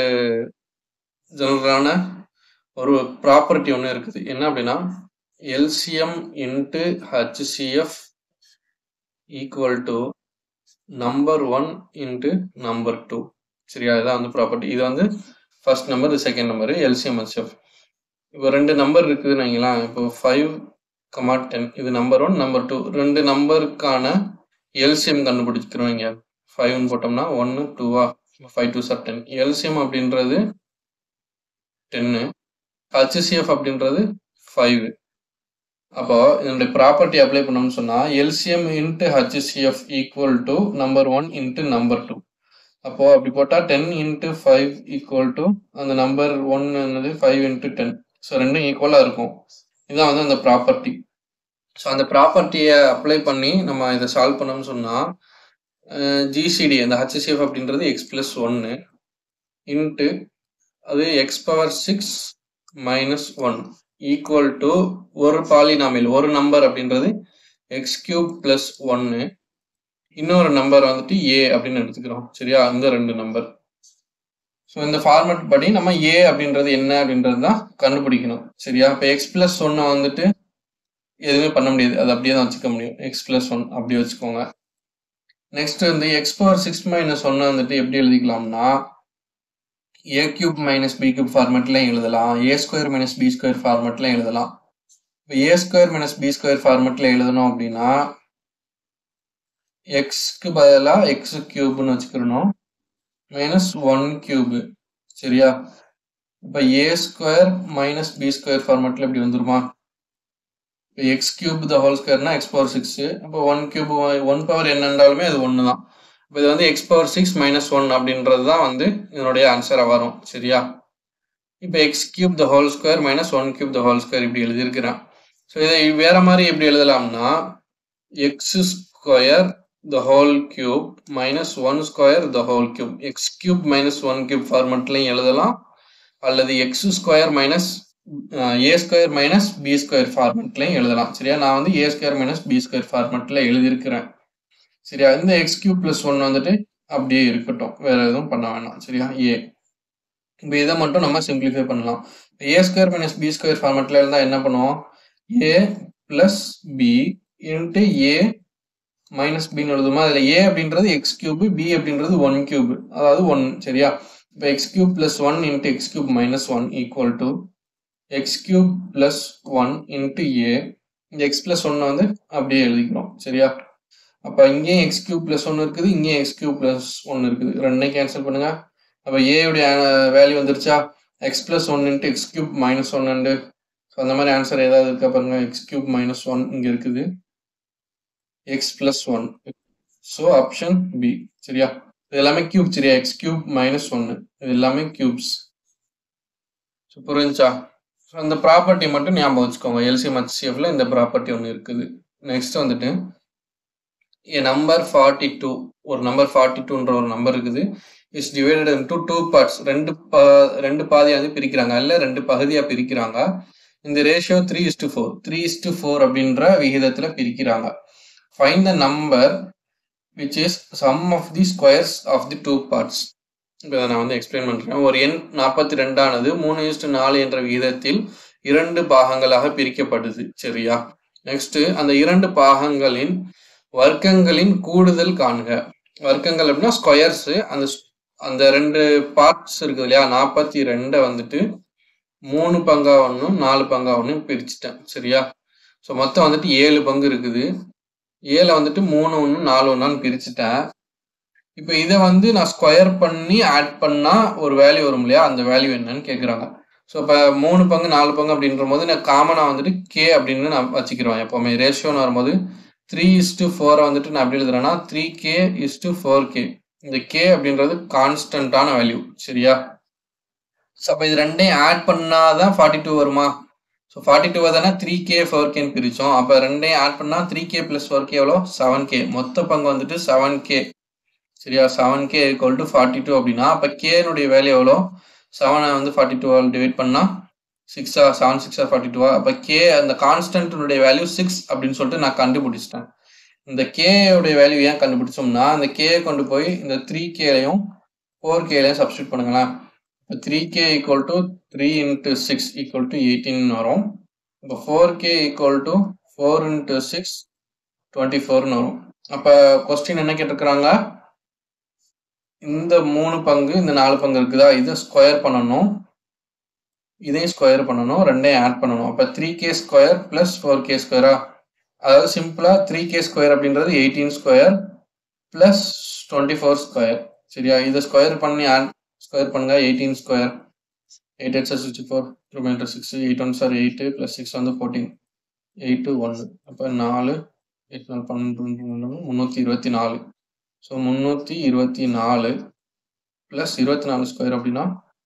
ஜெனரலான ஒரு ப்ராப்பர்ட்டி ஒன்று இருக்குது என்ன அப்படின்னா LCM into HCF equal to number one into number two சரியா இதான் வந்து ப்ராப்பர்ட்டி இது வந்து ஃபர்ஸ்ட் நம்பர் இது செகண்ட் நம்பர் எல்சிஎம் ஹச்சிஎஃப் இப்போ ரெண்டு நம்பர் இருக்குதுன்னு வைங்களேன் இப்போ ஃபைவ் கமா டென் இது நம்பர் ஒன் நம்பர் டூ ரெண்டு நம்பருக்கான எல்சிஎம் கண்டுபிடிச்சிக்கிறோம் ஃபைவ்னு போட்டோம்னா ஒன்று டூவா five two sir ten LCM அப்படின்றது டென்னு ஹச்சிசிஎஃப் அப்படின்றது ஃபைவ் அப்போ இதனுடைய ப்ராப்பர்ட்டி அப்ளை பண்ணோம்னு சொன்னா LCM into HCF equal to number one into number two அப்போ அப்படி போட்டா ten into five equal to அந்த நம்பர் ஒன் என்னது ஃபைவ் இன்ட்டு டென் ஸோ ரெண்டும் ஈக்குவலாக இருக்கும் இதுதான் வந்து அந்த ப்ராப்பர்ட்டி ஸோ அந்த ப்ராப்பர்ட்டியை அப்ளை பண்ணி நம்ம இதை சால்வ் பண்ணோம்னு சொன்னால் ஜிசிடி அந்த ஹச்சிசிஎஃப் அப்படின்றது எக்ஸ் பிளஸ் ஒன்று இன்ட்டு அது x power six minus one equal to ஒரு பாலினாமியல் ஒரு நம்பர் அப்படின்றது எக்ஸ் கியூப் பிளஸ் ஒன்று இன்னொரு நம்பர் வந்துட்டு ஏ அப்படின்னு எடுத்துக்கிறோம் சரியா அந்த ரெண்டு நம்பர் ஸோ இந்த ஃபார்மட் படி நம்ம ஏ அப்படின்றது என்ன அப்படின்றது தான் கண்டுபிடிக்கணும் சரியா இப்போ எக்ஸ் பிளஸ் ஒன்னை வந்துட்டு எதுவுமே பண்ண முடியாது அது அப்படியே தான் வச்சுக்க முடியும் எக்ஸ் பிளஸ் ஒன் அப்படி வச்சுக்கோங்க நெக்ஸ்ட் வந்து எக்ஸ் பவர் சிக்ஸ் மைனஸ் ஒன்னை வந்துட்டு எப்படி எழுதிக்கலாம்னா a cube minus b cube ஃபார்மெட்லையும் எழுதலாம் a square minus b square ஃபார்மெட்லையும் எழுதலாம் இப்போ a square minus b square ஃபார்மெட்டில் எழுதணும் அப்படின்னா எக்ஸ்க்கு பதிலாக எக்ஸ் கியூப்னு வச்சுக்கிறணும் மைனஸ் ஒன் கியூபு சரியா இப்போ a square minus b square ஃபார்மெட்டில் இப்படி வந்துருமா இப்போ எக்ஸ் கியூப் த ஹோல் ஸ்கொயர்னா எக்ஸ் பவர் சிக்ஸு அப்போ ஒன் கியூப் ஒன் பவர் என்னன்றாலுமே அது ஒன்று தான் இப்போ இது வந்து x power six minus one அப்படின்றது தான் வந்து இதனுடைய ஆன்சராக வரும் சரியா இப்போ x cube the whole square minus one cube the whole square இப்படி எழுதியிருக்கிறேன் ஸோ இதை வேற மாதிரி எப்படி எழுதலாம்னா x square the whole cube minus one square the whole cube x cube minus one cube ஃபார்மெட்லையும் எழுதலாம் அல்லது x square minus a square minus b square ஃபார்மெட்லையும் எழுதலாம் சரியா நான் வந்து a square minus b square ஃபார்மெட்டில் எழுதியிருக்கிறேன் சரியா இந்த எக்ஸ் கியூப் ப்ளஸ் ஒன் வந்துட்டு அப்படியே இருக்கட்டும் வேற எதுவும் பண்ண வேணாம் சரியா ஏ இப்போ இதை மட்டும் நம்ம சிம்பிளிஃபை பண்ணலாம் a square minus b square ஃபார்மெட்டில் இருந்தால் என்ன பண்ணுவோம் a plus b into a minus பின்னு எழுதுமா அதில் ஏ அப்படின்றது எக்ஸ் கியூப் பி அப்படின்றது ஒன் கியூப் அதாவது ஒன் சரியா இப்போ x cube plus one into x cube minus one equal to x cube plus one into a இந்த எக்ஸ் பிளஸ் ஒன்னை வந்து அப்படியே எழுதிக்கிறோம் சரியா அப்போ இங்கேயும் எக்ஸ் கியூப் பிளஸ் ஒன்று இருக்குது இங்கேயும் எக்ஸ் கியூப் பிளஸ் ஒன்று இருக்குது ரெண்டையும் கேன்சல் பண்ணுங்க அப்போ ஏவுடைய வேல்யூ வந்துருச்சா x plus one into x cube minus one and அந்த மாதிரி ஆன்சர் ஏதாவது இருக்கா பாருங்க எக்ஸ் கியூப் மைனஸ் ஒன் இங்க இருக்குது x plus one so option B சரியா இது எல்லாமே கியூப் சரியா எக்ஸ் கியூப் மைனஸ் ஒன்னு இது எல்லாமே கியூப்ஸ் ஸோ புரிஞ்சா ஸோ அந்த ப்ராப்பர்ட்டி மட்டும் ஞாபகம் வச்சுக்கோங்க எல்சிஎம் ஹெச்சிஎஃப்ல இந்த ப்ராப்பர்ட்டி ஒன்று இருக்குது நெக்ஸ்ட் வந்துட்டு ஏ நம்பர் ஃபார்ட்டி டூ ஒரு நம்பர் ஃபார்ட்டி டூன்ற ஒரு நம்பர் இருக்குது is divided into two parts ரெண்டு பா ரெண்டு பாதியாக வந்து பிரிக்கிறாங்க இல்லை ரெண்டு பகுதியாக பிரிக்கிறாங்க இந்த ratio three is to four three is to four அப்படின்ற விகிதத்தில் பிரிக்கிறாங்க find the number which is sum of the squares of the two parts இப்போ நான் வந்து எக்ஸ்பிளைன் பண்ணுறேன் ஒரு எண் நாற்பத்தி ரெண்டானது மூணு இஸ்டு நாலு என்ற விகிதத்தில் இரண்டு பாகங்களாக பிரிக்கப்படுது சரியா நெக்ஸ்ட் அந்த இரண்டு பாகங்களின் வர்க்கங்களின் கூடுதல் காண்க வர்க்கங்கள் அப்படின்னா ஸ்கொயர்ஸ் அந்த அந்த ரெண்டு பார்ட்ஸ் இருக்குது இல்லையா நாற்பத்தி ரெண்டை வந்துட்டு மூணு பங்கா ஒன்றும் நாலு பங்கா ஒன்றும் பிரிச்சுட்டேன் சரியா ஸோ மொத்தம் வந்துட்டு ஏழு பங்கு இருக்குது ஏழை வந்துட்டு மூணு ஒன்று நாலு ஒன்றான்னு பிரிச்சுட்டேன் இப்போ இதை வந்து நான் ஸ்கொயர் பண்ணி ஆட் பண்ணா ஒரு வேல்யூ வரும் இல்லையா அந்த வேல்யூ என்னன்னு கேட்குறாங்க ஸோ இப்போ மூணு பங்கு நாலு பங்கு அப்படின்ற போது நான் காமனாக வந்துட்டு கே அப்படின்னு நான் வச்சுக்கிறேன் எப்போவுமே ரேஷியோன்னு வரும்போது த்ரீ இஸ் டு ஃபோரை வந்துட்டு நான் எப்படி எழுதுறேன்னா three k is to four k இந்த கே அப்படின்றது கான்ஸ்டன்டான வேல்யூ சரியா ஸோ அப்போ இது ரெண்டையும் ஆட் பண்ணாதான் ஃபார்ட்டி டூ வருமா ஸோ ஃபார்ட்டி டூ தானே த்ரீ கே ஃபோர் கேன்னு பிரித்தோம் அப்போ ரெண்டையும் ஆட் பண்ணால் three k plus four k எவ்வளோ செவன் கே மொத்த பங்கு வந்துட்டு செவன் கே சரியா seven K equal to forty two அப்படின்னா அப்போ கேனுடைய வேல்யூ எவ்வளோ செவனை வந்து ஃபார்ட்டி டூவால் டிவைட் பண்ணால் சிக்ஸா செவன் சிக்ஸா ஃபார்ட்டி டூவா அப்போ கே அந்த கான்ஸ்டன்ட்னுடைய வேல்யூ சிக்ஸ் அப்படின்னு சொல்லிட்டு நான் கண்டுபிடிச்சிட்டேன் இந்த கேயோடைய வேல்யூ ஏன் கண்டுபிடிச்சோம்னா அந்த கே கொண்டு போய் இந்த த்ரீ கேலையும் ஃபோர் கேலையும் சப்ஸ்டியூட் பண்ணுங்களேன் இப்போ three k equal to three into six equal to eighteen வரும் இப்போ four k equal to four into six twenty ஃபோர்னு வரும் அப்போ கொஸ்டின் என்ன கேட்டிருக்கிறாங்க இந்த மூணு பங்கு இந்த நாலு பங்கு இருக்குதா இதை ஸ்கொயர் பண்ணணும் இதையும் ஸ்கொயர் பண்ணணும் ரெண்டையும் ஆட் பண்ணணும் அப்போ three k square plus four k ஸ்கொயரா அதாவது சிம்பிளாக த்ரீ கே ஸ்கொயர் அப்படின்றது eighteen square plus twenty four square சரியா இதை ஸ்கொயர் பண்ணி ஆட் ஸ்கொயர் பண்ணுங்க eighteen square eight eight sir sixty four reminder six eight one sir eight plus six வந்து ஃபோர்டீன் எயிட்டு ஒன்று அப்போ நாலு எட்டு நாலு பன்னெண்டு முந்நூற்றி இருபத்தி நாலு ஸோ முந்நூற்றி இருபத்தி நாலு ப்ளஸ் இருபத்தி நாலு ஸ்கொயர் அப்படின்னா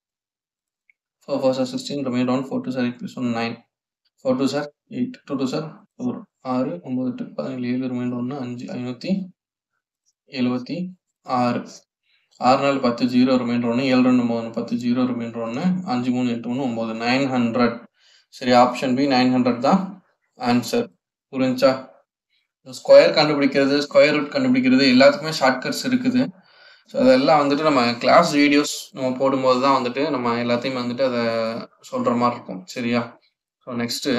four four sir sixteen remind one four two sir eight plus one nine four two sir eight two two sir four ஆறு ஒம்பது எட்டு பதினேழு ஏழு ரிமைண்ட் ஒன்று அஞ்சு ஐநூற்றி எழுபத்தி ஆறு ஆறு நாலு பத்து ஜீரோ ரிமைண்டர் ஒன்று ஏழு ரெண்டு மூணு பத்து ஜீரோ ரிமைண்டர் ஒன்று அஞ்சு மூணு எட்டு ஒன்று ஒம்பது நைன் ஹண்ட்ரட் சரி ஆப்ஷன் பி நைன் ஹண்ட்ரட் தான் ஆன்சர் புரிஞ்சா ஸ்கொயர் கண்டுபிடிக்கிறது ஸ்கொயர் ரூட் கண்டுபிடிக்கிறது எல்லாத்துக்குமே ஷார்ட்கட்ஸ் இருக்குது ஸோ அதெல்லாம் வந்துட்டு நம்ம கிளாஸ் வீடியோஸ் நம்ம போடும்போது தான் வந்துட்டு நம்ம எல்லாத்தையும் வந்துட்டு அதை சொல்கிற மாதிரி இருக்கும் சரியா so next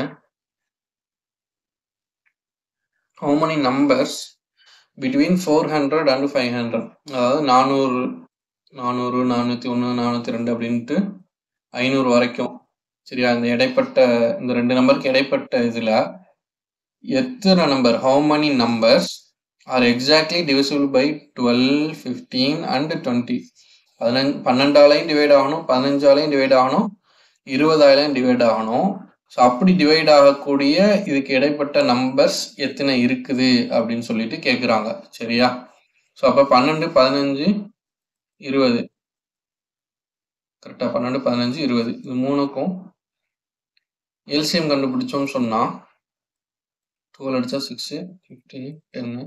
how many numbers between four hundred and five hundred அதாவது நானூறு நானூறு நானூற்றி ஒன்று நானூற்றி ரெண்டு அப்படின்ட்டு ஐநூறு வரைக்கும் சரியா இந்த இடைப்பட்ட இந்த ரெண்டு நம்பருக்கு இடைப்பட்ட இதில் எத்தனை நம்பர் how many numbers are exactly divisible by twelve fifteen and twenty பதினஞ்சு பன்னெண்டாலையும் டிவைட் ஆகணும் பதினஞ்சாலையும் டிவைட் ஆகணும் இருபதாயிரம் டிவைட் ஆகணும் ஸோ அப்படி டிவைட் ஆகக்கூடிய இதுக்கு இடைப்பட்ட நம்பர்ஸ் எத்தனை இருக்குது அப்படின்னு சொல்லிட்டு கேட்குறாங்க சரியா ஸோ அப்போ பன்னெண்டு பதினஞ்சு இருபது கரெக்டாக பன்னெண்டு பதினஞ்சு இருபது இது மூணுக்கும் எல்சிஎம் கண்டுபிடிச்சோம்னு சொன்னால் டுவெல் அடிச்சா சிக்ஸு ஃபிஃப்டீன் டென்னு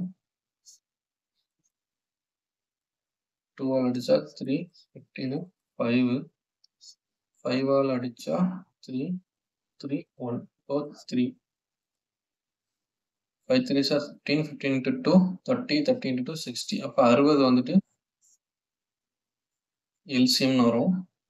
டுவெல் அடிச்சா த்ரீ ஃபிஃப்டீனு ஃபைவு ஃபைவால் அடிச்சா three three one four three five three sir fifteen fifteen into two thirty thirty into two sixty அப்போ அறுபது வந்துட்டு எல்சிஎம்னு வரும்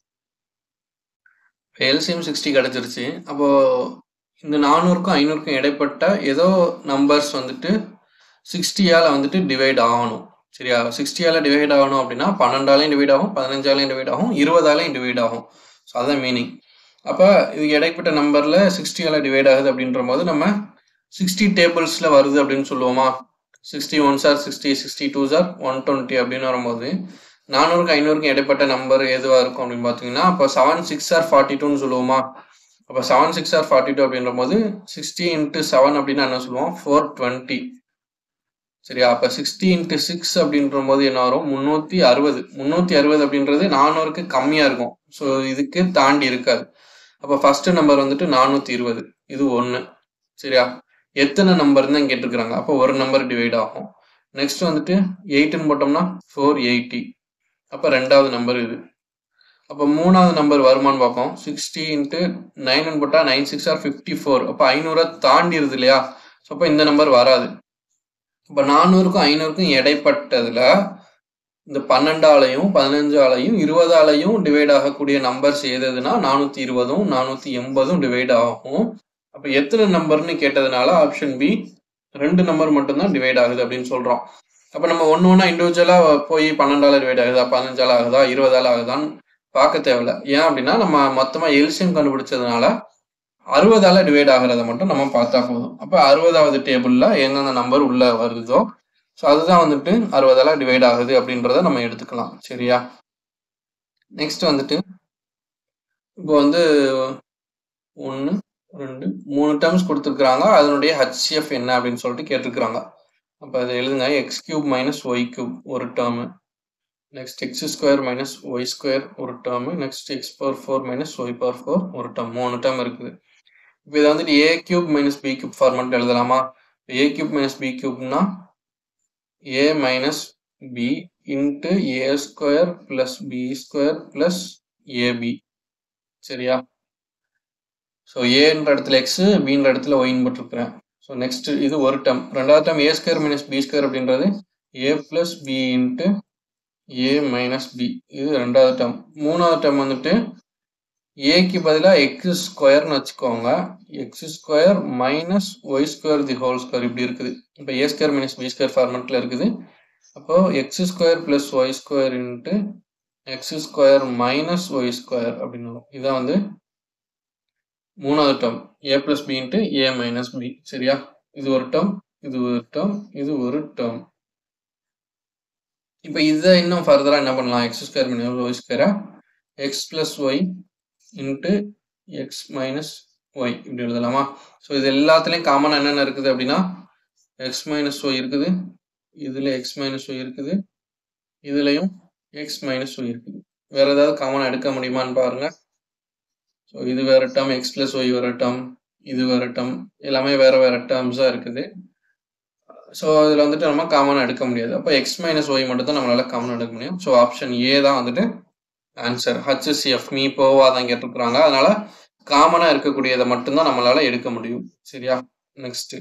எல்சிஎம் சிக்ஸ்டி கிடச்சிருச்சு அப்போ இந்த நானூறுக்கும் ஐநூறுக்கும் இடைப்பட்ட ஏதோ நம்பர்ஸ் வந்துட்டு சிக்ஸ்டியால் வந்துட்டு டிவைட் ஆகணும் சரியா சிக்ஸ்டியால் டிவைட் ஆகணும் அப்படின்னா பன்னெண்டாலையும் டிவைட் ஆகும் பதினஞ்சாலையும் டிவைட் ஆகும் இருபதாலையும் டிவைட் ஆகும் ஸோ அதான் மீனிங் அப்போ இதுக்கு இடைப்பட்ட நம்பரில் சிக்ஸ்டியால் டிவைட் ஆகுது அப்படின்ற போது நம்ம சிக்ஸ்டி டேபிள்ஸில் வருது அப்படின்னு சொல்லுவோமா sixty one sir sixty sixty two sir one twenty அப்படின்னு வரும்போது நானூறுக்கு ஐநூறுக்கும் இடைப்பட்ட நம்பர் எதுவாக இருக்கும் அப்படின்னு பார்த்தீங்கன்னா அப்போ செவன் சிக்ஸ் ஆர் ஃபார்ட்டி டூன்னு சொல்லுவோமா அப்போ seven six R forty two அப்படின்ற போது சிக்ஸ்டி இன்ட்டு செவன் அப்படின்னா என்ன சொல்லுவோம் ஃபோர் டுவெண்ட்டி சரியா அப்போ சிக்ஸ்டி இன்ட்டு சிக்ஸ் அப்படின்ற போது என்ன வரும் முந்நூற்றி அறுபது முந்நூற்றி அறுபது அப்படின்றது நானூறுக்கு கம்மியாக இருக்கும் ஸோ இதுக்கு தாண்டி இருக்காது அப்போ ஃபர்ஸ்ட் நம்பர் வந்துட்டு நானூற்றி இருபது இது ஒன்று சரியா எத்தனை நம்பர் தான் கேட்டிருக்கிறாங்க அப்போ ஒரு நம்பர் டிவைட் ஆகும் நெக்ஸ்ட் வந்துட்டு எயிட்டுன்னு போட்டோம்னா ஃபோர் எயிட்டி அப்போ ரெண்டாவது நம்பர் இது அப்போ மூணாவது நம்பர் வருமானு பார்ப்போம் சிக்ஸ்டி இன்ட்டு நைன் போட்டால் nine six are fifty four அப்போ ஐநூறை தாண்டிடுது இல்லையா ஸோ அப்போ இந்த நம்பர் வராது இப்போ நானூறுக்கும் ஐநூறுக்கும் இடைப்பட்டதுல இந்த பன்னெண்டாலையும் பதினஞ்சாலையும் இருபதாலையும் டிவைட் ஆகக்கூடிய நம்பர்ஸ் எதுனா நானூற்றி இருபதும் நானூற்றி எண்பதும் டிவைட் ஆகும் அப்போ எத்தனை நம்பர்னு கேட்டதுனால ஆப்ஷன் பி ரெண்டு நம்பர் மட்டும்தான் டிவைட் ஆகுது அப்படின்னு சொல்கிறோம் அப்போ நம்ம ஒன்று ஒன்றா இண்டிவிஜுவலாக போய் பன்னெண்டால டிவைட் ஆகுதா பதினஞ்சால ஆகுதா இருபதால ஆகுதான்னு பார்க்க தேவையில்ல ஏன் அப்படின்னா நம்ம மொத்தமாக எல்சியம் கண்டுபிடிச்சதுனால அறுபதால டிவைட் ஆகிறத மட்டும் நம்ம பார்த்தா போதும் அப்போ அறுபதாவது டேபிளில் எந்தெந்த நம்பர் உள்ள வருதோ ஸோ அதுதான் வந்துட்டு அறுபதால டிவைட் ஆகுது அப்படின்றத நம்ம எடுத்துக்கலாம் சரியா நெக்ஸ்ட் வந்துட்டு இப்போ வந்து ஒன்று ரெண்டு மூணு டேர்ம்ஸ் கொடுத்துருக்குறாங்க அதனுடைய ஹச்சிஎஃப் என்ன அப்படின்னு சொல்லிட்டு கேட்டிருக்கிறாங்க அப்போ அதை எழுதுங்க x cube minus y cube ஒரு term next x square minus y square ஒரு term next x power four minus y power four ஒரு டேர்ம் மூணு டேர்ம் இருக்குது இப்போ இதை வந்துட்டு a cube minus b cube format எழுதலாமா ஏ கியூப் மைனஸ் பி கியூப்னா a minus b into a square plus b square plus ab சரியா ஸோ ஏன்ற இடத்துல எக்ஸ் பின்ற இடத்துல ஒயின்னு போட்டிருக்கிறேன் ஸோ நெக்ஸ்ட் இது ஒரு டேர்ம் ரெண்டாவது term a square minus b square அப்படின்றது a plus b into a minus b இது ரெண்டாவது டேர்ம் மூணாவது டேர்ம் வந்துட்டு ஏக்கு பதிலாக எக்ஸ் ஸ்கொயர்னு வச்சுக்கோங்க x square minus y square the whole square இப்படி இருக்குது இப்போ a square minus b square ஃபார்மெட்டில் இருக்குது அப்போ x square plus y square into x square minus y square அப்படின்னு வரும் இதான் வந்து மூணாவது term a plus b into a minus b சரியா இது ஒரு டேர்ம் இது ஒரு டேர்ம் இது ஒரு டேர்ம் இப்போ இதை இன்னும் ஃபர்தராக என்ன பண்ணலாம் எக்ஸ் ஸ்கொயர் மைனஸ் ஒய் ஸ்கொயரா x plus y into x minus y இப்படி எழுதலாமா ஸோ இது எல்லாத்துலேயும் காமனாக என்னென்ன இருக்குது அப்படின்னா எக்ஸ் மைனஸ் ஒய் இருக்குது இதில் எக்ஸ் மைனஸ் ஒய் இருக்குது இதுலேயும் எக்ஸ் மைனஸ் ஒய் இருக்குது வேற ஏதாவது காமனாக எடுக்க முடியுமான்னு பாருங்க ஸோ இது வேற டேர்ம் எக்ஸ் பிளஸ் ஒய் வேற டேர்ம் இது வேற டேர்ம் எல்லாமே வேற வேற டேர்ம்ஸாக இருக்குது ஸோ இதில் வந்துட்டு நம்ம காமனாக எடுக்க முடியாது அப்போ எக்ஸ் மைனஸ் ஒய் மட்டும் தான் நம்மளால காமனாக எடுக்க முடியும் ஸோ ஆப்ஷன் ஏ தான் வந்துட்டு ஆன்சர் ஹச்சிஎஃப் மீ போவா தான் கேட்டிருக்கிறாங்க அதனால காமனாக இருக்கக்கூடியதை மட்டும்தான் நம்மளால எடுக்க முடியும் சரியா next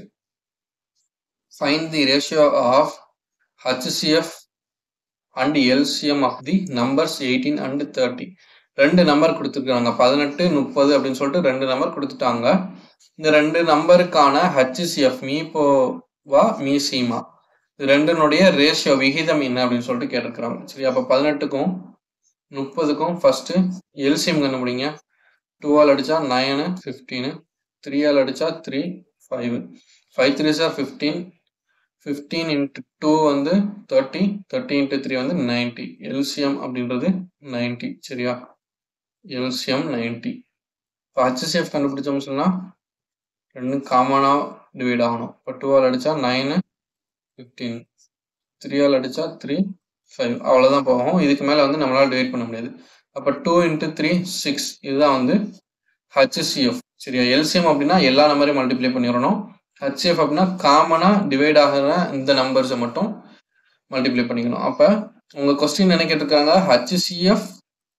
find the ratio of HCF and LCM of the numbers eighteen and thirty ரெண்டு நம்பர் கொடுத்துருக்காங்க பதினெட்டு முப்பது அப்படின்னு சொல்லிட்டு ரெண்டு நம்பர் கொடுத்துட்டாங்க இந்த ரெண்டு நம்பருக்கான ஹச்சிசிஎஃப் மீபோவா மீசீமா இது ரெண்டுனுடைய ரேஷியோ விகிதம் என்ன அப்படின்னு சொல்லிட்டு கேட்டிருக்கிறாங்க சரி அப்போ பதினெட்டுக்கும் முப்பதுக்கும் ஃபர்ஸ்ட் எல்சிஎம் கண்டுபிடிங்க டூவால் அடிச்சா நைனு ஃபிஃப்டீனு த்ரீயால் அடிச்சா three five five three sir fifteen fifteen into two வந்து தேர்ட்டி தேர்ட்டி இன்ட்டு த்ரீ வந்து நைன்ட்டி எல்சிஎம் அப்படின்றது நைன்ட்டி சரியா எல்சிஎம் நைன்ட்டி இப்போ ஹச்சிசிஎஃப் கண்டுபிடிச்சோம்னு சொன்னால் ரெண்டும் காமனாக டிவைட் ஆகணும் இப்போ டூவால் அடித்தா நைனு ஃபிஃப்டீன் த்ரீயால் அடித்தா த்ரீ ஃபைவ் அவ்வளோதான் போகும் இதுக்கு மேலே வந்து நம்மளால் டிவைட் பண்ண முடியாது அப்போ டூ இன்ட்டு த்ரீ சிக்ஸ் இதுதான் வந்து ஹச்சிசிஎஃப் சரியா எல்சிஎம் அப்படின்னா எல்லா நம்பரையும் மல்டிப்ளை பண்ணிடணும் ஹச்சிஎஃப் அப்படின்னா காமனாக டிவைட் ஆகிற இந்த நம்பர்ஸை மட்டும் மல்டிப்ளை பண்ணிக்கணும் அப்போ உங்கள் கொஸ்டின் என்ன கேட்டிருக்காங்க ஹச்சிசிஎஃப்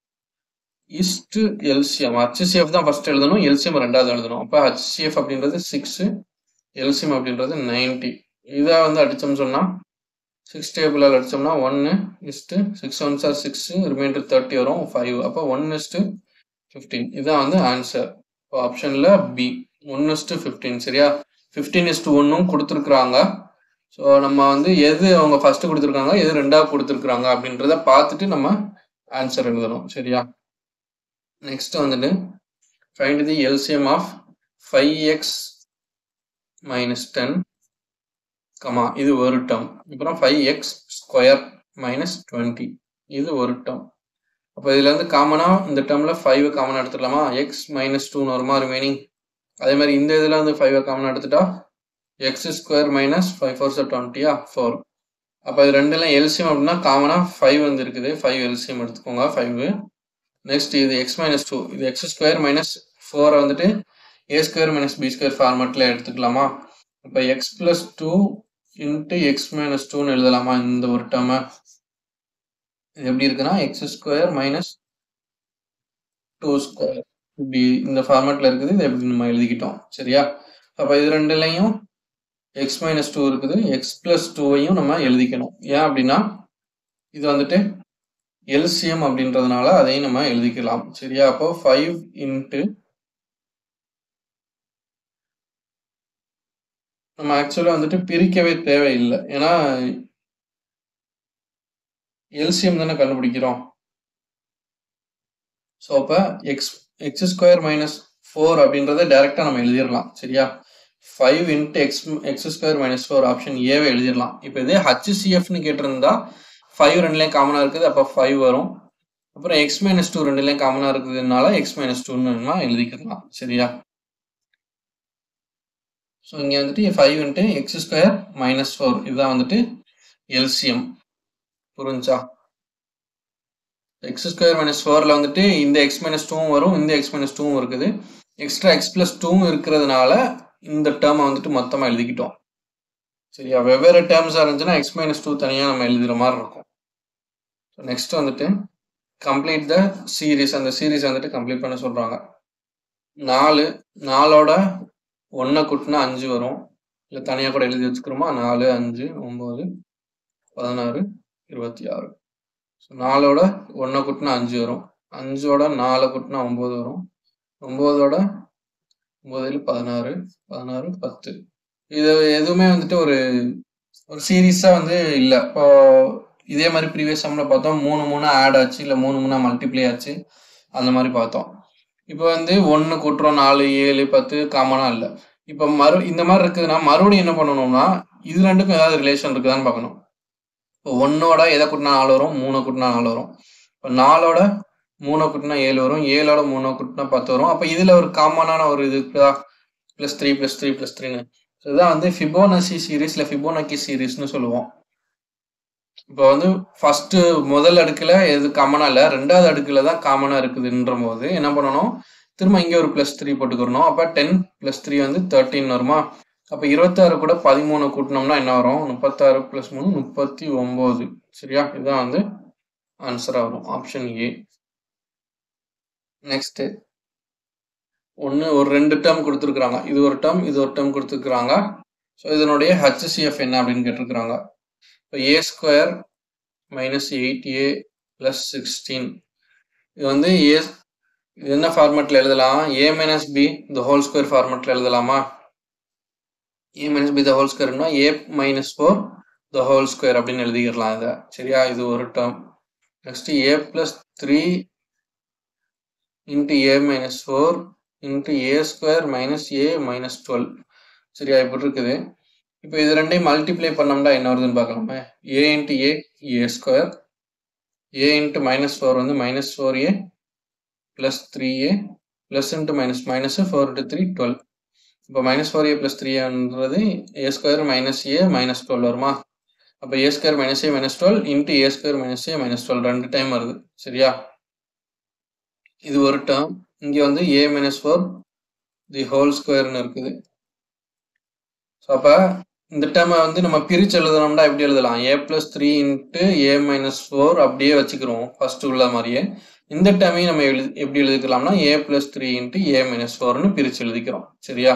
இஸ்ட் எல்சிஎம் ஹச்சிசிஎஃப் தான் ஃபர்ஸ்ட் எழுதணும் எல்சிஎம் ரெண்டாவது எழுதணும் அப்போ ஹச்சிசிஎஃப் அப்படின்றது சிக்ஸு எல்சிஎம் அப்படின்றது நைன்ட்டி இதை வந்து அடித்தோம்னு சொன்னால் சிக்ஸ் டேபிளால் அடித்தோம்னா ஒன்று is to six one are six remainder thirty வரும் ஃபைவ் அப்போ ஒன் இஸ்ட்டு ஃபிஃப்டீன் இதான் வந்து ஆன்சர் இப்போ ஆப்ஷனில் பி ஒன் இஸ்ட்டு ஃபிஃப்டீன் சரியா ஃபிஃப்டீன் இஸ்ட்டு ஒன்றும் கொடுத்துருக்குறாங்க ஸோ நம்ம வந்து எது அவங்க ஃபர்ஸ்ட் கொடுத்துருக்காங்க எது ரெண்டாவது கொடுத்துருக்குறாங்க அப்படின்றத பார்த்துட்டு நம்ம ஆன்சர் எழுதணும் சரியா நெக்ஸ்ட் வந்துட்டு find the LCM of five x minus ten comma இது ஒரு டேர்ம் அப்புறம் five x square minus twenty இது ஒரு டேர்ம் அப்போ இதுல இருந்து காமனா இந்த டேர்ம்ல ஃபைவ் காமனா எடுத்துடலாமா எக்ஸ் மைனஸ் டூன்னு வருமா ரிமைனிங் அதே மாதிரி இந்த இதுல இருந்து ஃபைவ் காமனா எடுத்துட்டா x square minus five four are டுவெண்ட்டியா ஃபோர் அப்போ இது ரெண்டுலாம் எல்சிஎம் அப்படின்னா காமனாக ஃபைவ் வந்து இருக்குது ஃபைவ் எல்சிஎம் எடுத்துக்கோங்க ஃபைவ் நெக்ஸ்ட் இது எக்ஸ் மைனஸ் டூ இது எக்ஸ் ஸ்கொயர் மைனஸ் ஃபோரை வந்துட்டு a square minus b square ஃபார்மெட்டில் எடுத்துக்கலாமா இப்போ x plus two into x minus டூன்னு எழுதலாமா இந்த ஒரு டேர்மை இது எப்படி இருக்குன்னா x square minus two square இப்படி இந்த ஃபார்மேட்டில் இருக்குது இது எப்படி நம்ம எழுதிக்கிட்டோம் சரியா அப்போ இது ரெண்டுலையும் எக்ஸ் மைனஸ் டூ இருக்குது எக்ஸ் பிளஸ் டூவையும் நம்ம எழுதிக்கணும் ஏன் அப்படின்னா இது வந்துட்டு எல்சிஎம் அப்படின்றதுனால அதையும் நம்ம எழுதிக்கலாம் சரியா அப்போ ஃபைவ் இன்ட்டு நம்ம ஆக்சுவலாக வந்துட்டு பிரிக்கவே தேவையில்லை ஏன்னா எல்சிஎம் தானே கண்டுபிடிக்கிறோம் ஸோ அப்போ x x square minus four அப்படின்றத டைரெக்டாக நம்ம எழுதிடலாம் சரியா five into x x square minus four option ஏவை எழுதிடலாம் இப்போ இதே ஹச்சிசிஎஃப்னு கேட்டிருந்தா ஃபைவ் ரெண்டுலேயும் காமனாக இருக்குது அப்போ ஃபைவ் வரும் அப்புறம் எக்ஸ் மைனஸ் டூ ரெண்டுலேயும் காமனாக இருக்குதுனால எக்ஸ் மைனஸ் டூன்னு எழுதிக்கலாம் சரியா ஸோ இங்கே வந்துட்டு five into x square minus four இதுதான் வந்துட்டு எல்சிஎம் புரிஞ்சா எக்ஸ் ஸ்கொயர் மைனஸ் ஃபோரில் வந்துட்டு இந்த எக்ஸ் மைனஸ் டூவும் வரும் இந்த எக்ஸ் மைனஸ் டூவும் இருக்குது எக்ஸ்ட்ரா எக்ஸ் பிளஸ் டூவும் இருக்கிறதுனால இந்த டேர்மை வந்துட்டு மொத்தமாக எழுதிக்கிட்டோம் சரியா வெவ்வேறு டேர்ம்ஸாக இருந்துச்சுன்னா எக்ஸ் மைனஸ் டூ தனியாக நம்ம எழுதுகிற மாதிரி இருக்கும் ஸோ நெக்ஸ்ட் வந்துட்டு கம்ப்ளீட் த சீரீஸ் அந்த சீரீஸ் வந்துட்டு கம்ப்ளீட் பண்ண சொல்கிறாங்க நாலு நாலோட ஒன்றை கூட்டினா அஞ்சு வரும் இல்லை தனியாக கூட எழுதி வச்சுக்கிறோமா நாலு அஞ்சு ஒம்பது பதினாறு இருபத்தி ஆறு ஸோ நாலோட ஒன்றை கூட்டினா அஞ்சு வரும் அஞ்சோட நாலை கூட்டினா ஒம்பது வரும் ஒம்போதோட ஒம்பதுல பதினாறு பதினாறு பத்து இது எதுவுமே வந்துட்டு ஒரு ஒரு சீரீஸாக வந்து இல்லை இப்போ இதே மாதிரி ப்ரீவியஸ் சம்மில் பார்த்தோம் மூணு மூணு ஆட் ஆச்சு இல்லை மூணு மூணா மல்டிப்ளை ஆச்சு அந்த மாதிரி பார்த்தோம் இப்போ வந்து ஒன்று கூட்டுறோம் நாலு ஏழு பத்து காமனாக இல்லை இப்போ மறு இந்த மாதிரி இருக்குதுன்னா மறுபடியும் என்ன பண்ணணும்னா இது ரெண்டுக்கும் ஏதாவது ரிலேஷன் இருக்குதான்னு பார்க்கணும் இப்போ ஒன்னோட எதை கூட்டினா நாலு வரும் மூணை கூட்டினா நாலு வரும் இப்போ நாலோட மூணை கூட்டினா ஏழு வரும் ஏழோட மூணை கூட்டினா பத்து வரும் அப்போ இதில் ஒரு காமனான ஒரு இது இருக்குதா plus three plus three plus த்ரீன்னு இதுதான் வந்து ஃபிபோனசி சீரீஸ் இல்லை ஃபிபோனக்கி சீரீஸ்னு சொல்லுவோம் இப்போ வந்து ஃபர்ஸ்ட் முதல் அடுக்கில் எது காமனாக இல்லை ரெண்டாவது அடுக்கில் தான் காமனாக இருக்குதுன்ற போது என்ன பண்ணணும் திரும்ப இங்கே ஒரு ப்ளஸ் த்ரீ போட்டுக்கிறணும் அப்போ டென் ப்ளஸ் த்ரீ வந்து தேர்ட்டின் வருமா அப்போ இருபத்தாறு கூட பதிமூணு கூட்டினோம்னா என்ன வரும் முப்பத்தாறு ப்ளஸ் மூணு முப்பத்தி ஒம்பது சரியா இதுதான் வந்து ஆன்சராக வரும் ஆப்ஷன் ஏ நெக்ஸ்ட்டு ஒன்று ஒரு ரெண்டு டேர்ம் கொடுத்துருக்குறாங்க இது ஒரு டேர்ம் இது ஒரு டேர்ம் கொடுத்துருக்குறாங்க ஸோ இதனுடைய ஹச்சிசிஎஃப் என்ன அப்படின்னு கேட்டிருக்கிறாங்க இப்போ a square minus eight a plus sixteen இது வந்து ஏ இது என்ன ஃபார்மெட்டில் எழுதலாம் a minus b the whole square ஃபார்மெட்டில் எழுதலாமா a minus b the whole ஸ்கொயர்னா a minus four the whole square அப்படின்னு எழுதிக்கிறலாம் இதை சரியா இது ஒரு term next a plus three into a minus four into a square minus a minus twelve சரியா இப்படி இருக்குது இப்போ இது ரெண்டையும் மல்டிப்ளை பண்ணோம்னா என்ன வருதுன்னு பார்க்கலாமே a into a a square a into minus four வந்து minus four a plus three a plus into minus minus four into three twelve இப்போ மைனஸ் ஃபோர் ஏ ப்ளஸ் த்ரீன்றது a square minus a minus twelve வருமா அப்போ a square minus a minus twelve into a square minus a minus twelve ரெண்டு டைம் வருது சரியா இது ஒரு டேர்ம் இங்கே வந்து a minus four the whole ஸ்கொயர்னு இருக்குது ஸோ அப்போ இந்த டேர்மை வந்து நம்ம பிரிச்சு எழுதணும்னா எப்படி எழுதலாம் a plus three into a minus four அப்படியே வச்சுக்கிறோம் ஃபர்ஸ்ட் உள்ள மாதிரியே இந்த டேர்மையும் நம்ம எழுதி எப்படி எழுதிக்கலாம்னா a plus three into a minus ஃபோர்னு பிரிச்சு எழுதிக்கிறோம் சரியா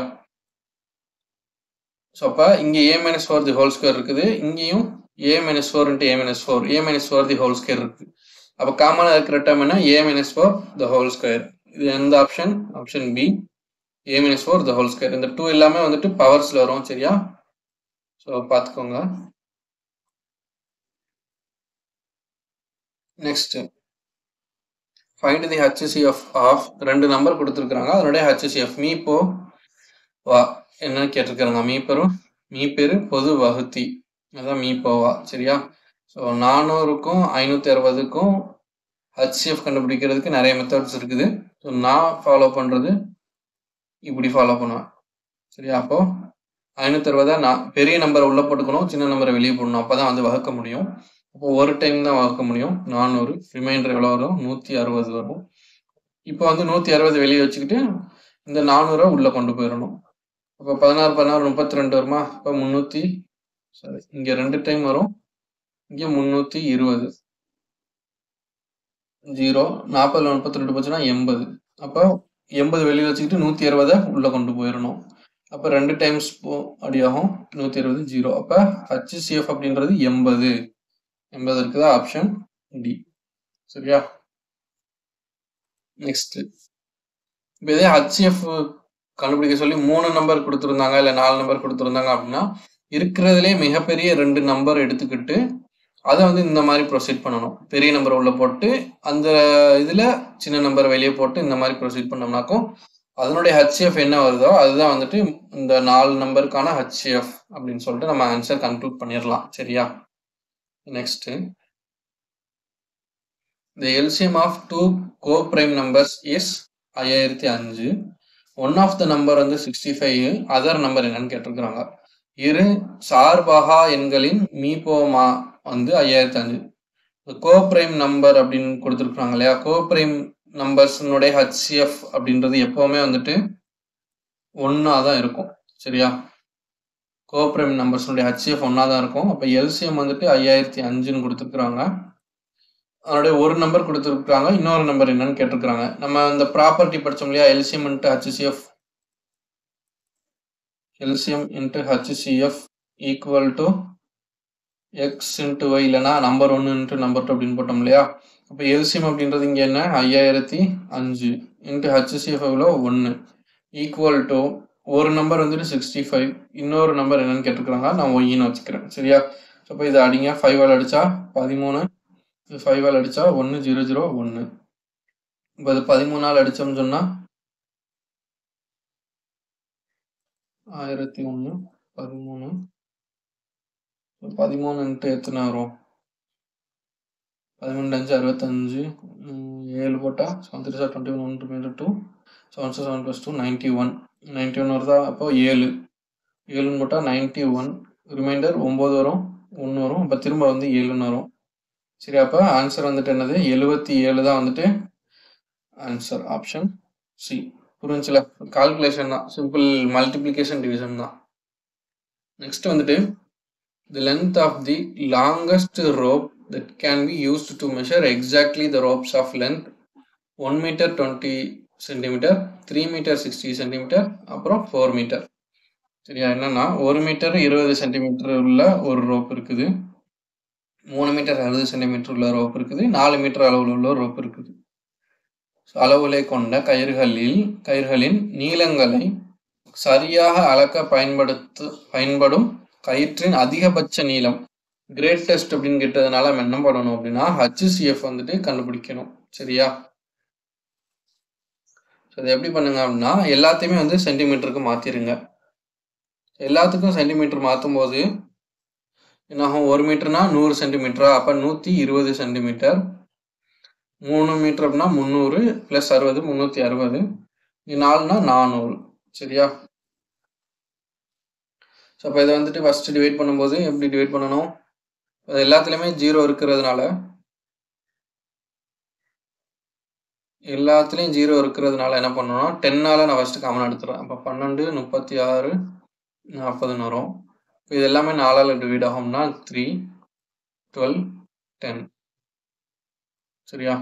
ஸோ அப்போ இங்கே a minus four the whole square இருக்குது இங்கேயும் a minus four into a minus four a minus four the whole square இருக்குது அப்போ காமனாக இருக்கிற டேர்ம் என்ன a minus four the whole square இது எந்த option option B a minus four the whole square இந்த டூ எல்லாமே வந்துட்டு பவர்ஸில் வரும் சரியா ஸோ பார்த்துக்கோங்க next find the HCF of ரெண்டு நம்பர் கொடுத்துருக்குறாங்க அதனுடைய ஹச்சிசிஎஃப் மீ போ வா என்னன்னு கேட்டிருக்காங்க மீ பெரும் மீ பெரு பொது வகுத்தி அதான் மீ போவா சரியா ஸோ நானூறுக்கும் ஐநூற்றி அறுபதுக்கும் ஹச்சிஎஃப் கண்டுபிடிக்கிறதுக்கு நிறைய மெத்தட்ஸ் இருக்குது ஸோ நான் ஃபாலோ பண்ணுறது இப்படி ஃபாலோ பண்ணுவேன் சரியா அப்போ ஐநூற்றி அறுபதா நான் பெரிய நம்பரை உள்ளே போட்டுக்கணும் சின்ன நம்பரை வெளியே போடணும் அப்போ தான் வந்து வகுக்க முடியும் அப்போ ஒரு டைம் தான் வகுக்க முடியும் நானூறு ரிமைண்டர் எவ்வளோ வரும் நூற்றி அறுபது வரும் இப்போ வந்து நூற்றி அறுபது வெளியே வச்சுக்கிட்டு இந்த நானூறை உள்ளே கொண்டு போயிடணும் அப்போ பதினாறு பதினாறு முப்பத்தி ரெண்டு வருமா இப்போ முந்நூற்றி சாரி இங்கே ரெண்டு டைம் வரும் இங்கே முந்நூற்றி இருபது ஜீரோ நாற்பதுல முப்பத்தி ரெண்டு போச்சுன்னா எண்பது அப்போ எண்பது வெளியில் வச்சுக்கிட்டு நூற்றி அறுபதை உள்ளே கொண்டு போயிடணும் அப்போ ரெண்டு டைம்ஸ் போ அடியாகும் நூற்றி இருபது ஜீரோ அப்போ ஹச்சிசிஎஃப் அப்படின்றது எண்பது எண்பது இருக்குதா ஆப்ஷன் டி சரியா நெக்ஸ்ட் இப்போ இதே ஹச்சிஎஃப் கண்டுபிடிக்க சொல்லி மூணு நம்பர் கொடுத்துருந்தாங்க இல்லை நாலு நம்பர் கொடுத்துருந்தாங்க அப்படின்னா இருக்கிறதுலே மிகப்பெரிய ரெண்டு நம்பர் எடுத்துக்கிட்டு அதை வந்து இந்த மாதிரி ப்ரொசீட் பண்ணணும் பெரிய நம்பர் உள்ள போட்டு அந்த இதில் சின்ன நம்பர் வெளியே போட்டு இந்த மாதிரி ப்ரொசீட் பண்ணோம்னாக்கும் அதனுடைய ஹச்சிஎஃப் என்ன வருதோ அதுதான் வந்துட்டு இந்த நாலு நம்பருக்கான ஹச்சிஎஃப் அப்படின்னு சொல்லிட்டு நம்ம ஆன்சர் கன்க்ளூட் பண்ணிடலாம் சரியா next the LCM of two coprime numbers is ஐயாயிரத்தி அஞ்சு ஒன் ஆஃப் த நம்பர் வந்து சிக்ஸ்டி ஃபைவ் அதர் நம்பர் என்னன்னு கேட்டிருக்கிறாங்க இரு சார்பகா எண்களின் மீபோமா வந்து ஐயாயிரத்தி அஞ்சு கோ பிரைம் நம்பர் அப்படின்னு கொடுத்துருக்குறாங்க இல்லையா கோ பிரைம் நம்பர்ஸ்னுடைய ஹச்சிஎஃப் அப்படின்றது எப்பவுமே வந்துட்டு ஒன்றா தான் இருக்கும் சரியா கோ பிரைம் நம்பர்ஸ்னுடைய ஹச்சிஎஃப் ஒன்றா தான் இருக்கும் அப்போ எல்சிஎம் வந்துட்டு ஐயாயிரத்தி அஞ்சுன்னு கொடுத்துருக்குறாங்க அதனுடைய ஒரு நம்பர் கொடுத்துருக்குறாங்க இன்னொரு நம்பர் என்னன்னு கேட்டிருக்கிறாங்க நம்ம இந்த ப்ராப்பர்ட்டி படித்தோம் இல்லையா LCM into HCF LCM into HCF equal to x into y இல்லைனா நம்பர் ஒன்று இன்ட்டு நம்பர் டூ அப்படின்னு போட்டோம் இல்லையா அப்போ எல்சிஎம் அப்படின்றது இங்கே என்ன ஐயாயிரத்தி அஞ்சு இன்ட்டு ஹச்சிசிஎஃப் எவ்வளோ ஒன்று ஈக்குவல் டு ஒரு நம்பர் வந்துட்டு சிக்ஸ்டி ஃபைவ் இன்னொரு நம்பர் என்னன்னு கேட்டிருக்கிறாங்க நான் ஒய்ன்னு வச்சுக்கிறேன் சரியா அப்போ இதை அடிங்க ஃபைவ் ஆல் அடித்தா பதிமூணு இது ஃபைவ் ஆல் அடித்தா ஒன்று ஜீரோ ஜீரோ ஒன்று இப்போ இது பதிமூணால் அடித்தோம்னு சொன்னால் ஆயிரத்தி ஒன்று பதிமூணு பதிமூணு இன்ட்டு எத்தனை வரும் பதிமூணு அஞ்சு அறுபத்தஞ்சு ஏழு போட்டால் seven three sir twenty one one remainder two seven are seven plus two ninety one ninety one வருதா அப்போ ஏழு ஏழுன்னு போட்டால் நைன்ட்டி ஒன் ரிமைண்டர் ஒம்பது வரும் ஒன்று வரும் அப்போ திரும்ப வந்து ஏழுன்னு வரும் சரி அப்போ ஆன்சர் வந்துட்டு என்னது எழுபத்தி ஏழு தான் வந்துட்டு ஆன்சர் ஆப்ஷன் சி புரிஞ்சுல கால்குலேஷன் தான் சிம்பிள் மல்டிப்ளிகேஷன் டிவிஷன் தான் நெக்ஸ்ட் வந்துட்டு the length of the longest rope that can be used to measure exactly the ropes of length 1 meter 20 centimeter 3 meter 60 centimeter அப்புறம் 4 மீட்டர் சரியா என்னன்னா ஒரு மீட்டர் இருபது சென்டிமீட்டர் உள்ள ஒரு ரோப் இருக்குது மூணு மீட்டர் அறுபது சென்டிமீட்டர் உள்ள ரோப் இருக்குது நாலு மீட்டர் அளவில் உள்ள ரோப் இருக்குது அளவுகளை கொண்ட கயிறுகளில் கயிறுகளின் நீளங்களை சரியாக அளக்க பயன்படுத்து பயன்படும் கயிற்றின் அதிகபட்ச நீளம் கிரேட் டெஸ்ட் அப்படின்னு கேட்டதுனால நம்ம என்ன பண்ணணும் அப்படின்னா ஹச்சிசிஎஃப் வந்துட்டு கண்டுபிடிக்கணும் சரியா ஸோ அதை எப்படி பண்ணுங்க அப்படின்னா எல்லாத்தையுமே வந்து சென்டிமீட்டருக்கு மாற்றிடுங்க எல்லாத்துக்கும் சென்டிமீட்டர் மாற்றும் போது என்னாகும் ஒரு மீட்டர்னா நூறு சென்டிமீட்டரா அப்போ நூற்றி இருபது சென்டிமீட்டர் மூணு மீட்டர் அப்படின்னா முந்நூறு ப்ளஸ் அறுபது முந்நூற்றி அறுபது நாலுனா நானூறு சரியா ஸோ அப்போ இதை வந்துட்டு ஃபஸ்ட்டு டிவைட் பண்ணும்போது எப்படி டிவைட் பண்ணணும் அது எல்லாத்துலேயுமே ஜீரோ இருக்கிறதுனால எல்லாத்துலேயும் ஜீரோ இருக்கிறதுனால என்ன பண்ணணும்னா டென்னால் நான் ஃபஸ்ட்டு காமன் எடுத்துறேன் அப்போ பன்னெண்டு முப்பத்தி ஆறு நாற்பதுன்னு வரும் இப்போ இது எல்லாமே நாலால் டிவைட் ஆகும்னா த்ரீ டுவெல் டென் சரியா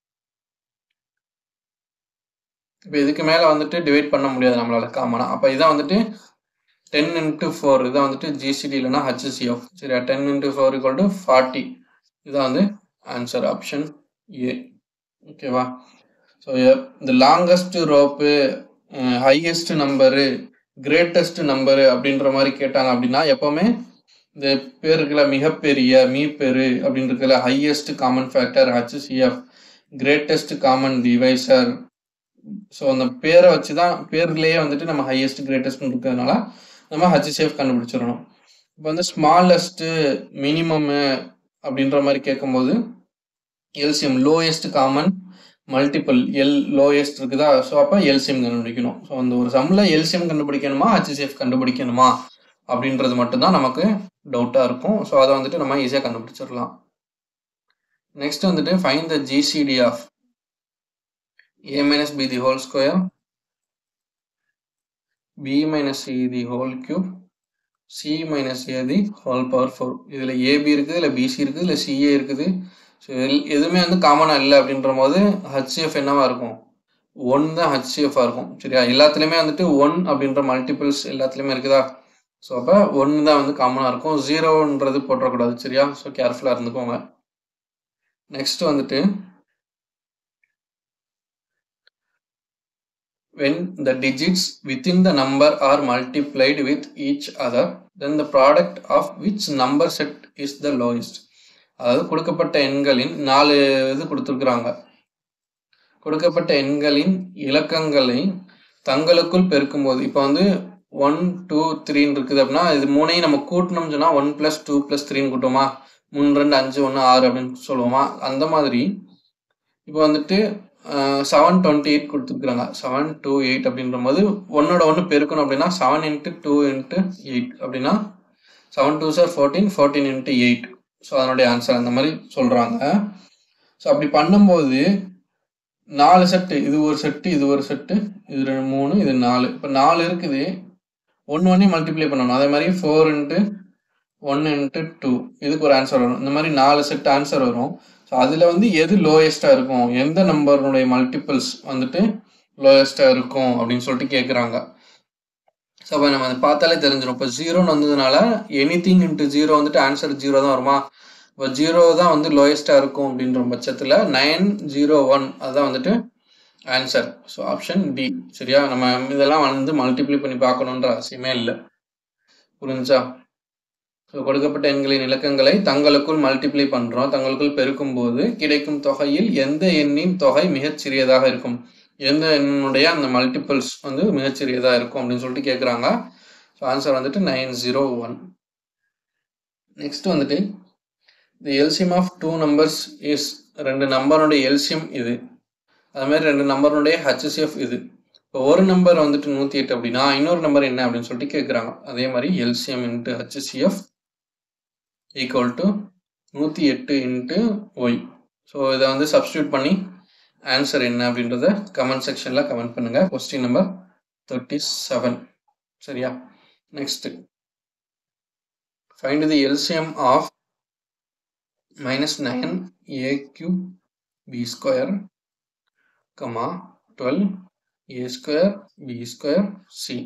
இப்போ இதுக்கு மேலே வந்துட்டு டிவைட் பண்ண முடியாது நம்மளால காமனாக அப்போ இதான் வந்துட்டு டென் இன்ட்டு ஃபோர் இதான் வந்துட்டு ஜிசிடி இல்லைனா ஹச்சிசிஎஃப் சரியா ten into four equal to forty இதான் வந்து ஆன்சர் ஆப்ஷன் ஏ ஓகேவா ஸோ இந்த longest rope highest number greatest number அப்படின்ற மாதிரி கேட்டாங்க அப்படின்னா எப்போவுமே இந்த பேருக்குல மிகப்பெரிய மீப்பெரு அப்படின்னு இருக்குல்ல highest common factor HCF greatest common divisor so அந்த பேரை வச்சு தான் பேர்லேயே வந்துட்டு நம்ம ஹையஸ்ட் கிரேட்டஸ்ட் இருக்கிறதுனால நம்ம ஹச்சிசிஎஃப் கண்டுபிடிச்சிடணும் இப்போ வந்து ஸ்மாலஸ்ட்டு மினிமம்மு அப்படின்ற மாதிரி கேட்கும்போது LCM lowest common multiple L lowest இருக்குதா ஸோ அப்போ எல்சிஎம் கண்டுபிடிக்கணும் ஸோ அந்த ஒரு சம்மில் எல்சிஎம் கண்டுபிடிக்கணுமா ஹச்சிசிஎஃப் கண்டுபிடிக்கணுமா அப்படின்றது மட்டும்தான் நமக்கு டவுட்டாக இருக்கும் ஸோ அதை வந்துட்டு நம்ம ஈஸியாக கண்டுபிடிச்சிடலாம் நெக்ஸ்ட் வந்துட்டு find the GCD of a minus b the whole square b minus c the whole cube c minus a the whole power four இதில் ஏபி இருக்குது இல்லை பிசி இருக்குது இல்லை சிஏ இருக்குது ஸோ எதுவுமே வந்து காமனாக இல்லை அப்படின்ற போது ஹச்சிஎஃப் என்னவா இருக்கும் ஒன் தான் ஹச்சிஎஃபாக இருக்கும் சரியா எல்லாத்துலேயுமே வந்துட்டு ஒன் அப்படின்ற மல்டிபிள்ஸ் எல்லாத்துலேயுமே இருக்குதா ஸோ அப்போ ஒன்று தான் வந்து காமனாக இருக்கும் ஜீரோன்றது போட்டுறக்கூடாது சரியா ஸோ கேர்ஃபுல்லாக இருந்துக்கோங்க நெக்ஸ்ட் வந்துட்டு when the digits within the number are multiplied with each other then the product of which number set is the lowest அதாவது கொடுக்கப்பட்ட எண்களின் நாலு இது கொடுத்துருக்குறாங்க கொடுக்கப்பட்ட எண்களின் இலக்கங்களை தங்களுக்குள் பெருக்கும்போது இப்போ வந்து ஒன் டூ த்ரீன்னு இருக்குது அப்படின்னா இது மூணையும் நம்ம கூட்டணும்னு சொன்னால் ஒன் ப்ளஸ் டூ ப்ளஸ் த்ரீன்னு கூட்டுவோமா மூணு ரெண்டு அஞ்சு ஒன்று ஆறு அப்படின்னு சொல்லுவோமா அந்த மாதிரி இப்போ வந்துட்டு செவன் டுவெண்ட்டி எயிட் கொடுத்துருக்குறாங்க செவன் டூ எயிட் அப்படின்ற போது ஒன்னோட ஒன்று பெருக்கணும் அப்படின்னா seven into two into eight அப்படின்னா seven two are fourteen fourteen into eight so அதனுடைய ஆன்சர் அந்த மாதிரி சொல்கிறாங்க ஸோ அப்படி பண்ணும்போது நாலு செட்டு இது ஒரு செட்டு இது ஒரு செட்டு இது ரெண்டு மூணு இது நாலு இப்போ நாலு இருக்குது ஒன்று ஒன்றையும் மல்டிப்ளை பண்ணணும் அதே மாதிரி four into one into two இதுக்கு ஒரு ஆன்சர் வரும் இந்த மாதிரி நாலு செட் ஆன்சர் வரும் ஸோ அதில் வந்து எது லோயஸ்ட்டாக இருக்கும் எந்த நம்பருடைய மல்டிபிள்ஸ் வந்துட்டு லோயஸ்ட்டாக இருக்கும் அப்படின்னு சொல்லிட்டு கேட்குறாங்க ஸோ அப்போ நம்ம அதை பார்த்தாலே தெரிஞ்சிடும் இப்போ ஜீரோன்னு வந்ததுனால எனி திங் இன்ட்டு ஜீரோ வந்துட்டு ஆன்சர் ஜீரோ தான் வருமா இப்போ ஜீரோ தான் வந்து லோயஸ்ட்டாக இருக்கும் அப்படின்ற பட்சத்தில் நைன் ஜீரோ ஒன் அதுதான் வந்துட்டு ஆன்சர் ஸோ ஆப்ஷன் டி சரியா நம்ம இதெல்லாம் வந்து மல்டிப்ளை பண்ணி பார்க்கணுன்ற அவசியமே இல்லை புரிஞ்சா ஸோ கொடுக்கப்பட்ட எண்களின் இலக்கங்களை தங்களுக்குள் மல்டிப்ளை பண்ணுறோம் தங்களுக்குள் பெருக்கும் போது கிடைக்கும் தொகையில் எந்த எண்ணின் தொகை மிகச் சிறியதாக இருக்கும் எந்த எண்ணுடைய அந்த மல்டிபிள்ஸ் வந்து மிகச்சிறியதாக இருக்கும் அப்படின்னு சொல்லிட்டு கேட்குறாங்க ஸோ ஆன்சர் வந்துட்டு நைன் ஜீரோ ஒன் நெக்ஸ்ட் வந்துட்டு the LCM of two numbers is ரெண்டு நம்பருடைய எல்சியம் இது அது மாதிரி ரெண்டு நம்பருடைய ஹெச்எஸ்எஃப் இது இப்போ ஒரு நம்பர் வந்துட்டு நூற்றி எட்டு அப்படின்னா இன்னொரு நம்பர் என்ன அப்படின்னு சொல்லிட்டு கேட்குறாங்க அதே மாதிரி LCM into HCF equal to நூற்றி எட்டு இன்ட்டு ஒய் ஸோ இதை வந்து சப்ஸ்டியூட் பண்ணி ஆன்சர் என்ன அப்படின்றத கமெண்ட் செக்ஷனில் கமெண்ட் பண்ணுங்கள் கொஸ்டின் நம்பர் தேர்ட்டி செவன் சரியா next find the LCM of minus nine a cube b square comma twelve a square b square c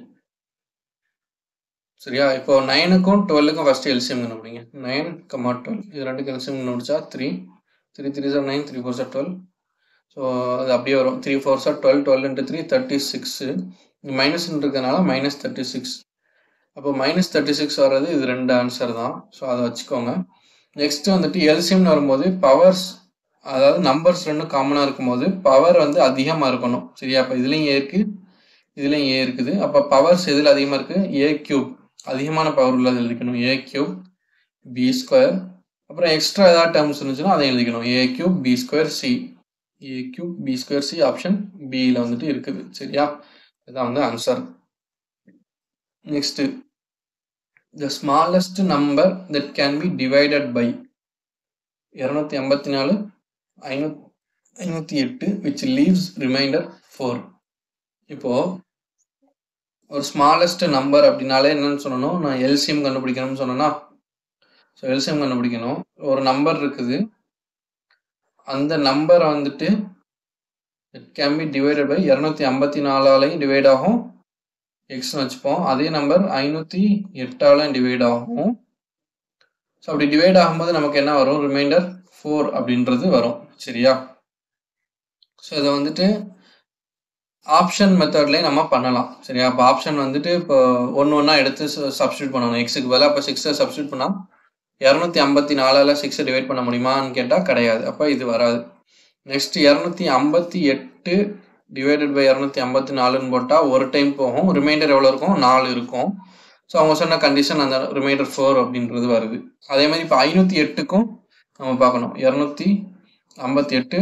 சரியா இப்போ நைனுக்கும் டுவெல்லுக்கும் ஃபர்ஸ்ட் எல்சிஎம் கண்டுபிடிங்க நைன் கமா டுவெல் இது ரெண்டுக்கு எல்சிஎம் கண்டுபிடிச்சா three three three sir nine three four are twelve so அது அப்படியே வரும் three four are twelve twelve into three thirty six minus இருக்கிறதுனால மைனஸ் தேர்ட்டி சிக்ஸ் அப்போ மைனஸ் தேர்ட்டி சிக்ஸ் வர்றது இது ரெண்டு ஆன்சர் தான் ஸோ அதை வச்சுக்கோங்க நெக்ஸ்ட் வந்துட்டு எல்சிஎம்னு வரும்போது பவர்ஸ் அதாவது நம்பர்ஸ் ரெண்டும் காமனாக இருக்கும்போது பவர் வந்து அதிகமாக இருக்கணும் சரியா அப்போ இதுலேயும் ஏ இருக்குது இதுலேயும் ஏ இருக்குது அப்போ பவர்ஸ் எதில் அதிகமாக இருக்குது ஏ கியூப் அதிகமான பவர் உள்ளது எழுதிக்கணும் ஏ கியூப் பி ஸ்கொயர் அப்புறம் எக்ஸ்ட்ரா ஏதாவது டேர்ம்ஸ் இருந்துச்சுன்னா அதை எழுதிக்கணும் a cube b square c a cube b square c option பியில் வந்துட்டு இருக்குது சரியா இதுதான் வந்து answer next the smallest number that can be divided by இரநூத்தி ஐம்பத்தி நாலு ஐநூத் ஐநூற்றி எட்டு விச் லீவ்ஸ் ரிமைண்டர் ஃபோர் இப்போ ஒரு ஸ்மாலஸ்ட் நம்பர் அப்படின்னாலே என்னன்னு சொல்லணும் நான் எல்சிஎம் கண்டுபிடிக்கணும்னு சொன்னேன்னா ஸோ எல்சிஎம் கண்டுபிடிக்கணும் ஒரு நம்பர் இருக்குது அந்த நம்பரை வந்துட்டு it can be divided by இரநூத்தி ஐம்பத்தி நாலாலையும் டிவைட் ஆகும் எக்ஸ்னு வச்சுப்போம் அதே நம்பர் ஐநூற்றி எட்டாலையும் டிவைட் ஆகும் ஸோ அப்படி டிவைட் ஆகும்போது நமக்கு என்ன வரும் ரிமைண்டர் ஃபோர் அப்படின்றது வரும் சரியா ஸோ இதை வந்துட்டு ஆப்ஷன் மெத்தட்லேயே நம்ம பண்ணலாம் சரியா அப்போ ஆப்ஷன் வந்துட்டு இப்போ ஒன்று ஒன்றா எடுத்து சப்ஸ்டியூட் பண்ணணும் எக்ஸுக்கு பதிலாக இப்போ சிக்ஸை சப்ஸ்டியூட் பண்ணால் இரநூத்தி ஐம்பத்தி நாலால் சிக்ஸை டிவைட் பண்ண முடியுமான்னு கேட்டால் கிடையாது அப்போ இது வராது நெக்ஸ்ட் இரநூத்தி ஐம்பத்தி எட்டு டிவைடட் பை இரநூத்தி ஐம்பத்தி நாலுன்னு போட்டால் ஒரு டைம் போகும் ரிமைண்டர் எவ்வளோ இருக்கும் நாலு இருக்கும் ஸோ அவங்க சொன்ன கண்டிஷன் அந்த ரிமைண்டர் ஃபோர் அப்படின்றது வருது அதே மாதிரி இப்போ ஐநூற்றி எட்டுக்கும் நம்ம பார்க்கணும் இரநூத்தி ஐம்பத்தி எட்டு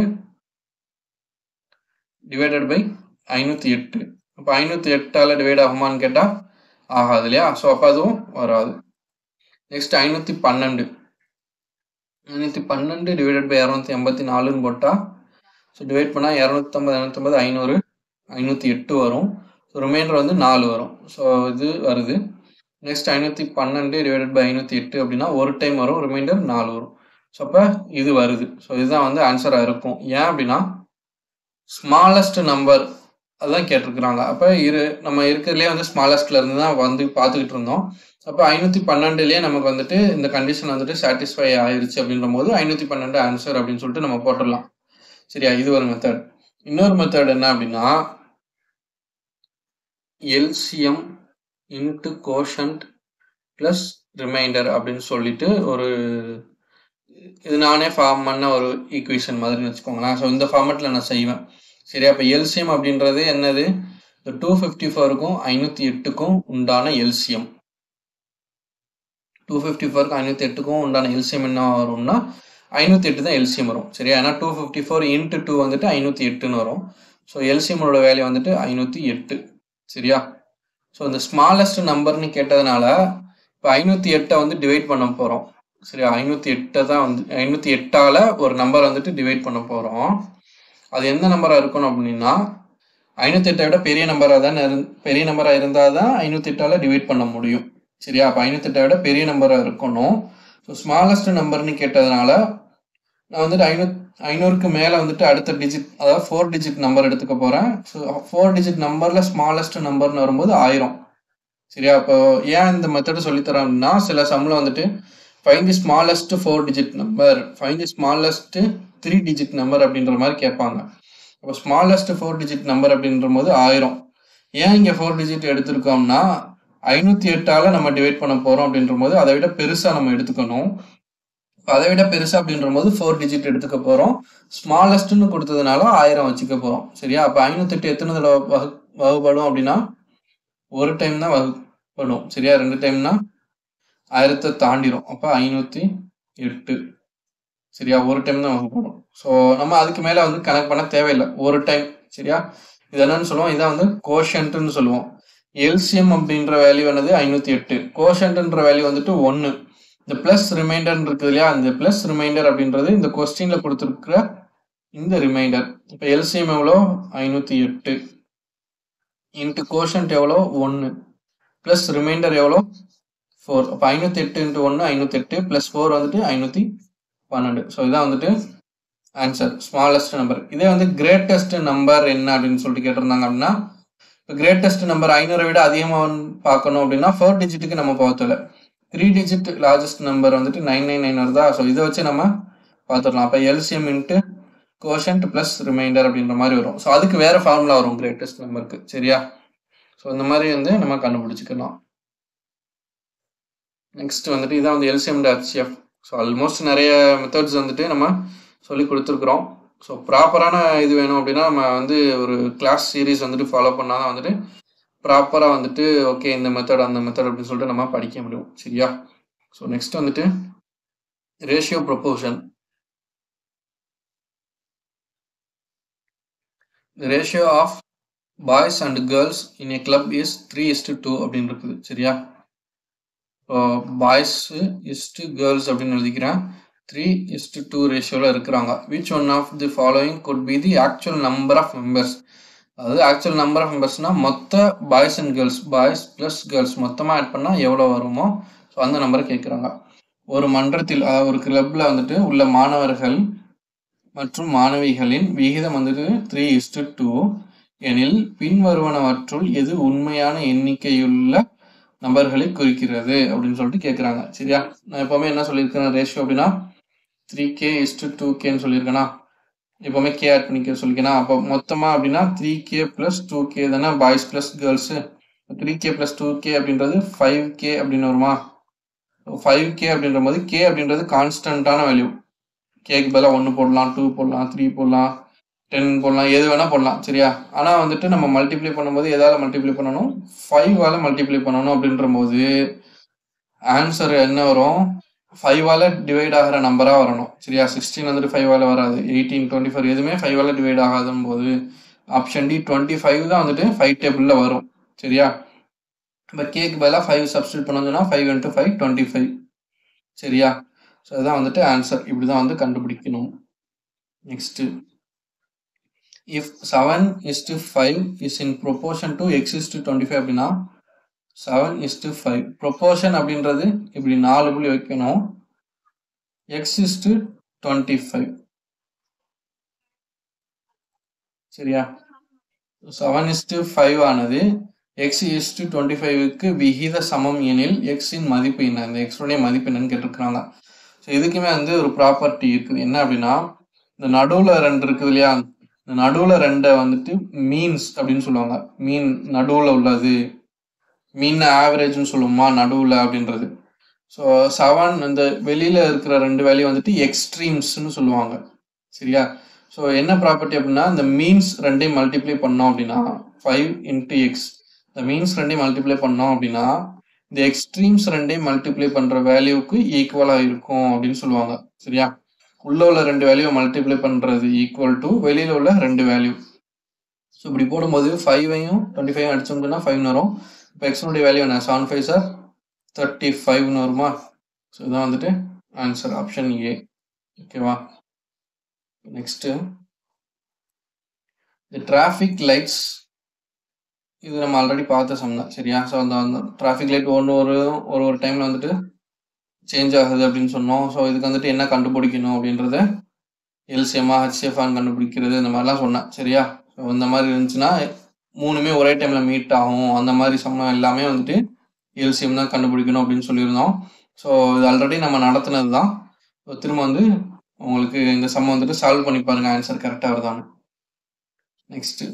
டிவைடட் பை ஐநூற்றி எட்டு அப்போ ஐநூற்றி எட்டால் டிவைட் ஆகுமான்னு கேட்டால் ஆகாது இல்லையா ஸோ அப்போ அதுவும் வராது நெக்ஸ்ட் ஐநூற்றி பன்னெண்டு ஐநூற்றி பன்னெண்டு டிவைடட் பை இரநூத்தி எண்பத்தி நாலுன்னு போட்டால் ஸோ டிவைட் பண்ணால் இரநூத்தம்பது இரநூத்தம்பது ஐநூறு ஐநூற்றி எட்டு வரும் ஸோ ரிமைண்டர் வந்து நாலு வரும் ஸோ இது வருது நெக்ஸ்ட் ஐநூற்றி பன்னெண்டு டிவைடட் பை ஐநூற்றி எட்டு அப்படின்னா ஒரு டைம் வரும் ரிமைண்டர் நாலு வரும் ஸோ அப்போ இது வருது ஸோ இதுதான் வந்து ஆன்சராக இருக்கும் ஏன் அப்படின்னா ஸ்மாலஸ்ட் நம்பர் அதான் கேட்டிருக்கிறாங்க அப்போ இரு நம்ம இருக்கிறதுலே வந்து ஸ்மாலஸ்ட்ல இருந்து தான் வந்து பார்த்துக்கிட்டு இருந்தோம் அப்போ ஐநூற்றி பன்னெண்டுலேயே நமக்கு வந்துட்டு இந்த கண்டிஷன் வந்துட்டு சாட்டிஸ்ஃபை ஆயிருச்சு அப்படின்ற போது ஐநூற்றி பன்னெண்டு ஆன்சர் அப்படின்னு சொல்லிட்டு நம்ம போட்டுடலாம் சரியா இது ஒரு மெத்தட் இன்னொரு மெத்தட் என்ன அப்படின்னா LCM into quotient plus remainder அப்படின்னு சொல்லிட்டு ஒரு இது நானே ஃபார்ம் பண்ண ஒரு ஈக்குவேஷன் மாதிரின்னு வச்சுக்கோங்களேன் ஸோ இந்த ஃபார்மெட்டில் நான் செய்வேன் சரியா இப்போ எல்சிஎம் அப்படின்றது என்னது இந்த டூ ஃபிஃப்டி ஃபோருக்கும் ஐநூற்றி எட்டுக்கும் உண்டான எல்சிஎம் டூ ஃபிஃப்டி ஃபோருக்கு ஐநூற்றி எட்டுக்கும் உண்டான எல்சிஎம் என்ன வரும்னா ஐநூற்றி எட்டு தான் எல்சிஎம் வரும் சரியா ஏன்னா two fifty four into two வந்துட்டு ஐநூற்றி எட்டுன்னு வரும் ஸோ எல்சிஎம்மோட வேல்யூ வந்துட்டு ஐநூற்றி எட்டு சரியா ஸோ இந்த ஸ்மாலஸ்ட் நம்பர்னு கேட்டதுனால இப்போ ஐநூற்றி எட்டை வந்து டிவைட் பண்ண போகிறோம் சரியா ஐநூற்றி எட்டை தான் வந்து ஐநூற்றி எட்டால் ஒரு நம்பர் வந்துட்டு டிவைட் பண்ண போகிறோம் அது எந்த நம்பராக இருக்கணும் அப்படின்னா ஐநூற்றி எட்டை விட பெரிய நம்பராக தான் இருந் பெரிய நம்பராக இருந்தால் தான் ஐநூற்றி எட்டால் டிவைட் பண்ண முடியும் சரியா அப்போ ஐநூற்றி எட்டை விட பெரிய நம்பராக இருக்கணும் ஸோ ஸ்மாலஸ்ட் நம்பர்னு கேட்டதுனால நான் வந்துட்டு ஐநூ ஐநூறுக்கு மேலே வந்துட்டு அடுத்த டிஜிட் அதாவது ஃபோர் டிஜிட் நம்பர் எடுத்துக்க போகிறேன் ஸோ ஃபோர் டிஜிட் நம்பரில் ஸ்மாலஸ்ட் நம்பர்னு வரும்போது ஆயிரம் சரியா அப்போ ஏன் இந்த மெத்தடு சொல்லித்தரேன் அப்படின்னா சில சம்மில் வந்துட்டு find the smallest four digit number find the smallest three digit number அப்படின்ற மாதிரி கேட்பாங்க அப்போ ஸ்மாலஸ்ட் ஃபோர் டிஜிட் நம்பர் அப்படின்ற போது ஆயிரம் ஏன் இங்கே ஃபோர் டிஜிட் எடுத்திருக்கோம்னா ஐநூற்றி எட்டால் நம்ம டிவைட் பண்ண போகிறோம் அப்படின்ற போது அதை விட பெருசாக நம்ம எடுத்துக்கணும் அதை விட பெருசா அப்படின்ற போது ஃபோர் டிஜிட் எடுத்துக்க போறோம் ஸ்மாலஸ்ட்னு கொடுத்ததுனால ஆயிரம் வச்சுக்க போறோம் சரியா அப்ப ஐநூத்தெட்டு எத்தனை தடவை வகு வகுப்படும் அப்படின்னா ஒரு டைம் தான் வகுப்படும் சரியா ரெண்டு டைம்னா ஆயிரத்தை தாண்டிடும் அப்ப ஐநூத்தி எட்டு சரியா ஒரு டைம் தான் வகுப்படும் ஸோ நம்ம அதுக்கு மேல வந்து கணக்கு பண்ண தேவையில்லை ஒரு டைம் சரியா இது என்னன்னு சொல்லுவோம் இதான் வந்து கோஷன்ட்னு சொல்லுவோம் எல்சிஎம் அப்படின்ற வேல்யூ என்னது ஐநூத்தி எட்டு கோஷன்ட்ன்ற வேல்யூ வந்துட்டு ஒன்று இந்த பிளஸ் ரிமைண்டர் இருக்குது இல்லையா இந்த பிளஸ் ரிமைண்டர் அப்படின்றது இந்த கொஸ்டின்ல கொடுத்துருக்கிற இந்த ரிமைண்டர் இப்போ எல்சிஎம் எவ்வளோ ஐநூற்றி எட்டு இன்ட்டு கோஷன்ட் எவ்வளோ ஒன்று ப்ளஸ் ரிமைண்டர் எவ்வளோ ஃபோர் அப்போ ஐநூற்றி எட்டு இன்ட்டு ஒன்று ஐநூற்றி எட்டு ப்ளஸ் ஃபோர் வந்துட்டு ஐநூற்றி பன்னெண்டு ஸோ இதான் வந்துட்டு ஆன்சர் ஸ்மாலஸ்ட் நம்பர் இதே வந்து கிரேட்டஸ்ட் நம்பர் என்ன அப்படின்னு சொல்லிட்டு கேட்டிருந்தாங்க அப்படின்னா இப்போ கிரேட்டஸ்ட் நம்பர் ஐநூறை விட அதிகமாக பார்க்கணும் அப்படின்னா ஃபோர் டிஜிட்டுக்கு நம்ம போகல த்ரீ டிஜிட் லார்ஜஸ்ட் நம்பர் வந்துட்டு நைன் நைன் நைன் வருதா ஸோ இதை வச்சு நம்ம பார்த்துடலாம் அப்போ LCM into quotient plus remainder அப்படின்ற மாதிரி வரும் ஸோ அதுக்கு வேற ஃபார்முலா வரும் கிரேட்டஸ்ட் நம்பருக்கு சரியா ஸோ இந்த மாதிரி வந்து நம்ம கண்டுபிடிச்சிக்கலாம் நெக்ஸ்ட் வந்துட்டு இதான் வந்து எல்சிஎம் ஹெச்எஃப் ஸோ ஆல்மோஸ்ட் நிறைய மெத்தட்ஸ் வந்துட்டு நம்ம சொல்லி கொடுத்துருக்குறோம் ஸோ ப்ராப்பரான இது வேணும் அப்படின்னா நம்ம வந்து ஒரு கிளாஸ் சீரீஸ் வந்துட்டு ஃபாலோ பண்ணால் தான் வந்துட்டு ப்ராப்பராக வந்துட்டு ஓகே இந்த மெத்தட் அந்த மெத்தட் அப்படின்னு சொல்லிட்டு நம்ம படிக்க முடியும் சரியா ஸோ நெக்ஸ்ட் வந்துட்டு ratio proportion the ratio of boys and girls in a club is 3 is to 2 அப்படின்னு இருக்குது சரியா இப்போ பாய்ஸ் இஸ்டு கேர்ள்ஸ் அப்படின்னு எழுதிக்கிறேன் த்ரீ இஸ்டு டூ ரேஷியோவில் இருக்கிறாங்க which one of the following could be the actual number of members அதாவது ஆக்சுவல் நம்பர் ஆஃப் மெம்பர்ஸ்னா மொத்த boys and girls boys plus girls மொத்தமாக ஆட் பண்ணால் எவ்வளோ வருமோ ஸோ அந்த நம்பரை கேட்குறாங்க ஒரு மன்றத்தில் அதாவது ஒரு கிளப்பில் வந்துட்டு உள்ள மாணவர்கள் மற்றும் மாணவிகளின் விகிதம் வந்துட்டு த்ரீ இஸ்டு டூ எனில் பின்வருவனவற்றுள் எது உண்மையான எண்ணிக்கையுள்ள நம்பர்களை குறிக்கிறது அப்படின்னு சொல்லிட்டு கேட்குறாங்க சரியா நான் எப்போவுமே என்ன சொல்லியிருக்கேன் ரேஷியோ அப்படின்னா த்ரீ கே இஸ்டு டூ கேன்னு சொல்லியிருக்கேனா எப்போவுமே கே ஆட் பண்ணிக்க சொல்லிக்கணும் அப்போ மொத்தமாக அப்படின்னா three k plus two k தானே boys plus girls three k plus two k அப்படின்றது ஃபைவ் கே அப்படின்னு வருமா ஃபைவ் கே அப்படின்ற போது கே அப்படின்றது கான்ஸ்டன்டான வேல்யூ கேக்கு பதிலாக ஒன்று போடலாம் டூ போடலாம் த்ரீ போடலாம் டென் போடலாம் எது வேணால் போடலாம் சரியா ஆனால் வந்துட்டு நம்ம மல்டிப்ளை பண்ணும்போது எதால் மல்டிப்ளை பண்ணணும் ஃபைவால் மல்டிப்ளை பண்ணணும் அப்படின்ற போது ஆன்சர் என்ன வரும் ஃபைவால டிவைட் ஆகிற நம்பராக வரணும் சரியா சிக்ஸ்டீன் வந்துட்டு ஃபைவால வராது எயிட்டீன் டுவெண்ட்டி ஃபோர் எதுவுமே ஃபைவால டிவைட் ஆகாதும் போது ஆப்ஷன் டி டுவெண்ட்டி ஃபைவ் தான் வந்துட்டு ஃபைவ் டேபிளில் வரும் சரியா இப்போ கேக்கு பதிலாக ஃபைவ் சப்ஸ்டியூட் பண்ணோம்னா five into five twenty five சரியா ஸோ அதுதான் வந்துட்டு ஆன்சர் இப்படி தான் வந்து கண்டுபிடிக்கணும் next if seven is to five is in proportion to x is to twenty five அப்படின்னா seven is to five proportion அப்படின்றது இப்படி நாலு புள்ளி வைக்கணும் x is to twenty five சரியா செவன் இஸ் டு ஃபைவ் ஆனது எக்ஸ் இஸ் டு டுவெண்ட்டி ஃபைவுக்கு விகித சமம் எனில் எக்ஸின் மதிப்பு என்ன இந்த எக்ஸோடைய மதிப்பு என்னன்னு கேட்டிருக்கிறாங்க ஸோ இதுக்குமே வந்து ஒரு ப்ராப்பர்ட்டி இருக்குது என்ன அப்படின்னா இந்த நடுவில் ரெண்டு இருக்குது இல்லையா இந்த நடுவில் ரெண்டை வந்துட்டு மீன்ஸ் அப்படின்னு சொல்லுவாங்க மீன் நடுவில் உள்ளது மீன் ஆவரேஜ்னு சொல்லுவோமா நடுவில் அப்படின்றது ஸோ செவன் இந்த வெளியில் இருக்கிற ரெண்டு வேல்யூ வந்துட்டு எக்ஸ்ட்ரீம்ஸ்னு சொல்லுவாங்க சரியா ஸோ என்ன ப்ராப்பர்ட்டி அப்படின்னா இந்த மீன்ஸ் ரெண்டையும் மல்டிப்ளை பண்ணோம் அப்படின்னா ஃபைவ் இன்ட்டு எக்ஸ் இந்த மீன்ஸ் ரெண்டையும் மல்டிப்ளை பண்ணோம் அப்படின்னா இந்த எக்ஸ்ட்ரீம்ஸ் ரெண்டையும் மல்டிப்ளை பண்ணுற வேல்யூவுக்கு ஈக்குவலாக இருக்கும் அப்படின்னு சொல்லுவாங்க சரியா உள்ள உள்ள ரெண்டு வேல்யூ மல்டிப்ளை பண்ணுறது ஈக்குவல் டு வெளியில் உள்ள ரெண்டு வேல்யூ ஸோ இப்படி போடும்போது ஃபைவையும் டுவெண்ட்டி ஃபைவ் அடிச்சோம்னா ஃபைவ்னு வரும் இப்போ எக்ஸனுடைய வேல்யூ என்ன செவன் ஃபைவ் சார் தேர்ட்டி ஃபைவ்னு வருமா ஸோ இதான் வந்துட்டு ஆன்சர் ஆப்ஷன் ஏ ஓகேவா நெக்ஸ்ட்டு இந்த டிராஃபிக் லைட்ஸ் இது நம்ம ஆல்ரெடி பார்த்த சம் தான் சரியா ஸோ அந்த அந்த டிராஃபிக் லைட் ஒன்று ஒரு ஒரு ஒரு டைமில் வந்துட்டு சேஞ்ச் ஆகுது அப்படின்னு சொன்னோம் ஸோ இதுக்கு வந்துட்டு என்ன கண்டுபிடிக்கணும் அப்படின்றத எல்சிஎம்மா ஹெச்எஃப்ஆன்னு கண்டுபிடிக்கிறது இந்த மாதிரிலாம் சொன்னேன் சரியா ஸோ இந்த மாதிரி இருந்துச்சுன்னா மூணுமே ஒரே டைமில் மீட் ஆகும் அந்த மாதிரி சம்மம் எல்லாமே வந்துட்டு எல்சிஎம் தான் கண்டுபிடிக்கணும் அப்படின்னு சொல்லியிருந்தோம் ஸோ இது ஆல்ரெடி நம்ம நடத்துனது தான் திரும்ப வந்து உங்களுக்கு இந்த சம்ம வந்துட்டு சால்வ் பண்ணி பாருங்க ஆன்சர் கரெக்டாக வருதான்னு next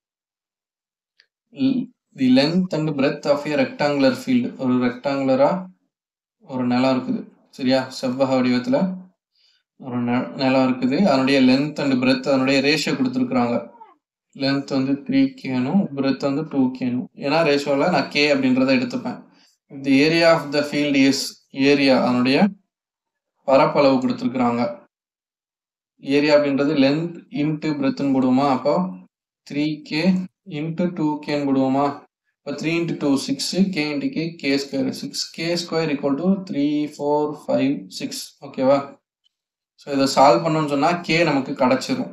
the length and breadth of a rectangular field ஒரு ரெக்டாங்குலராக ஒரு நிலம் இருக்குது சரியா செவ்வக வடிவத்தில் ஒரு நிலம் இருக்குது அதனுடைய லென்த் அண்ட் பிரெத் அதனுடைய ரேஷியோ கொடுத்துருக்குறாங்க லென்த் வந்து த்ரீ கேனும் பிரெத் வந்து டூ கேனும் ஏன்னா ரேஷியோவில் நான் கே அப்படின்றத எடுத்துப்பேன் இந்த area of the field is area அதனுடைய பரப்பளவு கொடுத்துருக்குறாங்க ஏரியா அப்படின்றது லென்த் இன்ட்டு பிரெத்துன்னு போடுவோமா அப்போ த்ரீ கே இன்ட்டு டூ கேன்னு போடுவோமா இப்போ three into two six k into k k square six k square equal to three four five six ஓகேவா ஸோ இதை சால்வ் பண்ணோம்னு சொன்னால் கே நமக்கு கிடச்சிரும்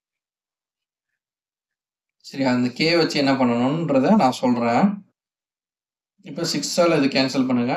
சரி அந்த கே வச்சு என்ன பண்ணணுன்றத நான் சொல்கிறேன் இப்போ சிக்ஸால் இது கேன்சல் பண்ணுங்க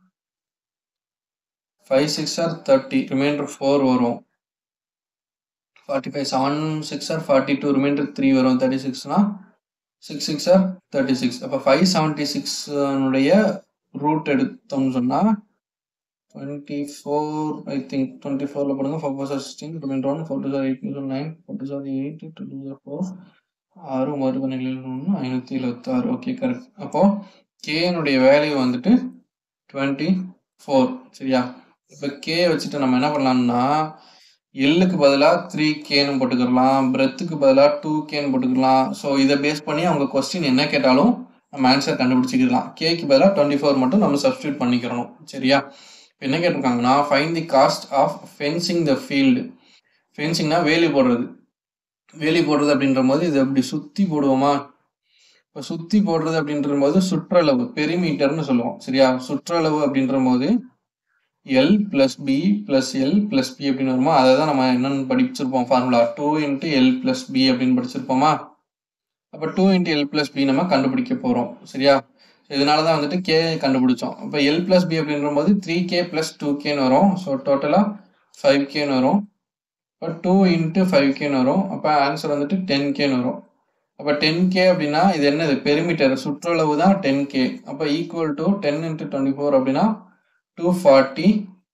five six are thirty remainder four வரும் forty five seven six R forty two remainder three வரும் தேர்ட்டி சிக்ஸ்னா six six are thirty six அப்போ ஃபைவ் செவன்ட்டி சிக்ஸனுடைய ரூட் எடுத்தோம்னு சொன்னால் twenty four I think twenty ஃபோரில் போடுங்க four four sir sixteen remainder one four two sir eight two nine four two sir eight two two sir four ஆறு ஒன்பது பன்னெண்டு ஐநூற்றி எழுபத்தாறு ஓகே கரெக்ட் அப்போது கேனுடைய வேல்யூ வந்துட்டு டுவெண்ட்டி ஃபோர் சரியா இப்போ கே வச்சுட்டு நம்ம என்ன பண்ணலாம்னா எல்லுக்கு பதிலாக த்ரீ கேன்னு போட்டுக்கலாம் பிரெத்துக்கு பதிலாக டூ கேன்னு போட்டுக்கலாம் ஸோ இதை பேஸ் பண்ணி அவங்க கொஸ்டின் என்ன கேட்டாலும் நம்ம ஆன்சர் கண்டுபிடிச்சிக்கலாம் கேக்கு பதிலாக டுவெண்ட்டி ஃபோர் மட்டும் நம்ம சப்ஸ்டியூட் பண்ணிக்கிறணும் சரியா இப்போ என்ன கேட்டிருக்காங்கன்னா find the cost of fencing the field ஃபென்சிங்னா வேலி போடுறது வேலி போடுறது அப்படின்ற போது இதை அப்படி சுற்றி போடுவோமா இப்போ சுற்றி போடுறது அப்படின்ற போது சுற்றளவு பெரிமீட்டர்னு சொல்லுவோம் சரியா சுற்றளவு அப்படின்ற போது l plus b plus l plus b அப்படின்னு வருமா அதை தான் நம்ம என்னென்னு படிச்சிருப்போம் formula two into l plus b அப்படின்னு படிச்சிருப்போமா அப்போ two into l plus b நம்ம கண்டுபிடிக்க போகிறோம் சரியா இதனால தான் வந்துட்டு கே கண்டுபிடிச்சோம் இப்போ எல் பிளஸ் பி அப்படின்ற போது த்ரீ கே பிளஸ் டூ கேன்னு வரும் ஸோ டோட்டலாக ஃபைவ் கேன்னு வரும் இப்போ டூ இன்ட்டு ஃபைவ் கேன்னு வரும் அப்போ ஆன்சர் வந்துட்டு டென் கேன்னு வரும் அப்போ டென் கே அப்படின்னா இது என்னது பெருமீட்டர் சுற்றளவு தான் டென் கே அப்போ equal to ten into twenty four அப்படின்னா டூ ஃபார்ட்டி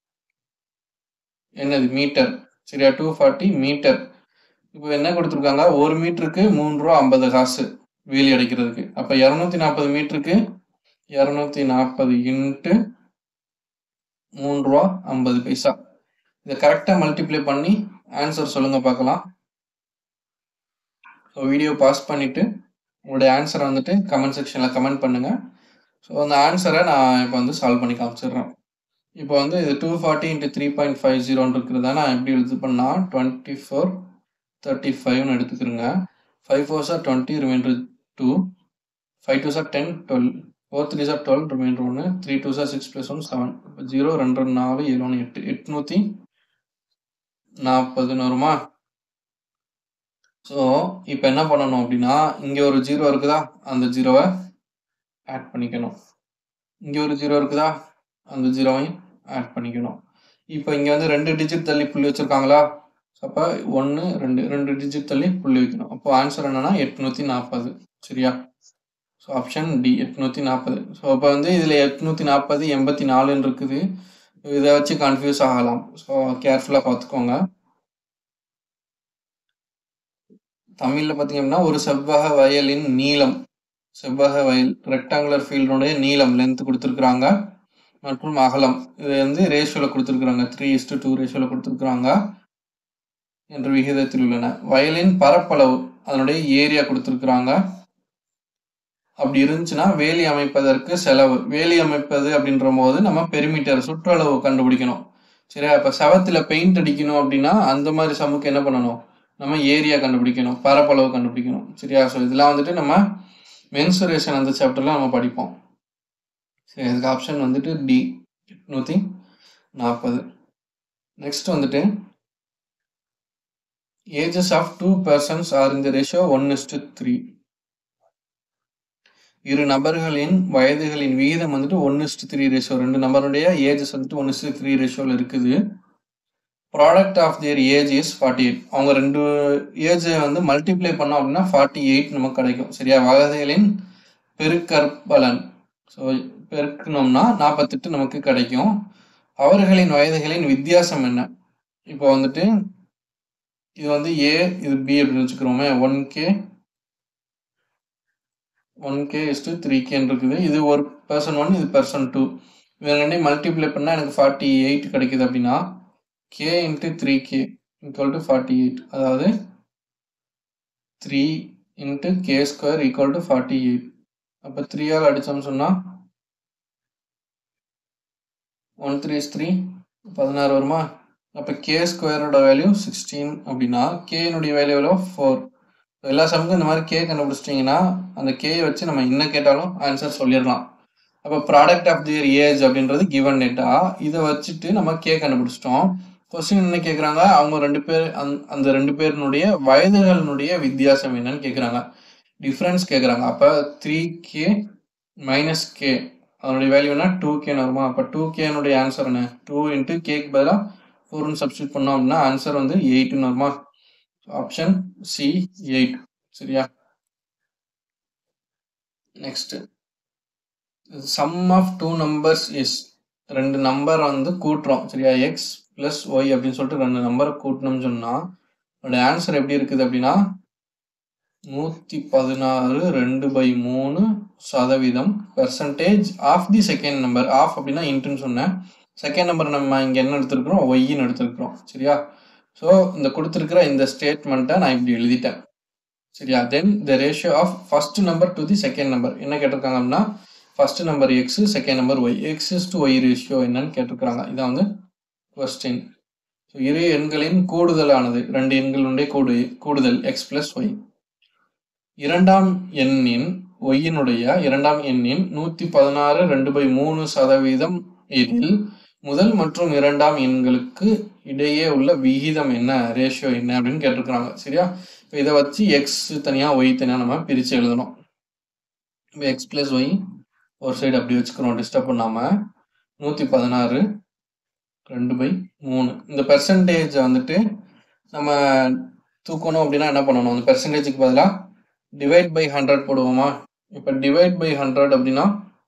என்னது மீட்டர் சரியா டூ ஃபார்ட்டி மீட்டர் இப்போ என்ன கொடுத்துருக்காங்க ஒரு மீட்டருக்கு மூணு ரூபா ஐம்பது காசு வேலி அடைக்கிறதுக்கு அப்போ இரநூத்தி நாற்பது மீட்டருக்கு இரநூத்தி நாற்பது இன்ட்டு மூணு ரூபா ஐம்பது பைசா இதை கரெக்டாக மல்டிப்ளை பண்ணி ஆன்சர் சொல்லுங்க பார்க்கலாம் ஸோ வீடியோ பாஸ் பண்ணிவிட்டு உங்களுடைய ஆன்சரை வந்துட்டு கமெண்ட் செக்ஷனில் கமெண்ட் பண்ணுங்கள் ஸோ அந்த ஆன்சரை நான் இப்போ வந்து சால்வ் பண்ணி காமிச்சிடுறேன் இப்போ வந்து இது two forty into three point five ஜீரோன்னு இருக்கிறத நான் எப்படி எழுது பண்ணால் டுவெண்ட்டி ஃபோர் தேர்ட்டி ஃபைவ்னு எடுத்துக்கிறேங்க five four sir twenty remainder two five two sir ten twelve four three sir twelve remainder ஒன்று three two are six plus one seven zero ரெண்டு ரெண்டு நாலு ஏழு ஒன்று எட்டு எட்நூற்றி நாற்பதுன்னு வருமா ஸோ இப்போ என்ன பண்ணணும் அப்படின்னா இங்கே ஒரு ஜீரோ இருக்குதா அந்த ஜீரோவை ஆட் பண்ணிக்கணும் இங்கே ஒரு ஜீரோ இருக்குதா அந்த ஜீரோவையும் ஆட் பண்ணிக்கணும் இப்போ இங்கே வந்து ரெண்டு டிஜிட் தள்ளி புள்ளி வச்சுருக்காங்களா அப்போ ஒன்று ரெண்டு ரெண்டு டிஜிட் தள்ளி புள்ளி வைக்கணும் அப்போ ஆன்சர் என்னன்னா எட்நூற்றி நாற்பது சரியா ஸோ ஆப்ஷன் டி எட்நூற்றி நாற்பது ஸோ அப்போ வந்து இதில் எட்நூற்றி நாற்பது எண்பத்தி நாலுன்னு இருக்குது இதை வச்சு கன்ஃபியூஸ் ஆகலாம் ஸோ கேர்ஃபுல்லாக பார்த்துக்கோங்க தமிழில் பார்த்தீங்கன்னா ஒரு செவ்வக வயலின் நீளம் செவ்வக வயல் ரெக்டாங்குலர் ஃபீல்டுடைய நீளம் லென்த் கொடுத்துருக்குறாங்க மற்றும் அகலம் இது வந்து ரேஷியோவில் கொடுத்துருக்குறாங்க த்ரீ இஸ்டு டூ ரேஷியோவில் கொடுத்துருக்குறாங்க என்ற விகிதத்தில் உள்ளன வயலின் பரப்பளவு அதனுடைய ஏரியா கொடுத்துருக்குறாங்க அப்படி இருந்துச்சுன்னா வேலி அமைப்பதற்கு செலவு வேலி அமைப்பது அப்படின்ற போது நம்ம பெருமீட்டர் சுற்றளவு கண்டுபிடிக்கணும் சரியா இப்போ செவத்தில் பெயிண்ட் அடிக்கணும் அப்படின்னா அந்த மாதிரி சமுக்கு என்ன பண்ணணும் நம்ம ஏரியா கண்டுபிடிக்கணும் பரப்பளவு கண்டுபிடிக்கணும் சரியா ஸோ இதெல்லாம் வந்துட்டு நம்ம மென்சுரேஷன் அந்த சாப்டர்ல நம்ம படிப்போம் சரி அதுக்கு ஆப்ஷன் வந்துட்டு டி எட்நூற்றி நாற்பது நெக்ஸ்ட் வந்துட்டு ages of two persons are இந்த ரேஷியோ ஒன் இஸ்டு த்ரீ இரு நபர்களின் வயதுகளின் விகிதம் வந்துட்டு ஒன் இஸ்டு த்ரீ ரேஷியோ ரெண்டு நபருடைய ஏஜஸ் வந்துட்டு ஒன் இஸ்டு த்ரீ ரேஷியோவில் இருக்குது product of their age is forty eight அவங்க ரெண்டு ஏஜை வந்து மல்டிப்ளை பண்ணோம் அப்படின்னா ஃபார்ட்டி எயிட் நமக்கு கிடைக்கும் சரியா வயதுகளின் பெருக்கற்பலன் ஸோ பெருக்கணும்னா நாற்பத்தெட்டு நமக்கு கிடைக்கும் அவர்களின் வயதுகளின் வித்தியாசம் என்ன இப்போ வந்துட்டு இது வந்து ஏ இது பி அப்படின்னு வச்சுக்கிறோமே one k one k is to three கேன்னு இருக்குது இது ஒரு பர்சன் ஒன் இது பர்சன் டூ இவங்க ரெண்டையும் மல்டிப்ளை பண்ணால் எனக்கு ஃபார்ட்டி எயிட் கிடைக்குது அப்படின்னா k into three k equal to forty eight அதாவது three into k square equal to forty eight அப்போ த்ரீயால் அடித்தோம்னு சொன்னால் ஒன் த்ரீ இஸ் த்ரீ பதினாறு வருமா அப்போ கே ஸ்கொயரோட வேல்யூ சிக்ஸ்டீன் அப்படின்னா கேனுடைய வேல்யூ எவ்வளோ ஃபோர் எல்லா சமுக்கும் இந்த மாதிரி கே கண்டுபிடிச்சிட்டிங்கன்னா அந்த கேயை வச்சு நம்ம என்ன கேட்டாலும் ஆன்சர் சொல்லிடலாம் அப்போ ப்ராடக்ட் ஆஃப் தியர் ஏஜ் அப்படின்றது கிவன் டேட்டா இதை வச்சுட்டு நம்ம கே கண்டுபிடிச்சிட்டோம் கொஸ்டின் என்ன கேட்குறாங்க அவங்க ரெண்டு பேர் அந் அந்த ரெண்டு பேருனுடைய வயதுகளினுடைய வித்தியாசம் என்னன்னு கேட்குறாங்க டிஃப்ரென்ஸ் கேட்குறாங்க அப்போ த்ரீ கே மைனஸ் கே அதனுடைய வேல்யூ என்ன டூ கேன்னு வருமா அப்போ டூ கேனுடைய ஆன்சர் என்ன டூ இன்ட்டு கேக்கு பதிலாக ஃபோர்னு சப்ஸ்டியூட் பண்ணோம் அப்படின்னா ஆன்சர் வந்து எயிட்னு வருமா ஆப்ஷன் சி எயிட் சரியா next sum of two numbers is ரெண்டு நம்பர் வந்து கூட்டுறோம் சரியா எக்ஸ் ப்ளஸ் ஒய் அப்படின்னு சொல்லிட்டு ரெண்டு நம்பரை கூட்டணும்னு சொன்னால் அதோட ஆன்சர் எப்படி இருக்குது அப்படின்னா நூற்றி பதினாறு ரெண்டு பை மூணு சதவீதம் percentage of the second number of அப்படின்னா இன்ட்டுன்னு சொன்னேன் செகண்ட் நம்பர் நம்ம இங்கே என்ன எடுத்துருக்குறோம் ஒய்ன்னு எடுத்துருக்குறோம் சரியா ஸோ இந்த கொடுத்துருக்கிற இந்த ஸ்டேட்மெண்ட்டை நான் இப்படி எழுதிட்டேன் சரியா then the ratio of first number to the second number என்ன கேட்டிருக்காங்க அப்படின்னா first number x second number y x is to y ratio என்னன்னு கேட்டிருக்கிறாங்க இதான் வந்து கொஸ்டின் ஸோ இரு எண்களின் கூடுதலானது ரெண்டு எண்களுடைய கூடு கூடுதல் எக்ஸ் பிளஸ் ஒய் இரண்டாம் எண்ணின் ஒய்யினுடைய இரண்டாம் எண்ணின் நூற்றி பதினாறு ரெண்டு பை மூணு சதவீதம் இதில் முதல் மற்றும் இரண்டாம் எண்களுக்கு இடையே உள்ள விகிதம் என்ன ரேஷியோ என்ன அப்படின்னு கேட்டிருக்கிறாங்க சரியா இப்போ இதை வச்சு எக்ஸ் தனியாக ஒய் தனியாக நம்ம பிரித்து எழுதணும் இப்போ எக்ஸ் பிளஸ் ஒய் ஒரு சைடு அப்படி வச்சுக்கிறோம் டிஸ்டர்ப் பண்ணாமல் நூற்றி பதினாறு ரெண்டு பை மூணு இந்த பெர்சன்டேஜ் வந்துட்டு நம்ம தூக்கணும் அப்படின்னா என்ன பண்ணணும் அந்த பெர்சன்டேஜுக்கு பதிலாக டிவைட் பை ஹண்ட்ரட் போடுவோமா இப்போ டிவைட் பை ஹண்ட்ரட் அப்படின்னா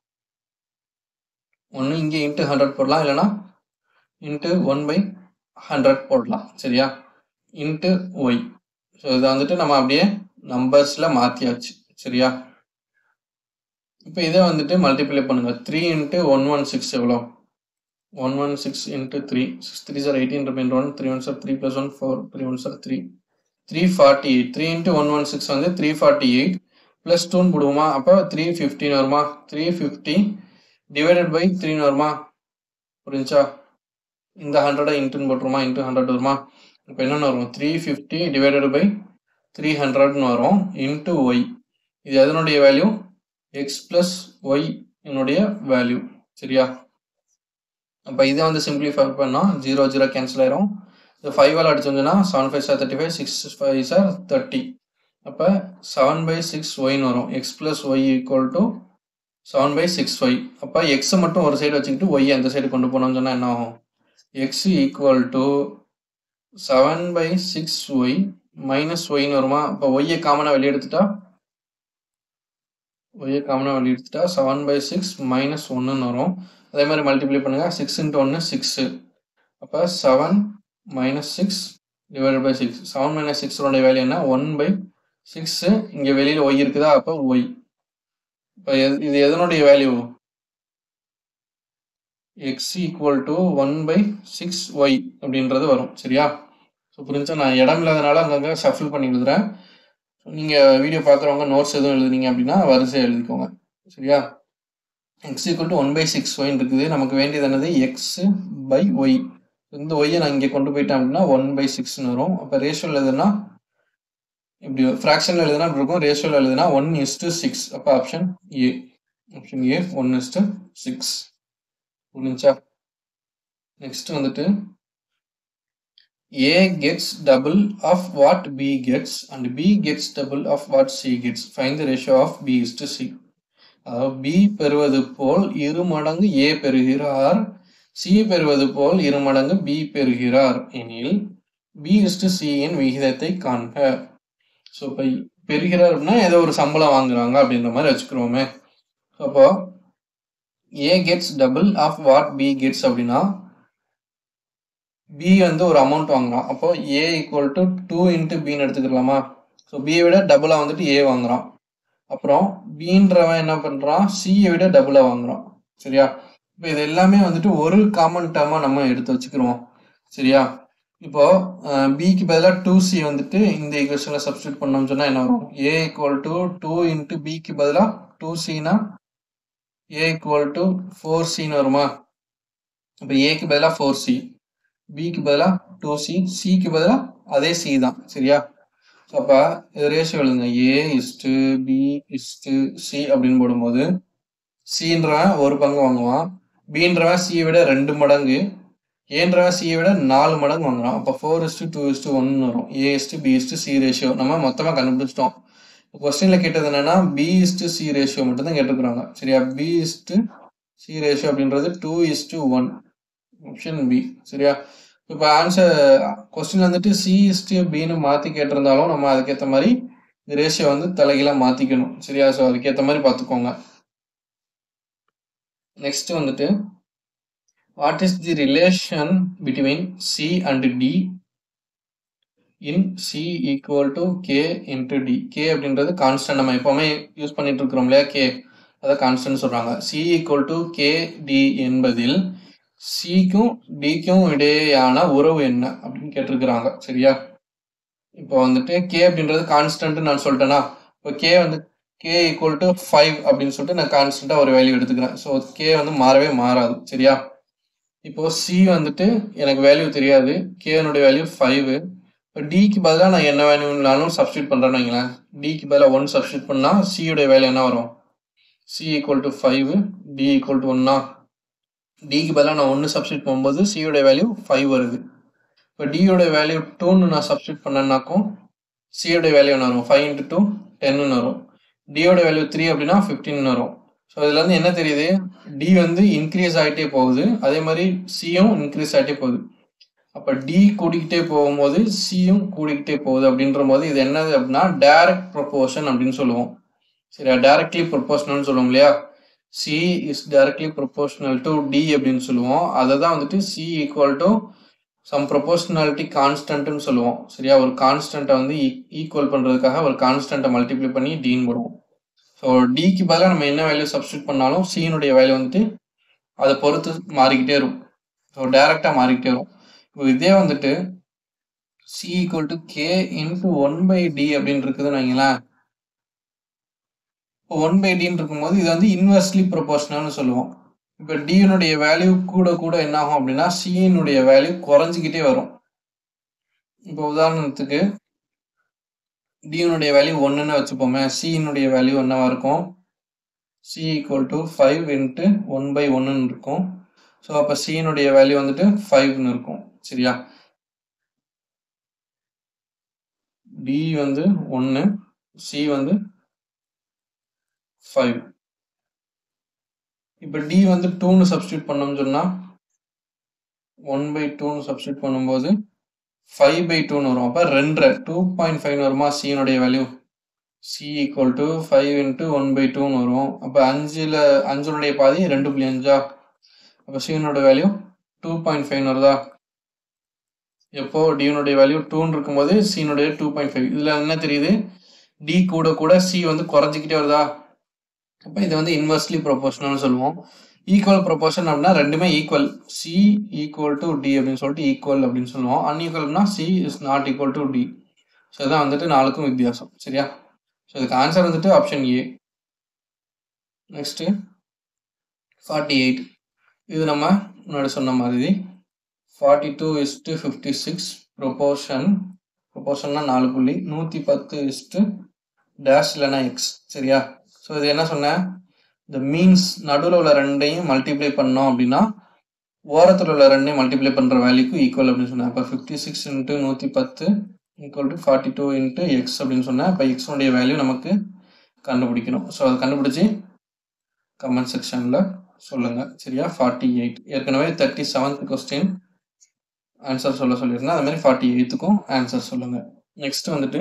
ஒன்று இங்கே இன்ட்டு ஹண்ட்ரட் போடலாம் இல்லைனா இன்ட்டு ஒன் பை ஹண்ட்ரட் போடலாம் சரியா இன்ட்டு ஒய் ஸோ இதை வந்துட்டு நம்ம அப்படியே நம்பர்ஸில் மாற்றியாச்சு சரியா இப்போ இதை வந்துட்டு மல்டிப்ளை பண்ணுங்கள் three into one one six எவ்வளோ one one six into three six three sir eighteen remainder one three one are three plus one four three one are three three forty eight three into one one six வந்து த்ரீ ஃபார்ட்டி எயிட் ப்ளஸ் டூன்னு போடுவோமா அப்போ த்ரீ ஃபிஃப்டின் வருமா த்ரீ ஃபிஃப்டி டிவைடட் பை த்ரீன்னு வருமா புரிஞ்சா இந்த ஹண்ட்ரடை இன்ட்டுன்னு போட்டுருமா இன்ட்டு ஹண்ட்ரட் வருமா இப்போ என்னென்ன வரும் three fifty divided by three ஹண்ட்ரட்னு வரும் இன்ட்டு ஒய் இது எதனுடைய வேல்யூ எக்ஸ் ப்ளஸ் ஒய் என்னுடைய வேல்யூ சரியா அப்போ இதை வந்து சிம்பிளிஃபை பண்ணால் ஜீரோ ஜீரோ கேன்சல் ஆயிரும் இது ஃபைவால் அடிச்சோம்னா seven five sir thirty five six five sir thirty அப்போ செவன் பை சிக்ஸ் ஒய்னு வரும் x plus y equal to seven by six y அப்போ எக்ஸை மட்டும் ஒரு சைடு வச்சுக்கிட்டு ஒய் அந்த சைடு கொண்டு போனோம்னு சொன்னால் என்ன ஆகும் x equal to seven by six y minus ஒய்னு வருமா இப்போ ஒய்யை காமனாக வெளியே எடுத்துட்டா ஒய்யை காமனாக வெளியே எடுத்துட்டா செவன் பை சிக்ஸ் மைனஸ் ஒன்றுன்னு வரும் அதே மாதிரி மல்டிப்ளை பண்ணுங்கள் சிக்ஸ் இன்ட்டு ஒன்று சிக்ஸு அப்போ seven minus six divided by six seven minus சிக்ஸோட வேல்யூ என்ன ஒன் பை சிக்ஸு இங்கே வெளியில் ஒய் இருக்குதா அப்போ ஒய் இப்போ இது எதனுடைய value x equal to one by six y அப்படின்றது வரும் சரியா ஸோ புரிஞ்சா நான் இடம் இல்லாதனால அங்கங்கே ஷஃபில் பண்ணி எழுதுறேன் நீங்கள் வீடியோ பார்க்குறவங்க நோட்ஸ் எதுவும் எழுதுனீங்க அப்படின்னா வரிசையாக எழுதிக்கோங்க சரியா x equal to one by six ஒய்ன்னு இருக்குது நமக்கு வேண்டியது என்னது எக்ஸ் பை ஒய் இந்த ஒய்யை நான் இங்கே கொண்டு போயிட்டேன் அப்படின்னா ஒன் பை சிக்ஸ்னு வரும் அப்போ ரேஷியோவில் எழுதுனா இப்படி ஃப்ராக்ஷனில் எழுதுனா இப்படி இருக்கும் ரேஷியோவில் எழுதுனா ஒன் இஸ் டு சிக்ஸ் அப்போ option A option A one is to six புரிஞ்சா நெக்ஸ்ட் வந்துட்டு A gets double of what B gets and B gets double of what C gets. Find the ratio of B is to C. அதாவது B பெறுவது போல் இரு மடங்கு A பெறுகிறார் C பெறுவது போல் இரு மடங்கு B பெறுகிறார் எனில் B is to C இன் விகிதத்தை காண்க ஸோ இப்போ பெறுகிறார் அப்படின்னா ஏதோ ஒரு சம்பளம் வாங்குறாங்க அப்படின்ற மாதிரி வச்சுக்கிறோமே அப்போ A gets double of what B gets அப்படின்னா பி வந்து ஒரு அமௌண்ட் வாங்குறான் அப்போ A equal to two into பின்னு எடுத்துக்கலாமா ஸோ பியை விட டபுளாக வந்துட்டு ஏ வாங்குறான் அப்புறம் பின்றவன் என்ன பண்ணுறான் சியை விட டபுளாக வாங்குறான் சரியா இப்போ இது எல்லாமே வந்துட்டு ஒரு காமன் டேர்மாக நம்ம எடுத்து வச்சுக்கிறோம் சரியா இப்போ பிக்கு பதிலாக டூ சி வந்துட்டு இந்த ஈக்குவேஷனில் சப்ஸ்டியூட் பண்ணோம்னு சொன்னால் என்ன வரும் A equal to two into பிக்கு பதிலாக டூ சினா ஏ ஈக்குவல் டு ஃபோர் சின்னு வருமா இப்போ ஏக்கு பதிலாக ஃபோர் சி பிக்கு பதிலாக டூ சி சிக்கு பதிலாக அதே சி தான் சரியா ஸோ அப்போ இது ரேஷியோ எழுதுங்க A is to B is to C அப்படின்னு போடும்போது சின்றவன் ஒரு பங்கு வாங்குவான் பின்றவன் சியை விட ரெண்டு மடங்கு ஏன்றவன் சியை விட நாலு மடங்கு வாங்குறான் அப்போ ஃபோர் இஸ்டு டூ இஸ்டு ஒன்னு வரும் A is to B is to C ratio நம்ம மொத்தமாக கண்டுபிடிச்சிட்டோம் கொஸ்டினில் கேட்டது என்னன்னா பி இஸ்டு சி ரேஷியோ மட்டும் தான் கேட்டுக்கிறாங்க சரியா பி இஸ்டு சி ரேஷியோ அப்படின்றது two is to one option B சரியா இப்போ ஆன்சர் கொஸ்டின் வந்துட்டு சி இஸ்டி பின்னு மாற்றி கேட்டிருந்தாலும் நம்ம அதுக்கேற்ற மாதிரி ரேஷியோ வந்து தலைகீழாக மாற்றிக்கணும் சரியா ஸோ அதுக்கேற்ற மாதிரி பார்த்துக்கோங்க நெக்ஸ்ட் வந்துட்டு what is the relation between C and D in C equal to k into D k அப்படின்றது கான்ஸ்டன்ட் நம்ம எப்போவுமே யூஸ் பண்ணிட்டு இருக்கிறோம் இல்லையா கே அதை கான்ஸ்டன்ட் சொல்கிறாங்க C equal to k D என்பதில் சிக்கும் டிக்கும் இடையேயான உறவு என்ன அப்படின்னு கேட்டிருக்கிறாங்க சரியா இப்போ வந்துட்டு கே அப்படின்றது கான்ஸ்டன்ட் நான் சொல்லிட்டேன்னா இப்போ கே வந்து கே ஈக்குவல் டு ஃபைவ் அப்படின்னு சொல்லிட்டு நான் கான்ஸ்டண்ட்டாக ஒரு வேல்யூ எடுத்துக்கிறேன் ஸோ கே வந்து மாறவே மாறாது சரியா இப்போ சி வந்துட்டு எனக்கு வேல்யூ தெரியாது கேனுடைய வேல்யூ ஃபைவ் இப்போ டிக்கு பதிலாக நான் என்ன வேல்யூனாலும் சப்ஸ்டியூட் பண்ணுறேன்னு வைங்களேன் டிக்கு பதிலாக ஒன் சப்ஸ்டியூட் பண்ணால் சியோடைய வேல்யூ என்ன வரும் C equal to five D equal to ஒன்னா டிக்கு பதிலாக நான் ஒன்று சப்ஸ்டியூட் பண்ணும்போது சியோட வேல்யூ ஃபைவ் வருது இப்போ டியோட வேல்யூ டூன்னு நான் சப்ஸ்டியூட் பண்ணேன்னாக்கும் சியோட வேல்யூ என்ன வரும் ஃபைவ் இன்ட்டு டூ டென்னு வரும் டியோட வேல்யூ த்ரீ அப்படின்னா ஃபிஃப்டின் வரும் ஸோ இதுல இருந்து என்ன தெரியுது டி வந்து இன்க்ரீஸ் ஆகிட்டே போகுது அதே மாதிரி சியும் இன்க்ரீஸ் ஆகிட்டே போகுது அப்போ டி கூடிக்கிட்டே போகும்போது சியும் கூடிக்கிட்டே போகுது அப்படின்ற போது இது என்னது அப்படின்னா டைரக்ட் ப்ரொபோர்ஷன் அப்படின்னு சொல்லுவோம் சரியா டைரக்ட்லி ப்ரொபோர்ஷனல்னு சொல்லுவோம் இல்லையா C is directly proportional to D அப்படின்னு சொல்லுவோம் அதை தான் வந்துட்டு C equal to some proportionality கான்ஸ்டன்ட்னு சொல்லுவோம் சரியா ஒரு கான்ஸ்டன்ட்டை வந்து ஈக்குவல் பண்ணுறதுக்காக ஒரு கான்ஸ்டன்ட்டை மல்டிப்ளை பண்ணி டின்னு போடுவோம் ஸோ டிக்கு பதிலாக நம்ம என்ன வேல்யூ சப்ஸ்டியூட் பண்ணாலும் சியினுடைய வேல்யூ வந்துட்டு அதை பொறுத்து மாறிக்கிட்டே இருக்கும் ஸோ டைரெக்டாக மாறிக்கிட்டே வரும் இப்போ இதே வந்துட்டு C equal to k into one by D அப்படின்னு இருக்குதுன்னு வைங்களேன் இப்போ ஒன் பை டின்னு இருக்கும்போது இது வந்து இன்வெர்ஸ்லி ப்ரொபோர்ஷனல்னு சொல்லுவோம் இப்போ டியினுடைய வேல்யூ கூட கூட என்ன ஆகும் அப்படின்னா சியினுடைய வேல்யூ குறைஞ்சிக்கிட்டே வரும் இப்போ உதாரணத்துக்கு டியினுடைய வேல்யூ ஒன்றுன்னு வச்சுப்போமே சியினுடைய வேல்யூ என்னவா இருக்கும் C equal to five into one by ஒன்றுன்னு இருக்கும் ஸோ அப்போ சியினுடைய வேல்யூ வந்துட்டு ஃபைவ்னு இருக்கும் சரியா டி வந்து ஒன்று சி வந்து ஃபைவ் இப்போ டி வந்து டூன்னு சப்ஸ்டியூட் பண்ணோம்னு சொன்னால் ஒன் பை டூன்னு சப்ஸ்டியூட் பண்ணும்போது ஃபைவ் பை டூன்னு வரும் அப்போ ரெண்டரை டூ பாயிண்ட் ஃபைவ் வருமா சியினுடைய value C equal to five into one by டூன்னு வரும் அப்போ அஞ்சில் அஞ்சுனுடைய பாதி ரெண்டு புள்ளி அஞ்சா அப்போ சியினோட வேல்யூ டூ பாயிண்ட் ஃபைவ் வருதா எப்போ டினுடைய வேல்யூ டூன்னு இருக்கும்போது சினுடைய டூ பாயிண்ட் ஃபைவ் இதில் என்ன தெரியுது டி கூட கூட சி வந்து குறைஞ்சிக்கிட்டே வருதா அப்போ இது வந்து இன்வெர்ஸ்லி ப்ரொபோஷனல்னு சொல்லுவோம் ஈக்குவல் ப்ரொபோர்ஷன் அப்படின்னா ரெண்டுமே equal C equal to D அப்படின்னு சொல்லிட்டு ஈக்குவல் அப்படின்னு சொல்லுவோம் அன்ஈக்குவல்னா C is not equal to D so இதான் வந்துட்டு நாலுக்கும் வித்தியாசம் சரியா ஸோ இதுக்கு ஆன்சர் வந்துட்டு option A next forty eight இது நம்ம முன்னாடி சொன்ன மாதிரி forty two is to fifty six proportion ப்ரொபோர்ஷன்னா நாலு புள்ளி நூற்றி பத்து இஸ்ட்டு டேஷ் இல்லைனா எக்ஸ் சரியா ஸோ இது என்ன சொன்னேன் இந்த மீன்ஸ் நடுவில் உள்ள ரெண்டையும் மல்டிப்ளை பண்ணோம் அப்படின்னா ஓரத்தில் உள்ள ரெண்டையும் மல்டிப்ளை பண்ணுற வேல்யூக்கு ஈக்குவல் அப்படின்னு சொன்னேன் அப்போ ஃபிஃப்டி சிக்ஸ் இன்ட்டு நூற்றி பத்து equal to forty two into X அப்படின்னு சொன்னேன் அப்போ எக்ஸோடைய வேல்யூ நமக்கு கண்டுபிடிக்கணும் ஸோ அதை கண்டுபிடிச்சி கமெண்ட் செக்ஷனில் சொல்லுங்கள் சரியா ஃபார்ட்டி எயிட் ஏற்கனவே தேர்ட்டி செவன்த் கொஸ்டின் ஆன்சர் சொல்ல சொல்லியிருந்தேன் அது மாதிரி ஃபார்ட்டி எயித்துக்கும் ஆன்சர் சொல்லுங்கள் நெக்ஸ்ட் வந்துட்டு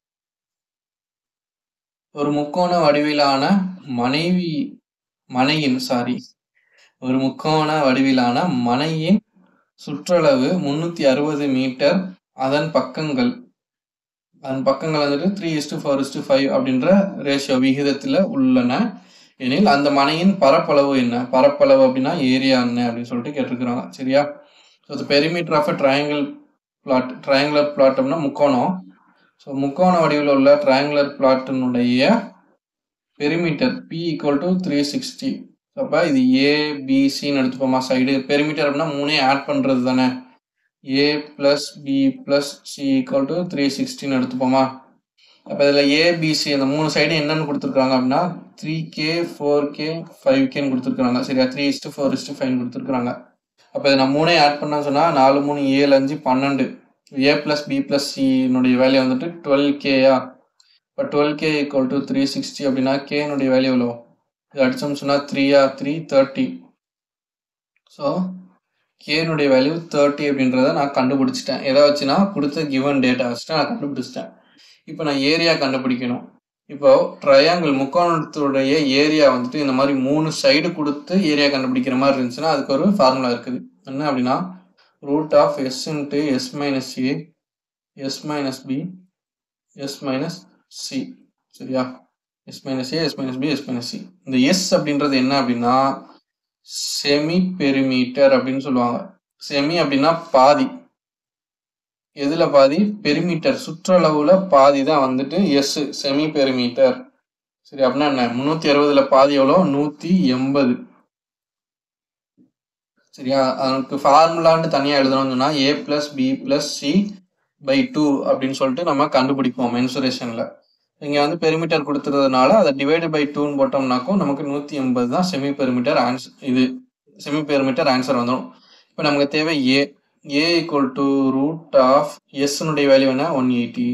ஒரு முக்கோண வடிவிலான மனைவி மனையின் சாரி ஒரு முக்கோண வடிவிலான மனையின் சுற்றளவு முன்னூற்றி அறுபது மீட்டர் அதன் பக்கங்கள் அதன் பக்கங்கள் வந்துட்டு three is to four is to five அப்படின்ற ரேஷியோ விகிதத்தில் உள்ளன எனில் அந்த மனையின் பரப்பளவு என்ன பரப்பளவு அப்படின்னா ஏரியா என்ன அப்படின்னு சொல்லிட்டு கேட்டிருக்கிறாங்க சரியா so perimeter of triangle plot triangular plot அப்படின்னா முக்கோணம் ஸோ முக்கோண வடிவில் உள்ள ட்ரையாங்குலர் பிளாட்டினுடைய perimeter P equal to three sixty அப்போ இது ஏபிசின்னு எடுத்துப்போமா சைடு பெரிமீட்டர் அப்படின்னா மூணே ஆட் பண்ணுறது தானே A plus B plus C equal to three சிக்ஸ்டின்னு எடுத்துப்போமா அப்போ இதில் ஏபிசி அந்த மூணு சைடு என்னென்னு கொடுத்துருக்காங்க அப்படின்னா three K four K five கேன்னு கொடுத்துருக்காங்க சரியா three is to four is to five கொடுத்துருக்காங்க அப்போ இதை நான் மூணே ஆட் பண்ண சொன்னால் நாலு மூணு ஏழு அஞ்சு பன்னெண்டு ஏ ப்ளஸ் பி ப்ளஸ் சினுடைய வேல்யூ வந்துட்டு டுவெல் கேயா இப்போ twelve K equal to three sixty அப்படின்னா கேனுடைய வேல்யூ எவ்வளோ இது அடிச்சோம்னு சொன்னால் த்ரீயா த்ரீ தேர்ட்டி ஸோ கேனுடைய வேல்யூ தேர்ட்டி அப்படின்றத நான் கண்டுபிடிச்சிட்டேன் எதை வச்சுன்னா கொடுத்த கிவன் டேட்டா வச்சுட்டு நான் கண்டுபிடிச்சிட்டேன் இப்போ நான் ஏரியா கண்டுபிடிக்கணும் இப்போ ட்ரையாங்கிள் முக்கோணத்துடைய ஏரியா வந்துட்டு இந்த மாதிரி மூணு சைடு கொடுத்து ஏரியா கண்டுபிடிக்கிற மாதிரி இருந்துச்சுன்னா அதுக்கு ஒரு ஃபார்முலா இருக்குது என்ன அப்படின்னா root of S into S minus A S minus B S minus C சரியா S minus A S minus B S minus C இந்த எஸ் அப்படின்றது என்ன அப்படின்னா செமி பெரிமீட்டர் அப்படின்னு சொல்லுவாங்க செமி அப்படின்னா பாதி எதுல பாதி பெரிமீட்டர் சுற்றளவுல பாதி தான் வந்துட்டு எஸ் செமி பெரிமீட்டர் சரி அப்படின்னா என்ன முந்நூற்றி அறுபதுல பாதி எவ்வளோ நூற்றி எண்பது சரியா அதுக்கு ஃபார்முலான்னு தனியாக எழுதணும்னு சொன்னால் A plus B plus C by two அப்படின்னு சொல்லிட்டு நம்ம கண்டுபிடிப்போம் மென்சுரேஷனில் இங்கே வந்து பெரிமீட்டர் கொடுத்துறதுனால அதை டிவைடு பை டூன்னு போட்டோம்னாக்கும் நமக்கு நூற்றி எண்பது தான் செமி பெரிமீட்டர் ஆன்சர் இது செமி பெரிமீட்டர் ஆன்சர் வந்துடும் இப்போ நமக்கு தேவை A A equal to root of எஸ்னுடைய வேல்யூ என்ன one eighty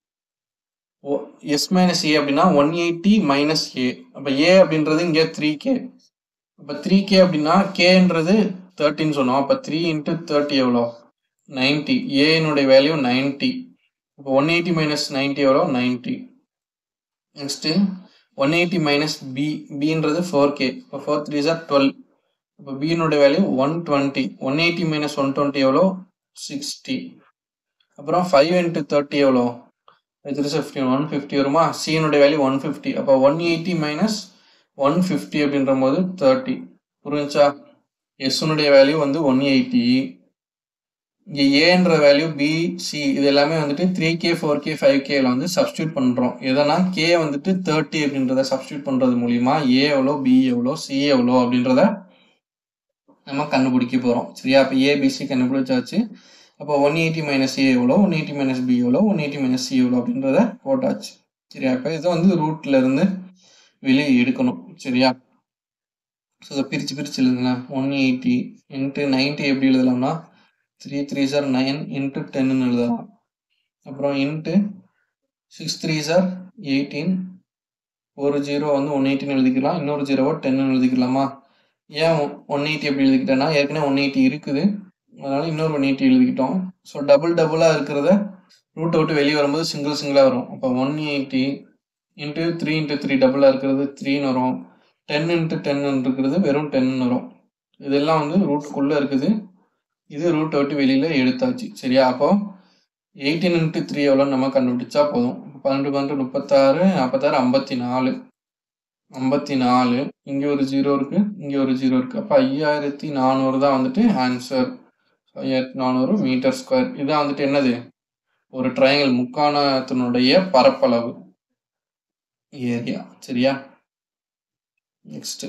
S minus A அப்படின்னா ஒன் எயிட்டி மைனஸ் ஏ அப்போ ஏ அப்படின்றது இங்கே த்ரீ கே அப்போ த்ரீ கே அப்படின்னா கேன்றது தேர்ட்டின்னு சொன்னோம் அப்போ த்ரீ இன்ட்டு தேர்ட்டி எவ்வளோ நைன்ட்டி ஏனுடைய வேல்யூ நைன்ட்டி இப்போ ஒன் எயிட்டி மைனஸ் நைன்ட்டி எவ்வளோ ninety next one eighty minus B பின்றது ஃபோர் கே இப்போ ஃபோர் த்ரீ சார் டுவெல் இப்போ பியினுடைய value one twenty one eighty minus one twenty எவ்வளோ சிக்ஸ்டி அப்புறம் ஃபைவ் இன்ட்டு தேர்ட்டி எவ்வளோ த்ரீ ஃபிஃப்டி ஒன் ஃபிஃப்டி வருமா சியினுடைய வேல்யூ ஒன் ஃபிஃப்டி அப்போ one eighty minus one fifty அப்படின்ற போது தேர்ட்டி புரிஞ்சா எஸ்னுடைய வேல்யூ வந்து ஒன் எயிட்டி இங்கே ஏன்ற வேல்யூ பி சி இது எல்லாமே வந்துட்டு three K four K five கேல வந்து சப்ஸ்டியூட் பண்ணுறோம் எதனா கே வந்துட்டு தேர்ட்டி அப்படின்றத சப்ஸ்டியூட் பண்ணுறது மூலிமா ஏ எவ்வளோ பி எவ்வளோ சி எவ்வளோ அப்படின்றத நம்ம கண்டுபிடிக்க போகிறோம் சரியா அப்போ ஏபிசி கண்டுபிடிச்சாச்சு அப்போ ஒன் எயிட்டி மைனஸ் ஏ எவ்வளோ ஒன் எயிட்டி மைனஸ் பி எவ்வளோ ஒன் எயிட்டி மைனஸ் சி எவ்வளோ அப்படின்றத போட்டாச்சு சரியா இப்போ இதை வந்து ரூட்ல இருந்து வெளியே எடுக்கணும் சரியா ஸோ இதை பிரித்து பிரித்து எழுதுங்களேன் ஒன் எயிட்டி இன்ட்டு நைன்ட்டி எப்படி எழுதலாம்னா three three sir nine into டென்னு எழுதலாம் அப்புறம் into six three sir eighteen ஒரு ஜீரோ வந்து ஒன் எயிட்டின்னு எழுதிக்கலாம் இன்னொரு ஜீரோவை டென்னு எழுதிக்கலாமா ஏன் ஒன் எயிட்டி எப்படி எழுதிக்கிட்டேன்னா ஏற்கனவே ஒன் எயிட்டி இருக்குது அதனால இன்னொரு ஒன் எயிட்டி எழுதிக்கிட்டோம் ஸோ டபுள் டபுளாக இருக்கிறத ரூட்டை விட்டு வெளியே வரும்போது சிங்கிள் சிங்கிளாக வரும் அப்போ one eighty into three into three டபுளாக இருக்கிறது த்ரீன்னு வரும் டென் இன்ட்டு டென் இருக்கிறது வெறும் டென்னு வரும் இதெல்லாம் வந்து ரூட்டுக்குள்ளே இருக்குது இது ரூட்டை விட்டு வெளியில் எடுத்தாச்சு சரியா அப்போ எயிட்டீன் இன்ட்டு த்ரீ எவ்வளோன்னு நம்ம கண்டுபிடிச்சா போதும் பன்னெண்டு பன்னெண்டு முப்பத்தாறு நாற்பத்தாறு ஐம்பத்தி நாலு ஐம்பத்தி நாலு இங்கே ஒரு ஜீரோ இருக்குது இங்கே ஒரு ஜீரோ இருக்குது அப்போ ஐயாயிரத்தி நானூறு தான் வந்துட்டு ஆன்சர் ஐயாயிரத்தி நானூறு மீட்டர் ஸ்கொயர் இதான் வந்துட்டு என்னது ஒரு ட்ரையாங்கிள் முக்காணத்தினுடைய பரப்பளவு ஏரியா சரியா நெக்ஸ்ட்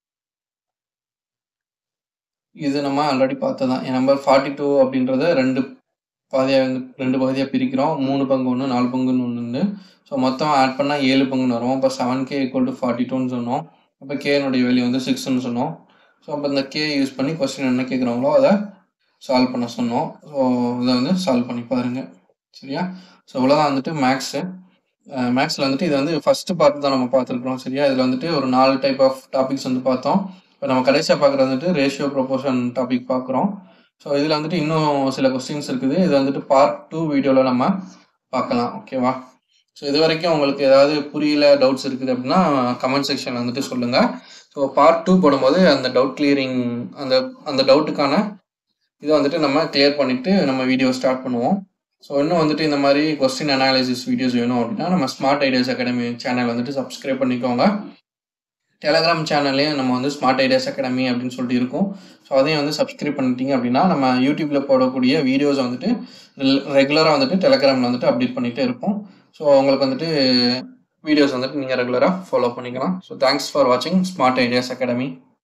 இது நம்ம ஆல்ரெடி பார்த்ததான் என் நம்பர் ஃபார்ட்டி டூ அப்படின்றத ரெண்டு பாதியாக வந்து ரெண்டு பகுதியாக பிரிக்கிறோம் மூணு பங்கு ஒன்று நாலு பங்குன்னு ஒன்று உண்டு ஸோ மொத்தம் ஆட் பண்ணால் ஏழு பங்குன்னு வரும் அப்போ seven K equal to forty டூன்னு சொன்னோம் அப்போ கேனுடைய வேல்யூ வந்து சிக்ஸ்னு சொன்னோம் ஸோ அப்போ இந்த கே யூஸ் பண்ணி கொஸ்டின் என்ன கேட்குறாங்களோ அதை சால்வ் பண்ண சொன்னோம் ஸோ இதை வந்து சால்வ் பண்ணி பாருங்கள் சரியா ஸோ இவ்வளோதான் வந்துட்டு மேக்ஸு மேக்ஸில் வந்துட்டு இது வந்து ஃபஸ்ட்டு பார்ட் தான் நம்ம பார்த்துருக்குறோம் சரியா இதில் வந்துட்டு ஒரு நாலு டைப் ஆஃப் டாபிக்ஸ் வந்து பார்த்தோம் இப்போ நம்ம கடைசியாக பார்க்குறது வந்துட்டு ரேஷியோ ப்ரொபோஷன் டாபிக் பார்க்குறோம் ஸோ இதில் வந்துட்டு இன்னும் சில கொஸ்டின்ஸ் இருக்குது இது வந்துட்டு பார்ட் டூ வீடியோவில் நம்ம பார்க்கலாம் ஓகேவா ஸோ இது வரைக்கும் உங்களுக்கு ஏதாவது புரியல டவுட்ஸ் இருக்குது அப்படின்னா கமெண்ட் செக்ஷனில் வந்துட்டு சொல்லுங்கள் ஸோ பார்ட் டூ போடும்போது அந்த டவுட் கிளியரிங் அந்த அந்த டவுட்டுக்கான இதை வந்துட்டு நம்ம கிளியர் பண்ணிவிட்டு நம்ம வீடியோ ஸ்டார்ட் பண்ணுவோம் ஸோ இன்னும் வந்துட்டு இந்த மாதிரி கொஸ்டின் அனாலிசிஸ் வீடியோஸ் வேணும் அப்படின்னா நம்ம ஸ்மார்ட் ஐடியாஸ் அகாடமி சேனல் வந்துட்டு சப்ஸ்கிரைப் பண்ணிக்கோங்க டெலகிராம் சேனல்லையும் நம்ம வந்து ஸ்மார்ட் ஐடியாஸ் அகாடமி அப்படின்னு சொல்லிட்டு இருக்கும் ஸோ அதையும் வந்து சப்ஸ்கிரைப் பண்ணிட்டீங்க அப்படின்னா நம்ம யூடியூப்பில் போடக்கூடிய வீடியோஸ் வந்துட்டு ரெகுலராக வந்துட்டு டெலகிராமில் வந்துட்டு அப்டேட் பண்ணிகிட்டே இருப்போம் ஸோ உங்களுக்கு வந்துட்டு வீடியோஸ் வந்துட்டு நீங்கள் ரெகுலராக ஃபாலோ பண்ணிக்கலாம் ஸோ தேங்க்ஸ் ஃபார் வாட்சிங் ஸ்மார்ட் ஐடியாஸ் அகாடமி